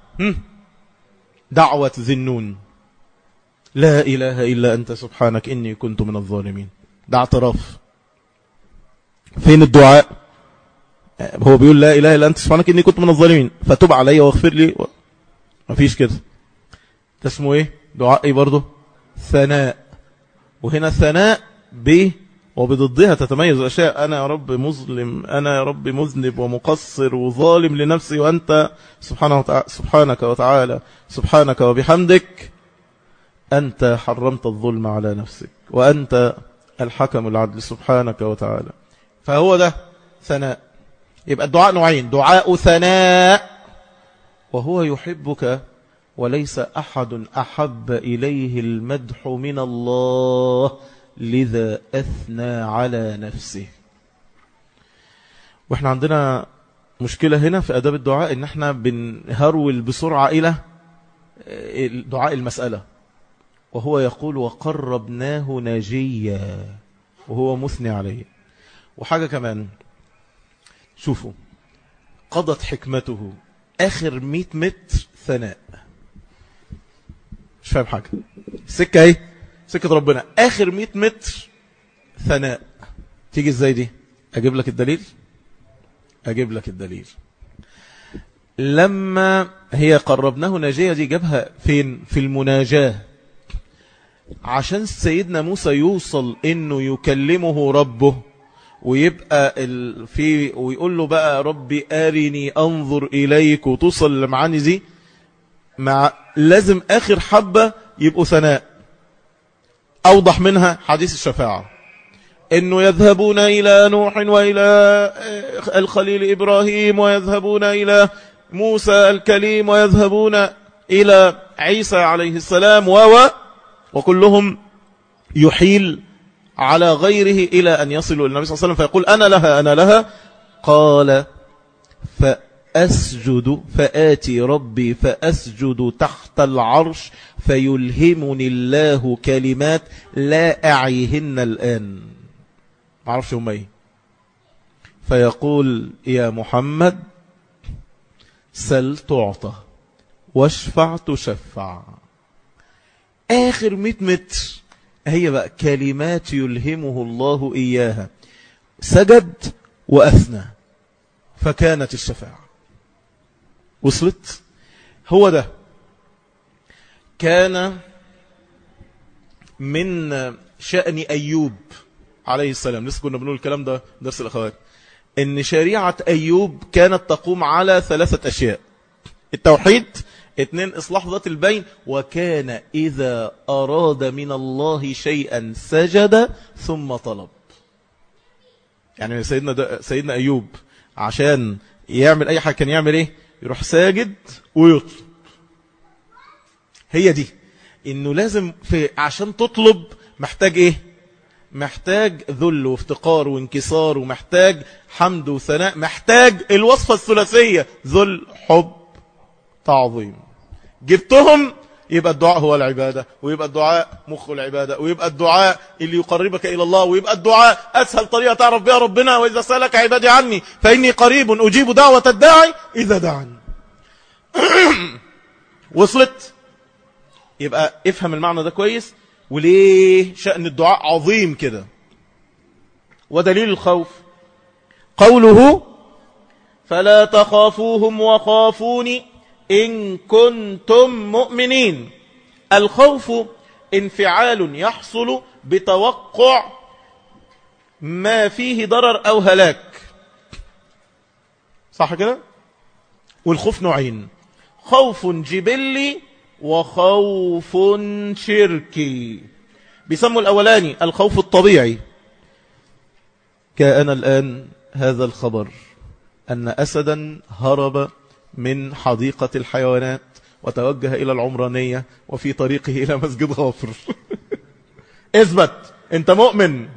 دعوة ذنون لا إله إلا أنت سبحانك إني كنت من الظالمين ده اعتراف فين الدعاء هو بيقول لا إله إلا أنت سبحانك إني كنت من الظالمين فتب علي واغفر لي ما فيش كده ده اسمه إيه دعاء إيه برضه ثناء وهنا ثناء ب وبضدها تتميز الأشياء أنا يا رب مظلم أنا يا رب مذنب ومقصر وظالم لنفسي وأنت سبحانه وتعالى سبحانك وتعالى سبحانك وبحمدك أنت حرمت الظلم على نفسك وأنت الحكم العدل سبحانك وتعالى فهو ده ثناء يبقى الدعاء نوعين دعاء ثناء وهو يحبك وليس أحد أحب إليه المدح من الله لذا أثنى على نفسه واحنا عندنا مشكلة هنا في أداب الدعاء ان احنا بنهرول بسرعة إلى دعاء المسألة وهو يقول وقربناه ناجيا وهو مثني عليه وحاجة كمان شوفوا قضت حكمته آخر مئة متر ثناء مش فاهم حاجة السكة ايه سكة ربنا آخر مئة متر ثناء تيجي ازاي دي أجيب لك الدليل أجيب لك الدليل لما هي قربناه ناجية دي جابها فين في المناجاة عشان سيدنا موسى يوصل انه يكلمه ربه ويبقى في ويقول له بقى ربي أرني أنظر إليك وتوصل لمعاني دي مع لازم آخر حبة يبقوا ثناء أوضح منها حديث الشفاعة إنه يذهبون إلى نوح وإلى الخليل إبراهيم ويذهبون إلى موسى الكليم ويذهبون إلى عيسى عليه السلام و وكلهم يحيل على غيره إلى أن يصلوا النبي صلى الله عليه وسلم فيقول أنا لها أنا لها قال فأسجد فآتي ربي فأسجد تحت العرش فيلهمني الله كلمات لا أعيهن الآن ما أعرفش هم ايه فيقول يا محمد سل تعطى واشفع تشفع آخر مئة متر هي بقى كلمات يلهمه الله إياها سجد وأثنى فكانت الشفاعة وصلت هو ده كان من شأن أيوب عليه السلام لسه كنا بنقول الكلام ده درس الأخوات ان شريعة أيوب كانت تقوم على ثلاثة أشياء التوحيد اثنين إصلاح ذات البين وكان إذا أراد من الله شيئا سجد ثم طلب يعني سيدنا, دا سيدنا أيوب عشان يعمل أي حاجة كان يعمل إيه يروح ساجد ويطلب هي دي إنه لازم في عشان تطلب محتاج إيه محتاج ذل وافتقار وانكسار ومحتاج حمد وثناء محتاج الوصفة الثلاثية ذل حب تعظيم جبتهم يبقى الدعاء هو العبادة ويبقى الدعاء مخ العبادة ويبقى الدعاء اللي يقربك إلى الله ويبقى الدعاء أسهل طريقة تعرف بها ربنا وإذا سألك عبادي عني فإني قريب أجيب دعوة الداعي إذا دعن وصلت يبقى افهم المعنى ده كويس وليه شأن الدعاء عظيم كده ودليل الخوف قوله فلا تخافوهم وخافوني إن كنتم مؤمنين الخوف انفعال يحصل بتوقع ما فيه ضرر أو هلاك صح كده والخوف نوعين خوف جبلي وخوف شركي بيسموا الأولاني الخوف الطبيعي كأنا الآن هذا الخبر أن أسدا هرب من حديقة الحيوانات وتوجه إلى العمرانية وفي طريقه إلى مسجد غافر اثبت انت مؤمن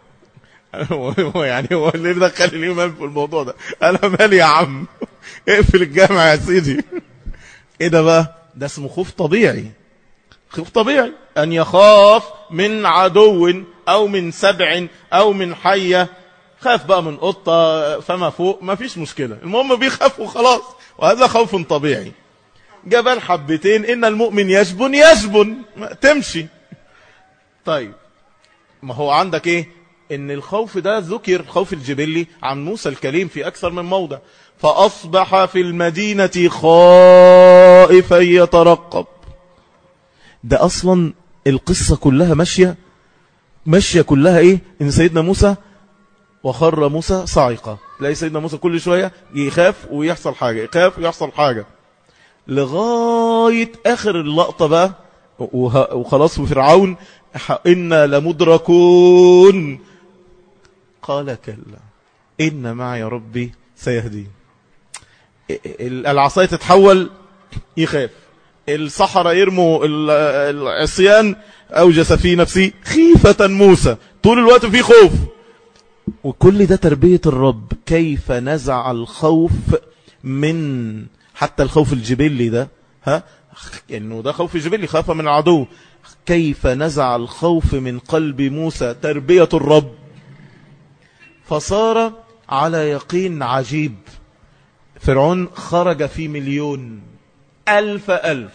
يعني هو اللي دخل الإمام في الموضوع ده أنا مالي يا عم اقفل الجامع يا سيدي ايه ده بقى ده اسمه خوف طبيعي خوف طبيعي أن يخاف من عدو أو من سبع أو من حية خاف بقى من قطة فما فوق ما فيش مشكلة المهم بيخاف وخلاص وهذا خوف طبيعي جبل حبتين إن المؤمن يجبن يجبن تمشي طيب ما هو عندك إيه إن الخوف ده ذكر خوف الجبلي عن موسى الكليم في أكثر من موضع فأصبح في المدينة خائفا يترقب ده أصلا القصة كلها ماشية ماشية كلها إيه إن سيدنا موسى وخر موسى صاعقة تلاقي سيدنا موسى كل شوية يخاف ويحصل حاجة يخاف ويحصل حاجة لغاية آخر اللقطة بقى وخلاص وفرعون إنا لمدركون قال كلا إن معي ربي سيهدين العصاية تتحول يخاف الصحراء يرموا العصيان أوجس في نفسي خيفة موسى طول الوقت في خوف وكل ده تربية الرب كيف نزع الخوف من حتى الخوف الجبلي ده ها انه ده خوف جبلي خاف من العدو كيف نزع الخوف من قلب موسى تربية الرب فصار على يقين عجيب فرعون خرج في مليون ألف ألف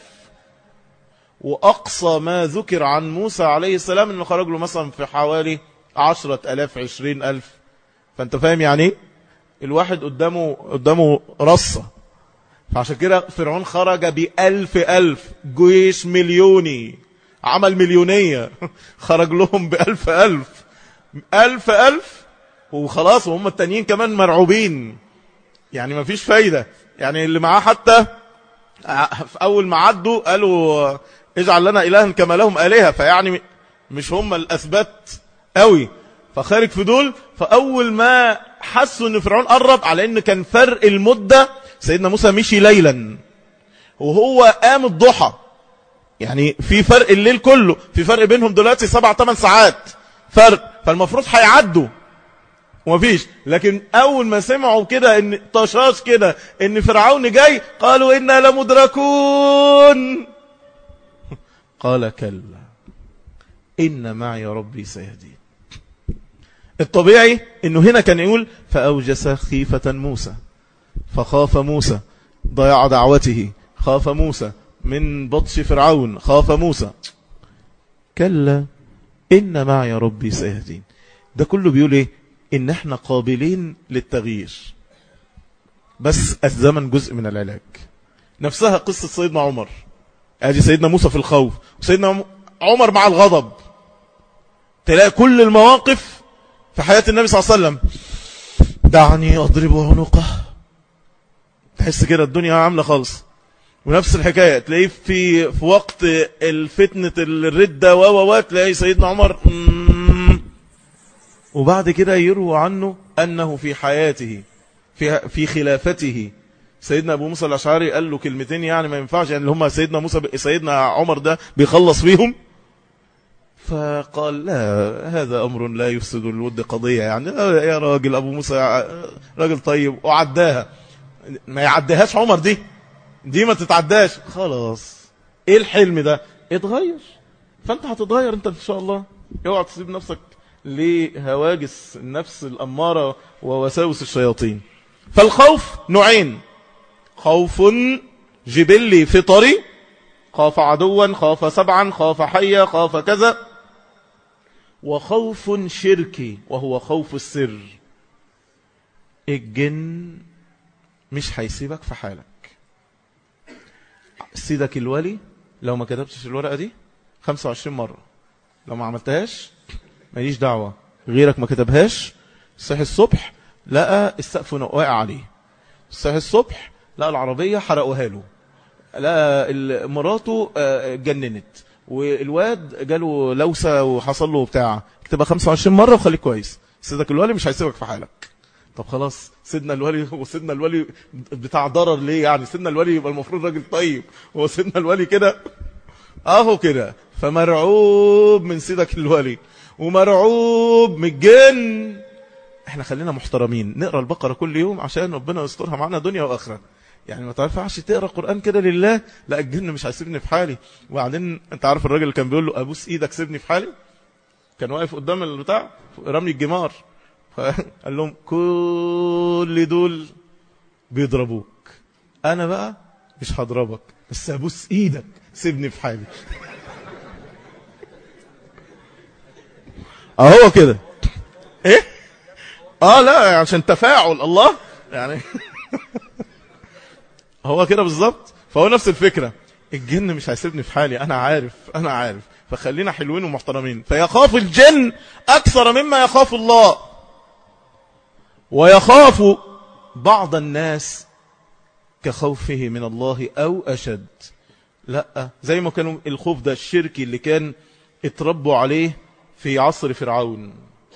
وأقصى ما ذكر عن موسى عليه السلام أنه خرج له مثلا في حوالي عشرة ألاف عشرين ألف فأنت فاهم يعني الواحد قدامه, قدامه رصة فعشان كده فرعون خرج بألف ألف جيش مليوني عمل مليونية خرج لهم بألف ألف ألف ألف وخلاص وهم التانيين كمان مرعوبين يعني ما فيش فايدة يعني اللي معاه حتى في أول ما عدوا قالوا اجعل لنا إلها كما لهم آلهة فيعني مش هم الأثبات قوي فخارج في دول فأول ما حسوا ان فرعون قرب على ان كان فرق المدة سيدنا موسى مشي ليلا وهو قام الضحى يعني في فرق الليل كله في فرق بينهم دلوقتي سبع ثمان ساعات فرق فالمفروض هيعدوا ومفيش لكن اول ما سمعوا كده ان طشاش كده ان فرعون جاي قالوا انا لمدركون قال كلا ان معي ربي سيهدين الطبيعي انه هنا كان يقول فاوجس خيفة موسى فخاف موسى ضياع دعوته خاف موسى من بطش فرعون خاف موسى كلا إن معي ربي سيهدين ده كله بيقول إيه إن احنا قابلين للتغيير بس الزمن جزء من العلاج نفسها قصة سيدنا عمر ادي سيدنا موسى في الخوف وسيدنا عمر مع الغضب تلاقي كل المواقف في حياة النبي صلى الله عليه وسلم دعني أضرب عنقه تحس كده الدنيا عاملة خالص ونفس الحكاية تلاقيه في في وقت الفتنة الردة و و تلاقي سيدنا عمر وبعد كده يروى عنه أنه في حياته في, في خلافته سيدنا أبو موسى الأشعري قال له كلمتين يعني ما ينفعش يعني اللي هم سيدنا موسى سيدنا عمر ده بيخلص فيهم فقال لا هذا أمر لا يفسد الود قضية يعني يا راجل أبو موسى راجل طيب وعداها ما يعديهاش عمر دي دي ما تتعداش خلاص ايه الحلم ده اتغير فانت هتتغير انت ان شاء الله اوعى تسيب نفسك لهواجس النفس الأمارة ووساوس الشياطين فالخوف نوعين خوف جبلي فطري خاف عدوا خاف سبعا خاف حيا خاف كذا وخوف شركي وهو خوف السر الجن مش هيسيبك في حالك سيدك الولي لو ما كتبتش الورقة دي 25 مرة لو ما عملتهاش ماليش دعوة غيرك ما كتبهاش صحي الصبح لقى السقف واقع عليه صحي الصبح لقى العربية حرقوها له لقى مراته آه، جننت والواد جاله لوسة وحصل له بتاع اكتبها 25 مرة وخليك كويس سيدك الولي مش هيسيبك في حالك طب خلاص سيدنا الولي وسيدنا الولي بتاع ضرر ليه يعني سيدنا الولي يبقى المفروض راجل طيب هو سيدنا الولي كده اهو كده فمرعوب من سيدك الولي ومرعوب من الجن احنا خلينا محترمين نقرا البقره كل يوم عشان ربنا يسترها معانا دنيا واخره يعني ما تعرفش تقرا قران كده لله لا الجن مش هيسيبني في حالي وبعدين انت عارف الراجل اللي كان بيقول له ابوس ايدك سيبني في حالي كان واقف قدام البتاع رمي الجمار قال لهم كل دول بيضربوك انا بقى مش هضربك بس ابوس ايدك سيبني في حالي اهو كده ايه اه لا عشان تفاعل الله يعني هو كده بالظبط فهو نفس الفكرة الجن مش هيسيبني في حالي انا عارف انا عارف فخلينا حلوين ومحترمين فيخاف الجن اكثر مما يخاف الله ويخاف بعض الناس كخوفه من الله او اشد لا زي ما كانوا الخوف ده الشركي اللي كان اتربوا عليه في عصر فرعون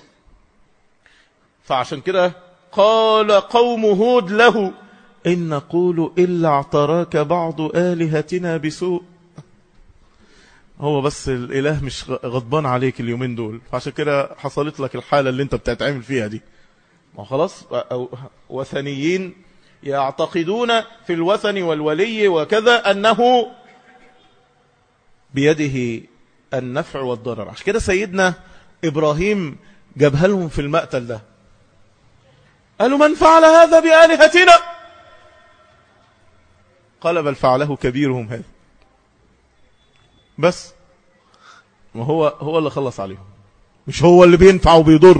فعشان كده قال قوم هود له إن نقول إلا اعتراك بعض آلهتنا بسوء هو بس الإله مش غضبان عليك اليومين دول فعشان كده حصلت لك الحالة اللي انت بتتعامل فيها دي ما خلاص وثنيين يعتقدون في الوثن والولي وكذا أنه بيده النفع والضرر عشان كده سيدنا إبراهيم جابها لهم في المقتل ده قالوا من فعل هذا بآلهتنا قال بل فعله كبيرهم هذا بس ما هو هو اللي خلص عليهم مش هو اللي بينفع وبيضر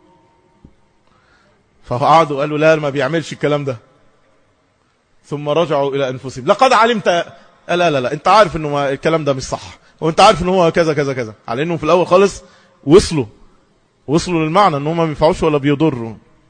فقعدوا قالوا لا ما بيعملش الكلام ده ثم رجعوا إلى أنفسهم لقد علمت لا لا لا انت عارف انه الكلام ده مش صح وانت عارف ان هو كذا كذا كذا على انه في الاول خالص وصلوا وصلوا للمعنى ان هم ما بينفعوش ولا بيضروا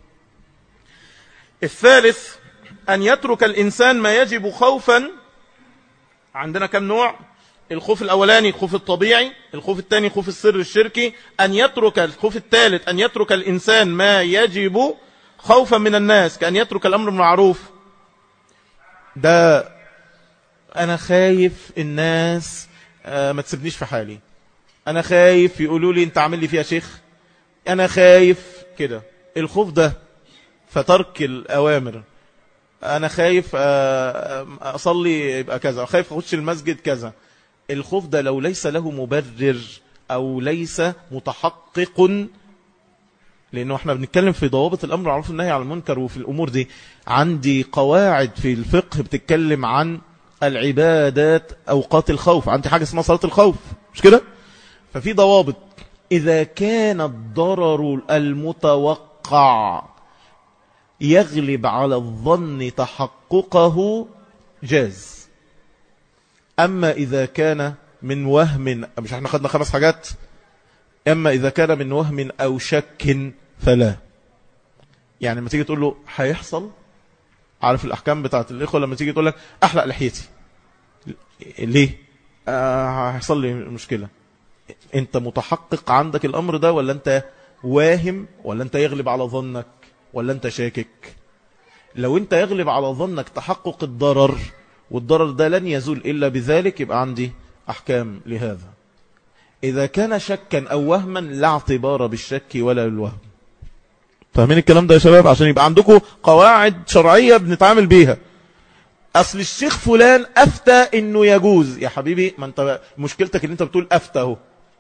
الثالث ان يترك الانسان ما يجب خوفا عندنا كم نوع الخوف الاولاني الخوف الطبيعي الخوف الثاني خوف السر الشركي ان يترك الخوف الثالث ان يترك الانسان ما يجب خوفا من الناس كان يترك الامر المعروف ده انا خايف الناس آه، ما تسيبنيش في حالي انا خايف يقولوا لي انت عامل لي فيها شيخ انا خايف كده الخوف ده فترك الاوامر انا خايف آه، اصلي يبقى كذا خايف اخش المسجد كذا الخوف ده لو ليس له مبرر او ليس متحقق لانه احنا بنتكلم في ضوابط الامر والمعروف والنهي عن المنكر وفي الامور دي عندي قواعد في الفقه بتتكلم عن العبادات أوقات الخوف عندي حاجة اسمها صلاة الخوف مش كده ففي ضوابط إذا كان الضرر المتوقع يغلب على الظن تحققه جاز أما إذا كان من وهم مش احنا خدنا خمس حاجات أما إذا كان من وهم أو شك فلا يعني لما تيجي تقول له هيحصل عارف الأحكام بتاعت الإخوة لما تيجي تقول لك أحلق لحيتي ليه آه هيحصل لي مشكلة انت متحقق عندك الأمر ده ولا انت واهم ولا انت يغلب على ظنك ولا انت شاكك لو انت يغلب على ظنك تحقق الضرر والضرر ده لن يزول إلا بذلك يبقى عندي أحكام لهذا إذا كان شكا أو وهما لا اعتبار بالشك ولا الوهم فاهمين الكلام ده يا شباب عشان يبقى عندكم قواعد شرعية بنتعامل بيها أصل الشيخ فلان أفتى إنه يجوز يا حبيبي ما أنت مشكلتك إن أنت بتقول أفتى هو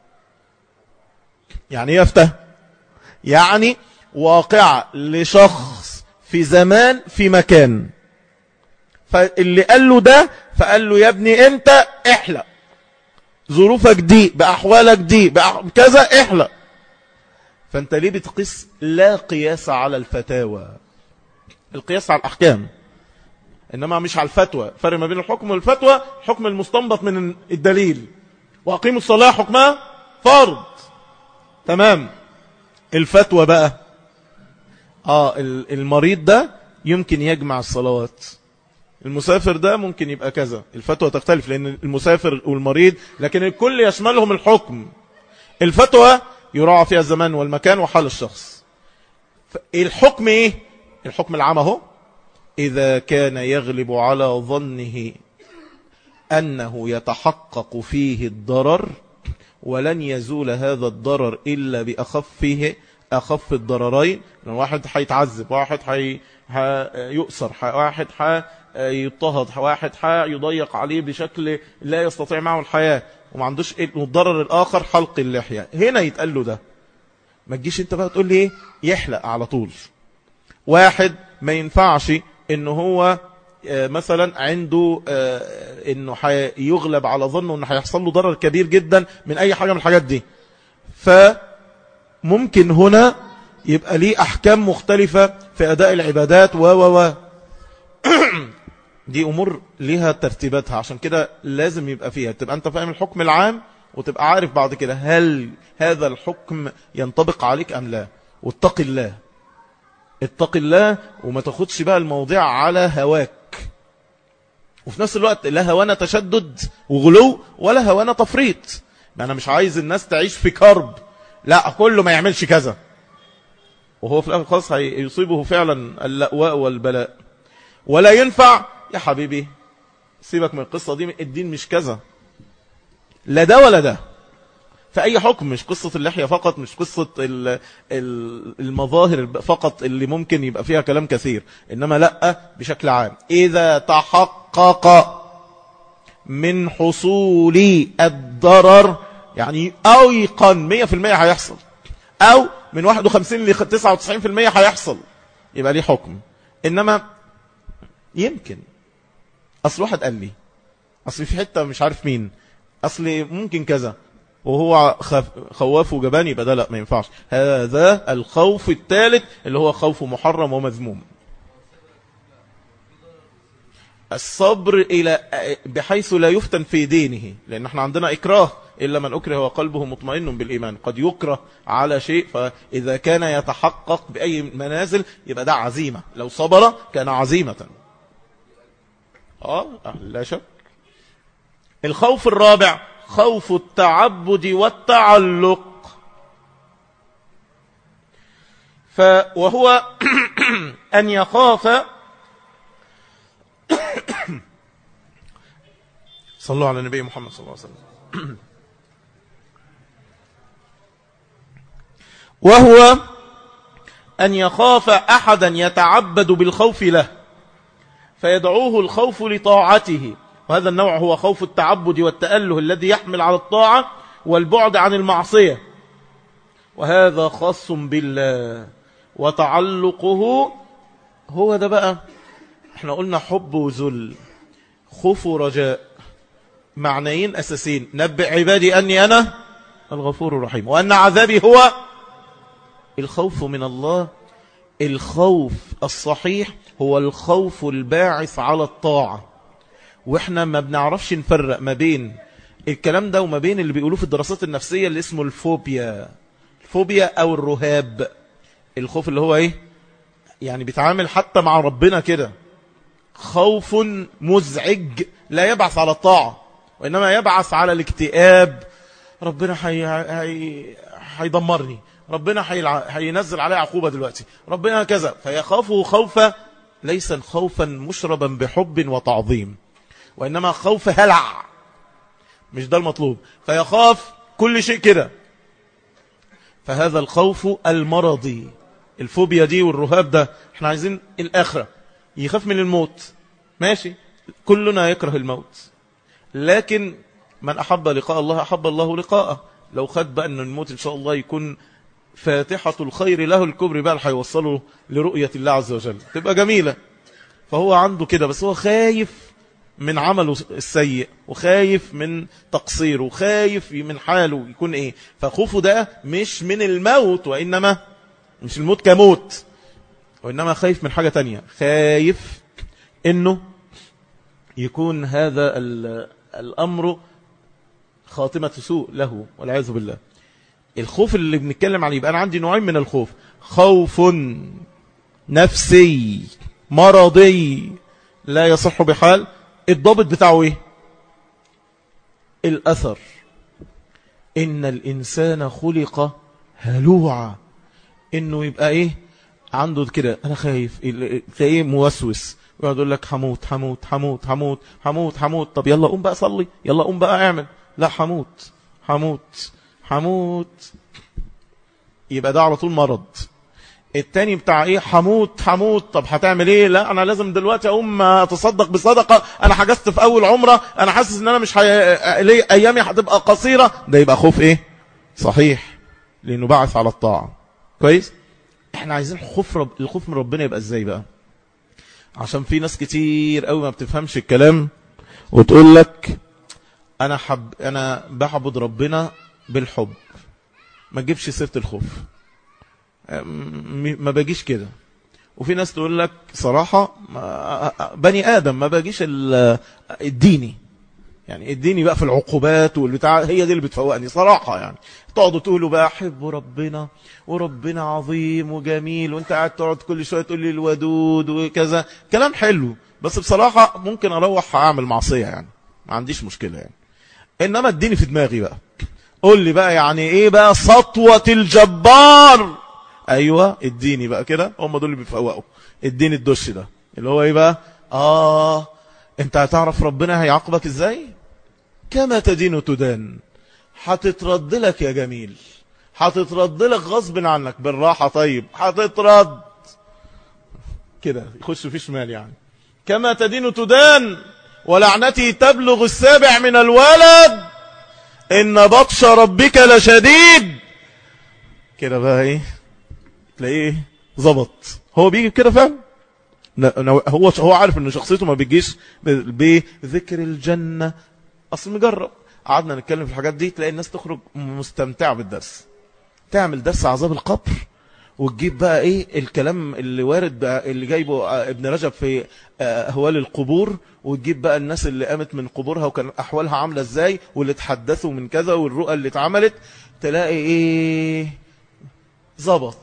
يعني ايه أفتى يعني واقعة لشخص في زمان في مكان فاللي قال له ده فقال له يا ابني انت احلق ظروفك دي بأحوالك دي كذا احلق فانت ليه بتقيس لا قياس على الفتاوى القياس على الأحكام إنما مش على الفتوى فرق ما بين الحكم والفتوى حكم المستنبط من الدليل وأقيموا الصلاة حكمها فرض تمام الفتوى بقى آه المريض ده يمكن يجمع الصلوات المسافر ده ممكن يبقى كذا الفتوى تختلف لأن المسافر والمريض لكن الكل يشملهم الحكم الفتوى يراعى فيها الزمان والمكان وحال الشخص الحكم ايه الحكم العام اهو إذا كان يغلب على ظنه أنه يتحقق فيه الضرر ولن يزول هذا الضرر إلا بأخفه أخف الضررين واحد حيتعذب واحد حيؤسر واحد حيضطهد واحد حيضيق عليه بشكل لا يستطيع معه الحياة وما عندوش الضرر الآخر حلق اللحية هنا يتقال له ده ما تجيش انت بقى تقول لي ايه يحلق على طول واحد ما ينفعش ان هو مثلا عنده انه يغلب على ظنه انه هيحصل له ضرر كبير جدا من اي حاجة من الحاجات دي فممكن هنا يبقى ليه احكام مختلفة في اداء العبادات و و و دي امور ليها ترتيباتها عشان كده لازم يبقى فيها تبقى انت فاهم الحكم العام وتبقى عارف بعد كده هل هذا الحكم ينطبق عليك ام لا واتق الله اتق الله وما تاخدش بقى الموضوع على هواك وفي نفس الوقت لا هوانا تشدد وغلو ولا هوانا تفريط انا مش عايز الناس تعيش في كرب لا كله ما يعملش كذا وهو في الاخر خلاص هيصيبه فعلا اللأواء والبلاء ولا ينفع يا حبيبي سيبك من القصة دي الدين مش كذا لا ده ولا ده فأي حكم مش قصة اللحية فقط مش قصة المظاهر فقط اللي ممكن يبقى فيها كلام كثير إنما لا بشكل عام إذا تحقق من حصول الضرر يعني أيقن 100% هيحصل أو من 51 ل 99% هيحصل يبقى ليه حكم إنما يمكن أصل واحد قال لي أصل في حتة مش عارف مين أصل ممكن كذا وهو خواف وجبان يبقى ده لا ما ينفعش هذا الخوف الثالث اللي هو خوف محرم ومذموم الصبر إلى بحيث لا يفتن في دينه لأن احنا عندنا إكراه إلا من أكره وقلبه مطمئن بالإيمان قد يكره على شيء فإذا كان يتحقق بأي منازل يبقى ده عزيمة لو صبر كان عزيمة آه لا شك الخوف الرابع خوف التعبد والتعلق ف وهو أن يخاف صلوا على النبي محمد صلى الله عليه وسلم وهو أن يخاف أحدا يتعبد بالخوف له فيدعوه الخوف لطاعته وهذا النوع هو خوف التعبد والتأله الذي يحمل على الطاعة والبعد عن المعصية وهذا خاص بالله وتعلقه هو ده بقى احنا قلنا حب وذل خوف ورجاء معنيين أساسين نبئ عبادي أني أنا الغفور الرحيم وأن عذابي هو الخوف من الله الخوف الصحيح هو الخوف الباعث على الطاعة واحنا ما بنعرفش نفرق ما بين الكلام ده وما بين اللي بيقولوه في الدراسات النفسية اللي اسمه الفوبيا الفوبيا او الرهاب الخوف اللي هو ايه يعني بيتعامل حتى مع ربنا كده خوف مزعج لا يبعث على الطاعة وإنما يبعث على الاكتئاب ربنا حي... حي... هيدمرني ربنا هينزل عليه عقوبة دلوقتي ربنا كذا فيخافه خوفا ليس خوفا مشربا بحب وتعظيم وإنما خوف هلع مش ده المطلوب فيخاف كل شيء كده فهذا الخوف المرضي الفوبيا دي والرهاب ده احنا عايزين الآخرة يخاف من الموت ماشي كلنا يكره الموت لكن من أحب لقاء الله أحب الله لقاءه لو خد بقى أن الموت إن شاء الله يكون فاتحة الخير له الكبر بقى هيوصله لرؤية الله عز وجل تبقى جميلة فهو عنده كده بس هو خايف من عمله السيء وخايف من تقصيره وخايف من حاله يكون ايه فخوفه ده مش من الموت وإنما مش الموت كموت وإنما خايف من حاجة تانية خايف انه يكون هذا الأمر خاتمة سوء له والعياذ بالله الخوف اللي بنتكلم عليه يبقى أنا عندي نوعين من الخوف خوف نفسي مرضي لا يصح بحال الضابط بتاعه ايه الأثر إن الإنسان خلق هلوعا إنه يبقى إيه عنده كده أنا خايف تلاقيه موسوس ويقعد يقول لك حموت حموت حموت حموت حموت حموت طب يلا قوم بقى صلي يلا قوم بقى اعمل لا حموت حموت حموت يبقى ده على طول مرض التاني بتاع ايه حموت حموت طب هتعمل ايه لا انا لازم دلوقتي اقوم اتصدق بصدقة انا حجزت في اول عمرة انا حاسس ان انا مش حي... ايامي هتبقى قصيرة ده يبقى خوف ايه صحيح لانه بعث على الطاعة كويس احنا عايزين خوف رب... الخوف من ربنا يبقى ازاي بقى عشان في ناس كتير قوي ما بتفهمش الكلام وتقول لك انا حب انا بعبد ربنا بالحب ما تجيبش سيره الخوف ما باجيش كده وفي ناس تقول لك صراحة بني آدم ما باجيش الديني يعني اديني بقى في العقوبات والبتاع هي دي اللي بتفوقني صراحة يعني تقعدوا تقولوا بقى احب ربنا وربنا عظيم وجميل وانت قاعد تقعد كل شوية تقول لي الودود وكذا كلام حلو بس بصراحة ممكن اروح اعمل معصية يعني ما عنديش مشكلة يعني انما اديني في دماغي بقى قول لي بقى يعني ايه بقى سطوة الجبار ايوه اديني بقى كده هم دول اللي بيفوقوا اديني الدش ده اللي هو ايه بقى اه انت هتعرف ربنا هيعاقبك ازاي كما تدين تدان هتترد لك يا جميل هتترد لك غصب عنك بالراحة طيب هتترد كده يخش في شمال يعني كما تدين تدان ولعنتي تبلغ السابع من الولد إن بطش ربك لشديد كده بقى ايه تلاقيه ظبط هو بيجي كده فاهم هو هو عارف ان شخصيته ما بيجيش بذكر الجنة اصل مجرب قعدنا نتكلم في الحاجات دي تلاقي الناس تخرج مستمتعة بالدرس تعمل درس عذاب القبر وتجيب بقى ايه الكلام اللي وارد بقى اللي جايبه ابن رجب في اهوال القبور وتجيب بقى الناس اللي قامت من قبورها وكان احوالها عاملة ازاي واللي اتحدثوا من كذا والرؤى اللي اتعملت تلاقي ايه ظبط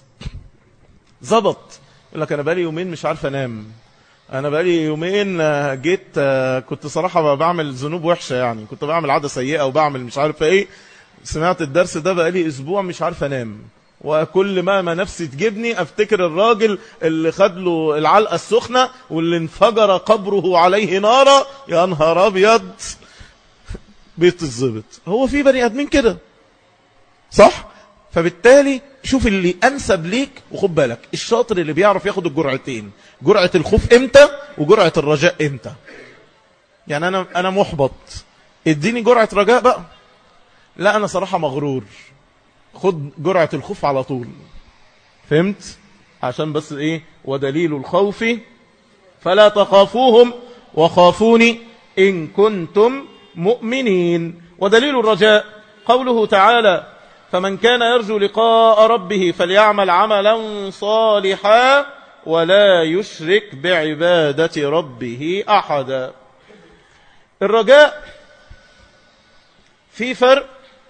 ظبط يقول لك انا بقالي يومين مش عارف انام انا بقالي يومين جيت كنت صراحة بعمل ذنوب وحشة يعني كنت بعمل عادة سيئة وبعمل مش عارف ايه سمعت الدرس ده بقالي اسبوع مش عارف انام وكل ما ما نفسي تجيبني افتكر الراجل اللي خد له العلقة السخنة واللي انفجر قبره عليه نارا يا نهار ابيض بيت الزبط هو في بني ادمين كده صح فبالتالي شوف اللي انسب ليك وخد بالك الشاطر اللي بيعرف ياخد الجرعتين جرعة الخوف امتى وجرعة الرجاء امتى يعني انا انا محبط اديني جرعة رجاء بقى لا انا صراحة مغرور خد جرعة الخوف على طول فهمت عشان بس ايه ودليل الخوف فلا تخافوهم وخافوني ان كنتم مؤمنين ودليل الرجاء قوله تعالى فمن كان يرجو لقاء ربه فليعمل عملا صالحا ولا يشرك بعبادة ربه أحدا الرجاء في فرق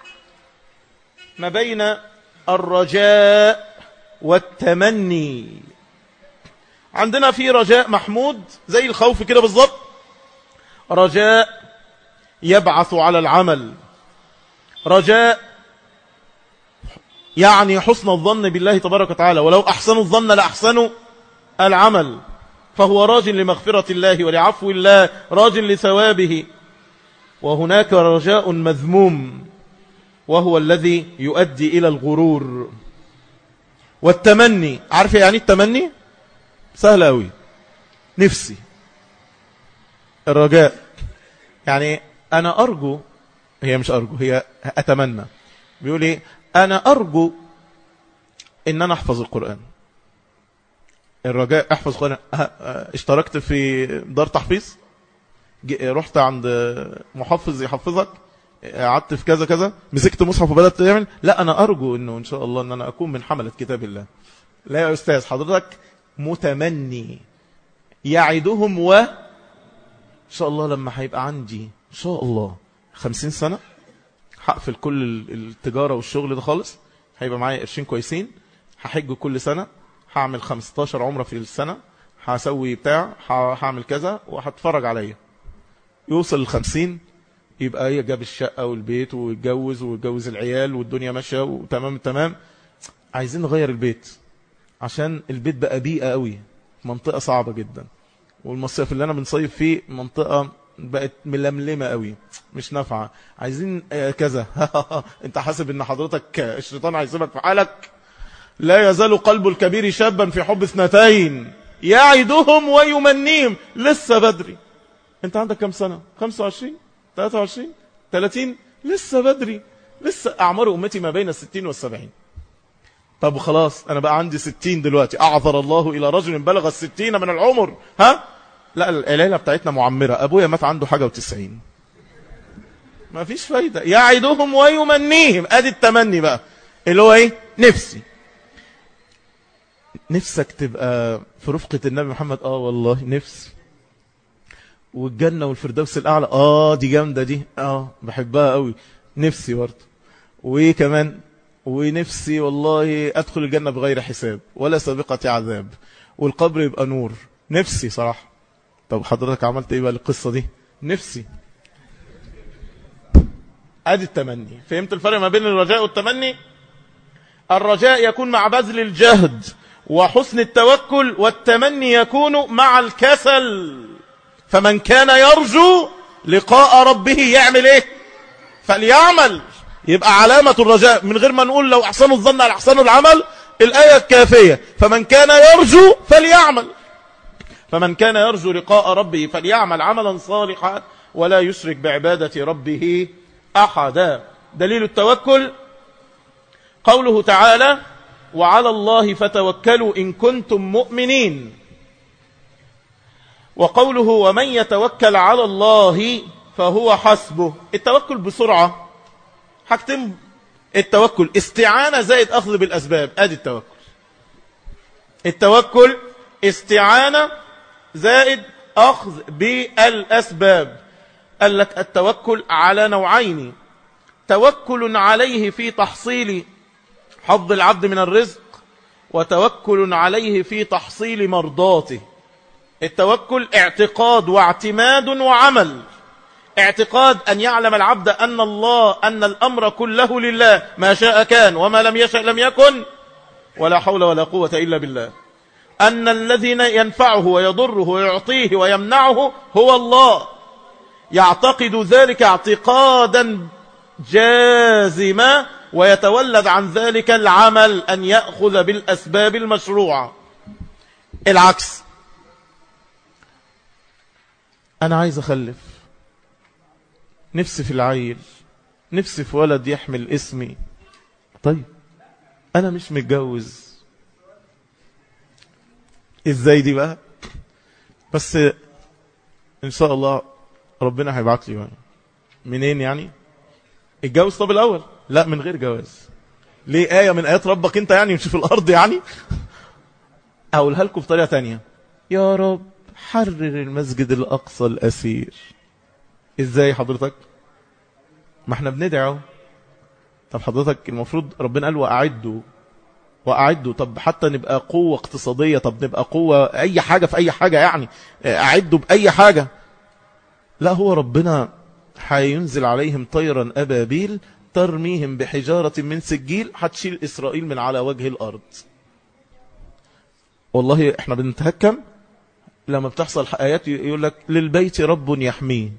ما بين الرجاء والتمني عندنا في رجاء محمود زي الخوف كده بالظبط رجاء يبعث على العمل رجاء يعني حسن الظن بالله تبارك وتعالى ولو أحسنوا الظن لأحسنوا العمل فهو راج لمغفرة الله ولعفو الله راج لثوابه وهناك رجاء مذموم وهو الذي يؤدي إلى الغرور والتمني عارف يعني التمني سهل أوي نفسي الرجاء يعني أنا أرجو هي مش أرجو هي أتمنى بيقول إيه أنا أرجو إن أنا أحفظ القرآن الرجاء أحفظ القرآن اشتركت في دار تحفيظ رحت عند محفظ يحفظك قعدت في كذا كذا مسكت مصحف وبدأت تعمل لا أنا أرجو أنه إن شاء الله أن أنا أكون من حملة كتاب الله لا يا أستاذ حضرتك متمني يعدهم و إن شاء الله لما هيبقى عندي إن شاء الله خمسين سنة هقفل كل التجارة والشغل ده خالص هيبقى معايا قرشين كويسين هحج كل سنة هعمل 15 عمرة في السنة هسوي بتاع هعمل كذا وهتفرج عليا يوصل الخمسين يبقى هي جاب الشقة والبيت ويتجوز ويتجوز العيال والدنيا ماشية وتمام تمام عايزين نغير البيت عشان البيت بقى بيئة قوي منطقة صعبة جدا والمصيف اللي انا بنصيف فيه منطقة بقت ململمة قوي مش نافعة عايزين كذا انت حاسب ان حضرتك الشيطان هيسيبك في حالك لا يزال قلب الكبير شابا في حب اثنتين يعدهم ويمنيهم لسه بدري انت عندك كم سنة 25 23 30 لسه بدري لسه اعمار امتي ما بين الستين والسبعين طب خلاص انا بقى عندي ستين دلوقتي اعذر الله الى رجل بلغ الستين من العمر ها لا العيلة بتاعتنا معمرة ابويا مات عنده حاجة وتسعين ما فيش فايدة يعدهم ويمنيهم ادي التمني بقى اللي هو ايه نفسي نفسك تبقى في رفقة النبي محمد اه والله نفسي والجنة والفردوس الأعلى آه دي جامدة دي آه بحبها قوي نفسي برضه وكمان ونفسي والله أدخل الجنة بغير حساب ولا سابقة عذاب والقبر يبقى نور نفسي صراحة طب حضرتك عملت ايه بقى للقصة دي نفسي ادي التمني فهمت الفرق ما بين الرجاء والتمني الرجاء يكون مع بذل الجهد وحسن التوكل والتمني يكون مع الكسل فمن كان يرجو لقاء ربه يعمل ايه فليعمل يبقى علامة الرجاء من غير ما نقول لو احسنوا الظن على احسنوا العمل الآية الكافية فمن كان يرجو فليعمل فمن كان يرجو لقاء ربه فليعمل عملا صالحا ولا يشرك بعبادة ربه أحدا دليل التوكل قوله تعالى وعلى الله فتوكلوا إن كنتم مؤمنين وقوله ومن يتوكل على الله فهو حسبه التوكل بسرعة حاجتين التوكل استعانة زائد أخذ بالأسباب ادي التوكل التوكل استعانة زائد أخذ بالأسباب قال لك التوكل على نوعين توكل عليه في تحصيل حظ العبد من الرزق وتوكل عليه في تحصيل مرضاته التوكل اعتقاد واعتماد وعمل اعتقاد أن يعلم العبد أن الله أن الأمر كله لله ما شاء كان وما لم يشاء لم يكن ولا حول ولا قوة إلا بالله أن الذين ينفعه ويضره ويعطيه ويمنعه هو الله يعتقد ذلك اعتقادا جازما ويتولد عن ذلك العمل أن يأخذ بالأسباب المشروعة العكس أنا عايز أخلف نفسي في العيل نفسي في ولد يحمل اسمي طيب أنا مش متجوز إزاي دي بقى بس إن شاء الله ربنا هيبعت لي منين يعني اتجوز طب الأول لا من غير جواز ليه آية من آيات ربك انت يعني مش في الأرض يعني أقولها لكم بطريقة تانية يا رب حرر المسجد الأقصى الأسير إزاي حضرتك ما احنا بندعو طب حضرتك المفروض ربنا قال وأعدوا وأعدوا طب حتى نبقى قوة اقتصادية طب نبقى قوة أي حاجة في أي حاجة يعني أعدوا بأي حاجة لا هو ربنا هينزل عليهم طيرا أبابيل ترميهم بحجارة من سجيل هتشيل إسرائيل من على وجه الأرض والله احنا بنتهكم لما بتحصل آيات يقول لك للبيت رب يحميه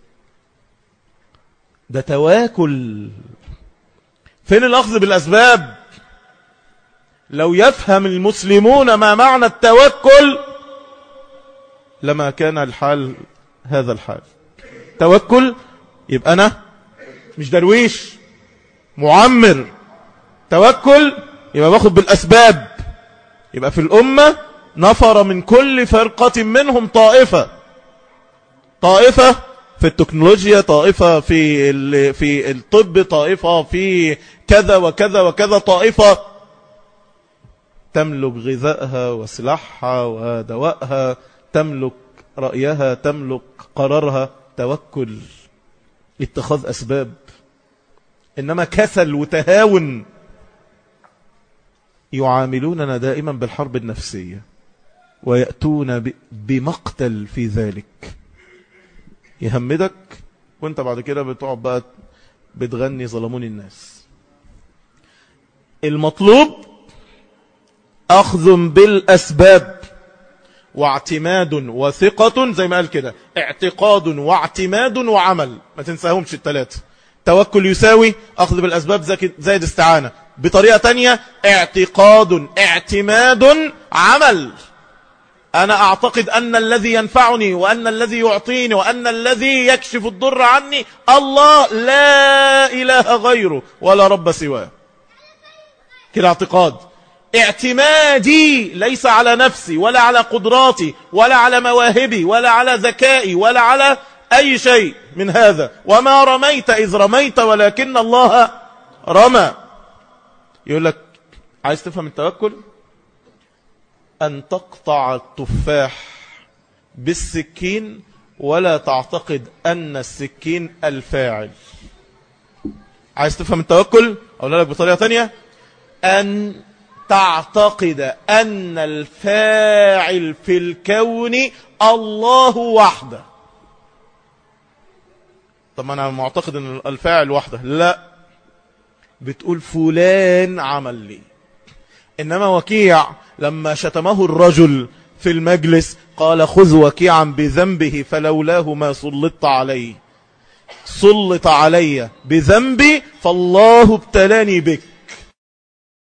ده تواكل فين الأخذ بالأسباب لو يفهم المسلمون ما معنى التوكل لما كان الحال هذا الحال توكل يبقى أنا مش درويش معمر توكل يبقى باخد بالأسباب يبقى في الأمة نفر من كل فرقة منهم طائفة طائفة في التكنولوجيا طائفة في في الطب طائفة في كذا وكذا وكذا طائفة تملك غذائها وسلاحها ودوائها تملك رأيها تملك قرارها توكل اتخاذ أسباب إنما كسل وتهاون يعاملوننا دائما بالحرب النفسية ويأتون بمقتل في ذلك يهمدك وانت بعد كده بتقعد بقى بتغني ظلموني الناس المطلوب أخذ بالأسباب واعتماد وثقة زي ما قال كده اعتقاد واعتماد وعمل ما تنساهمش الثلاثة توكل يساوي أخذ بالأسباب زائد استعانة بطريقة تانية اعتقاد اعتماد عمل أنا أعتقد أن الذي ينفعني وأن الذي يعطيني وأن الذي يكشف الضر عني الله لا إله غيره ولا رب سواه كده اعتقاد اعتمادي ليس على نفسي ولا على قدراتي ولا على مواهبي ولا على ذكائي ولا على أي شيء من هذا وما رميت إذ رميت ولكن الله رمى يقول لك عايز تفهم التوكل أن تقطع التفاح بالسكين ولا تعتقد أن السكين الفاعل عايز تفهم التوكل أقول لك بطريقة تانية أن تعتقد أن الفاعل في الكون الله وحده طب أنا معتقد أن الفاعل وحده لا بتقول فلان عمل لي إنما وكيع لما شتمه الرجل في المجلس قال خذ وكيعا بذنبه فلولاه ما سلطت عليه سلط علي بذنبي فالله ابتلاني بك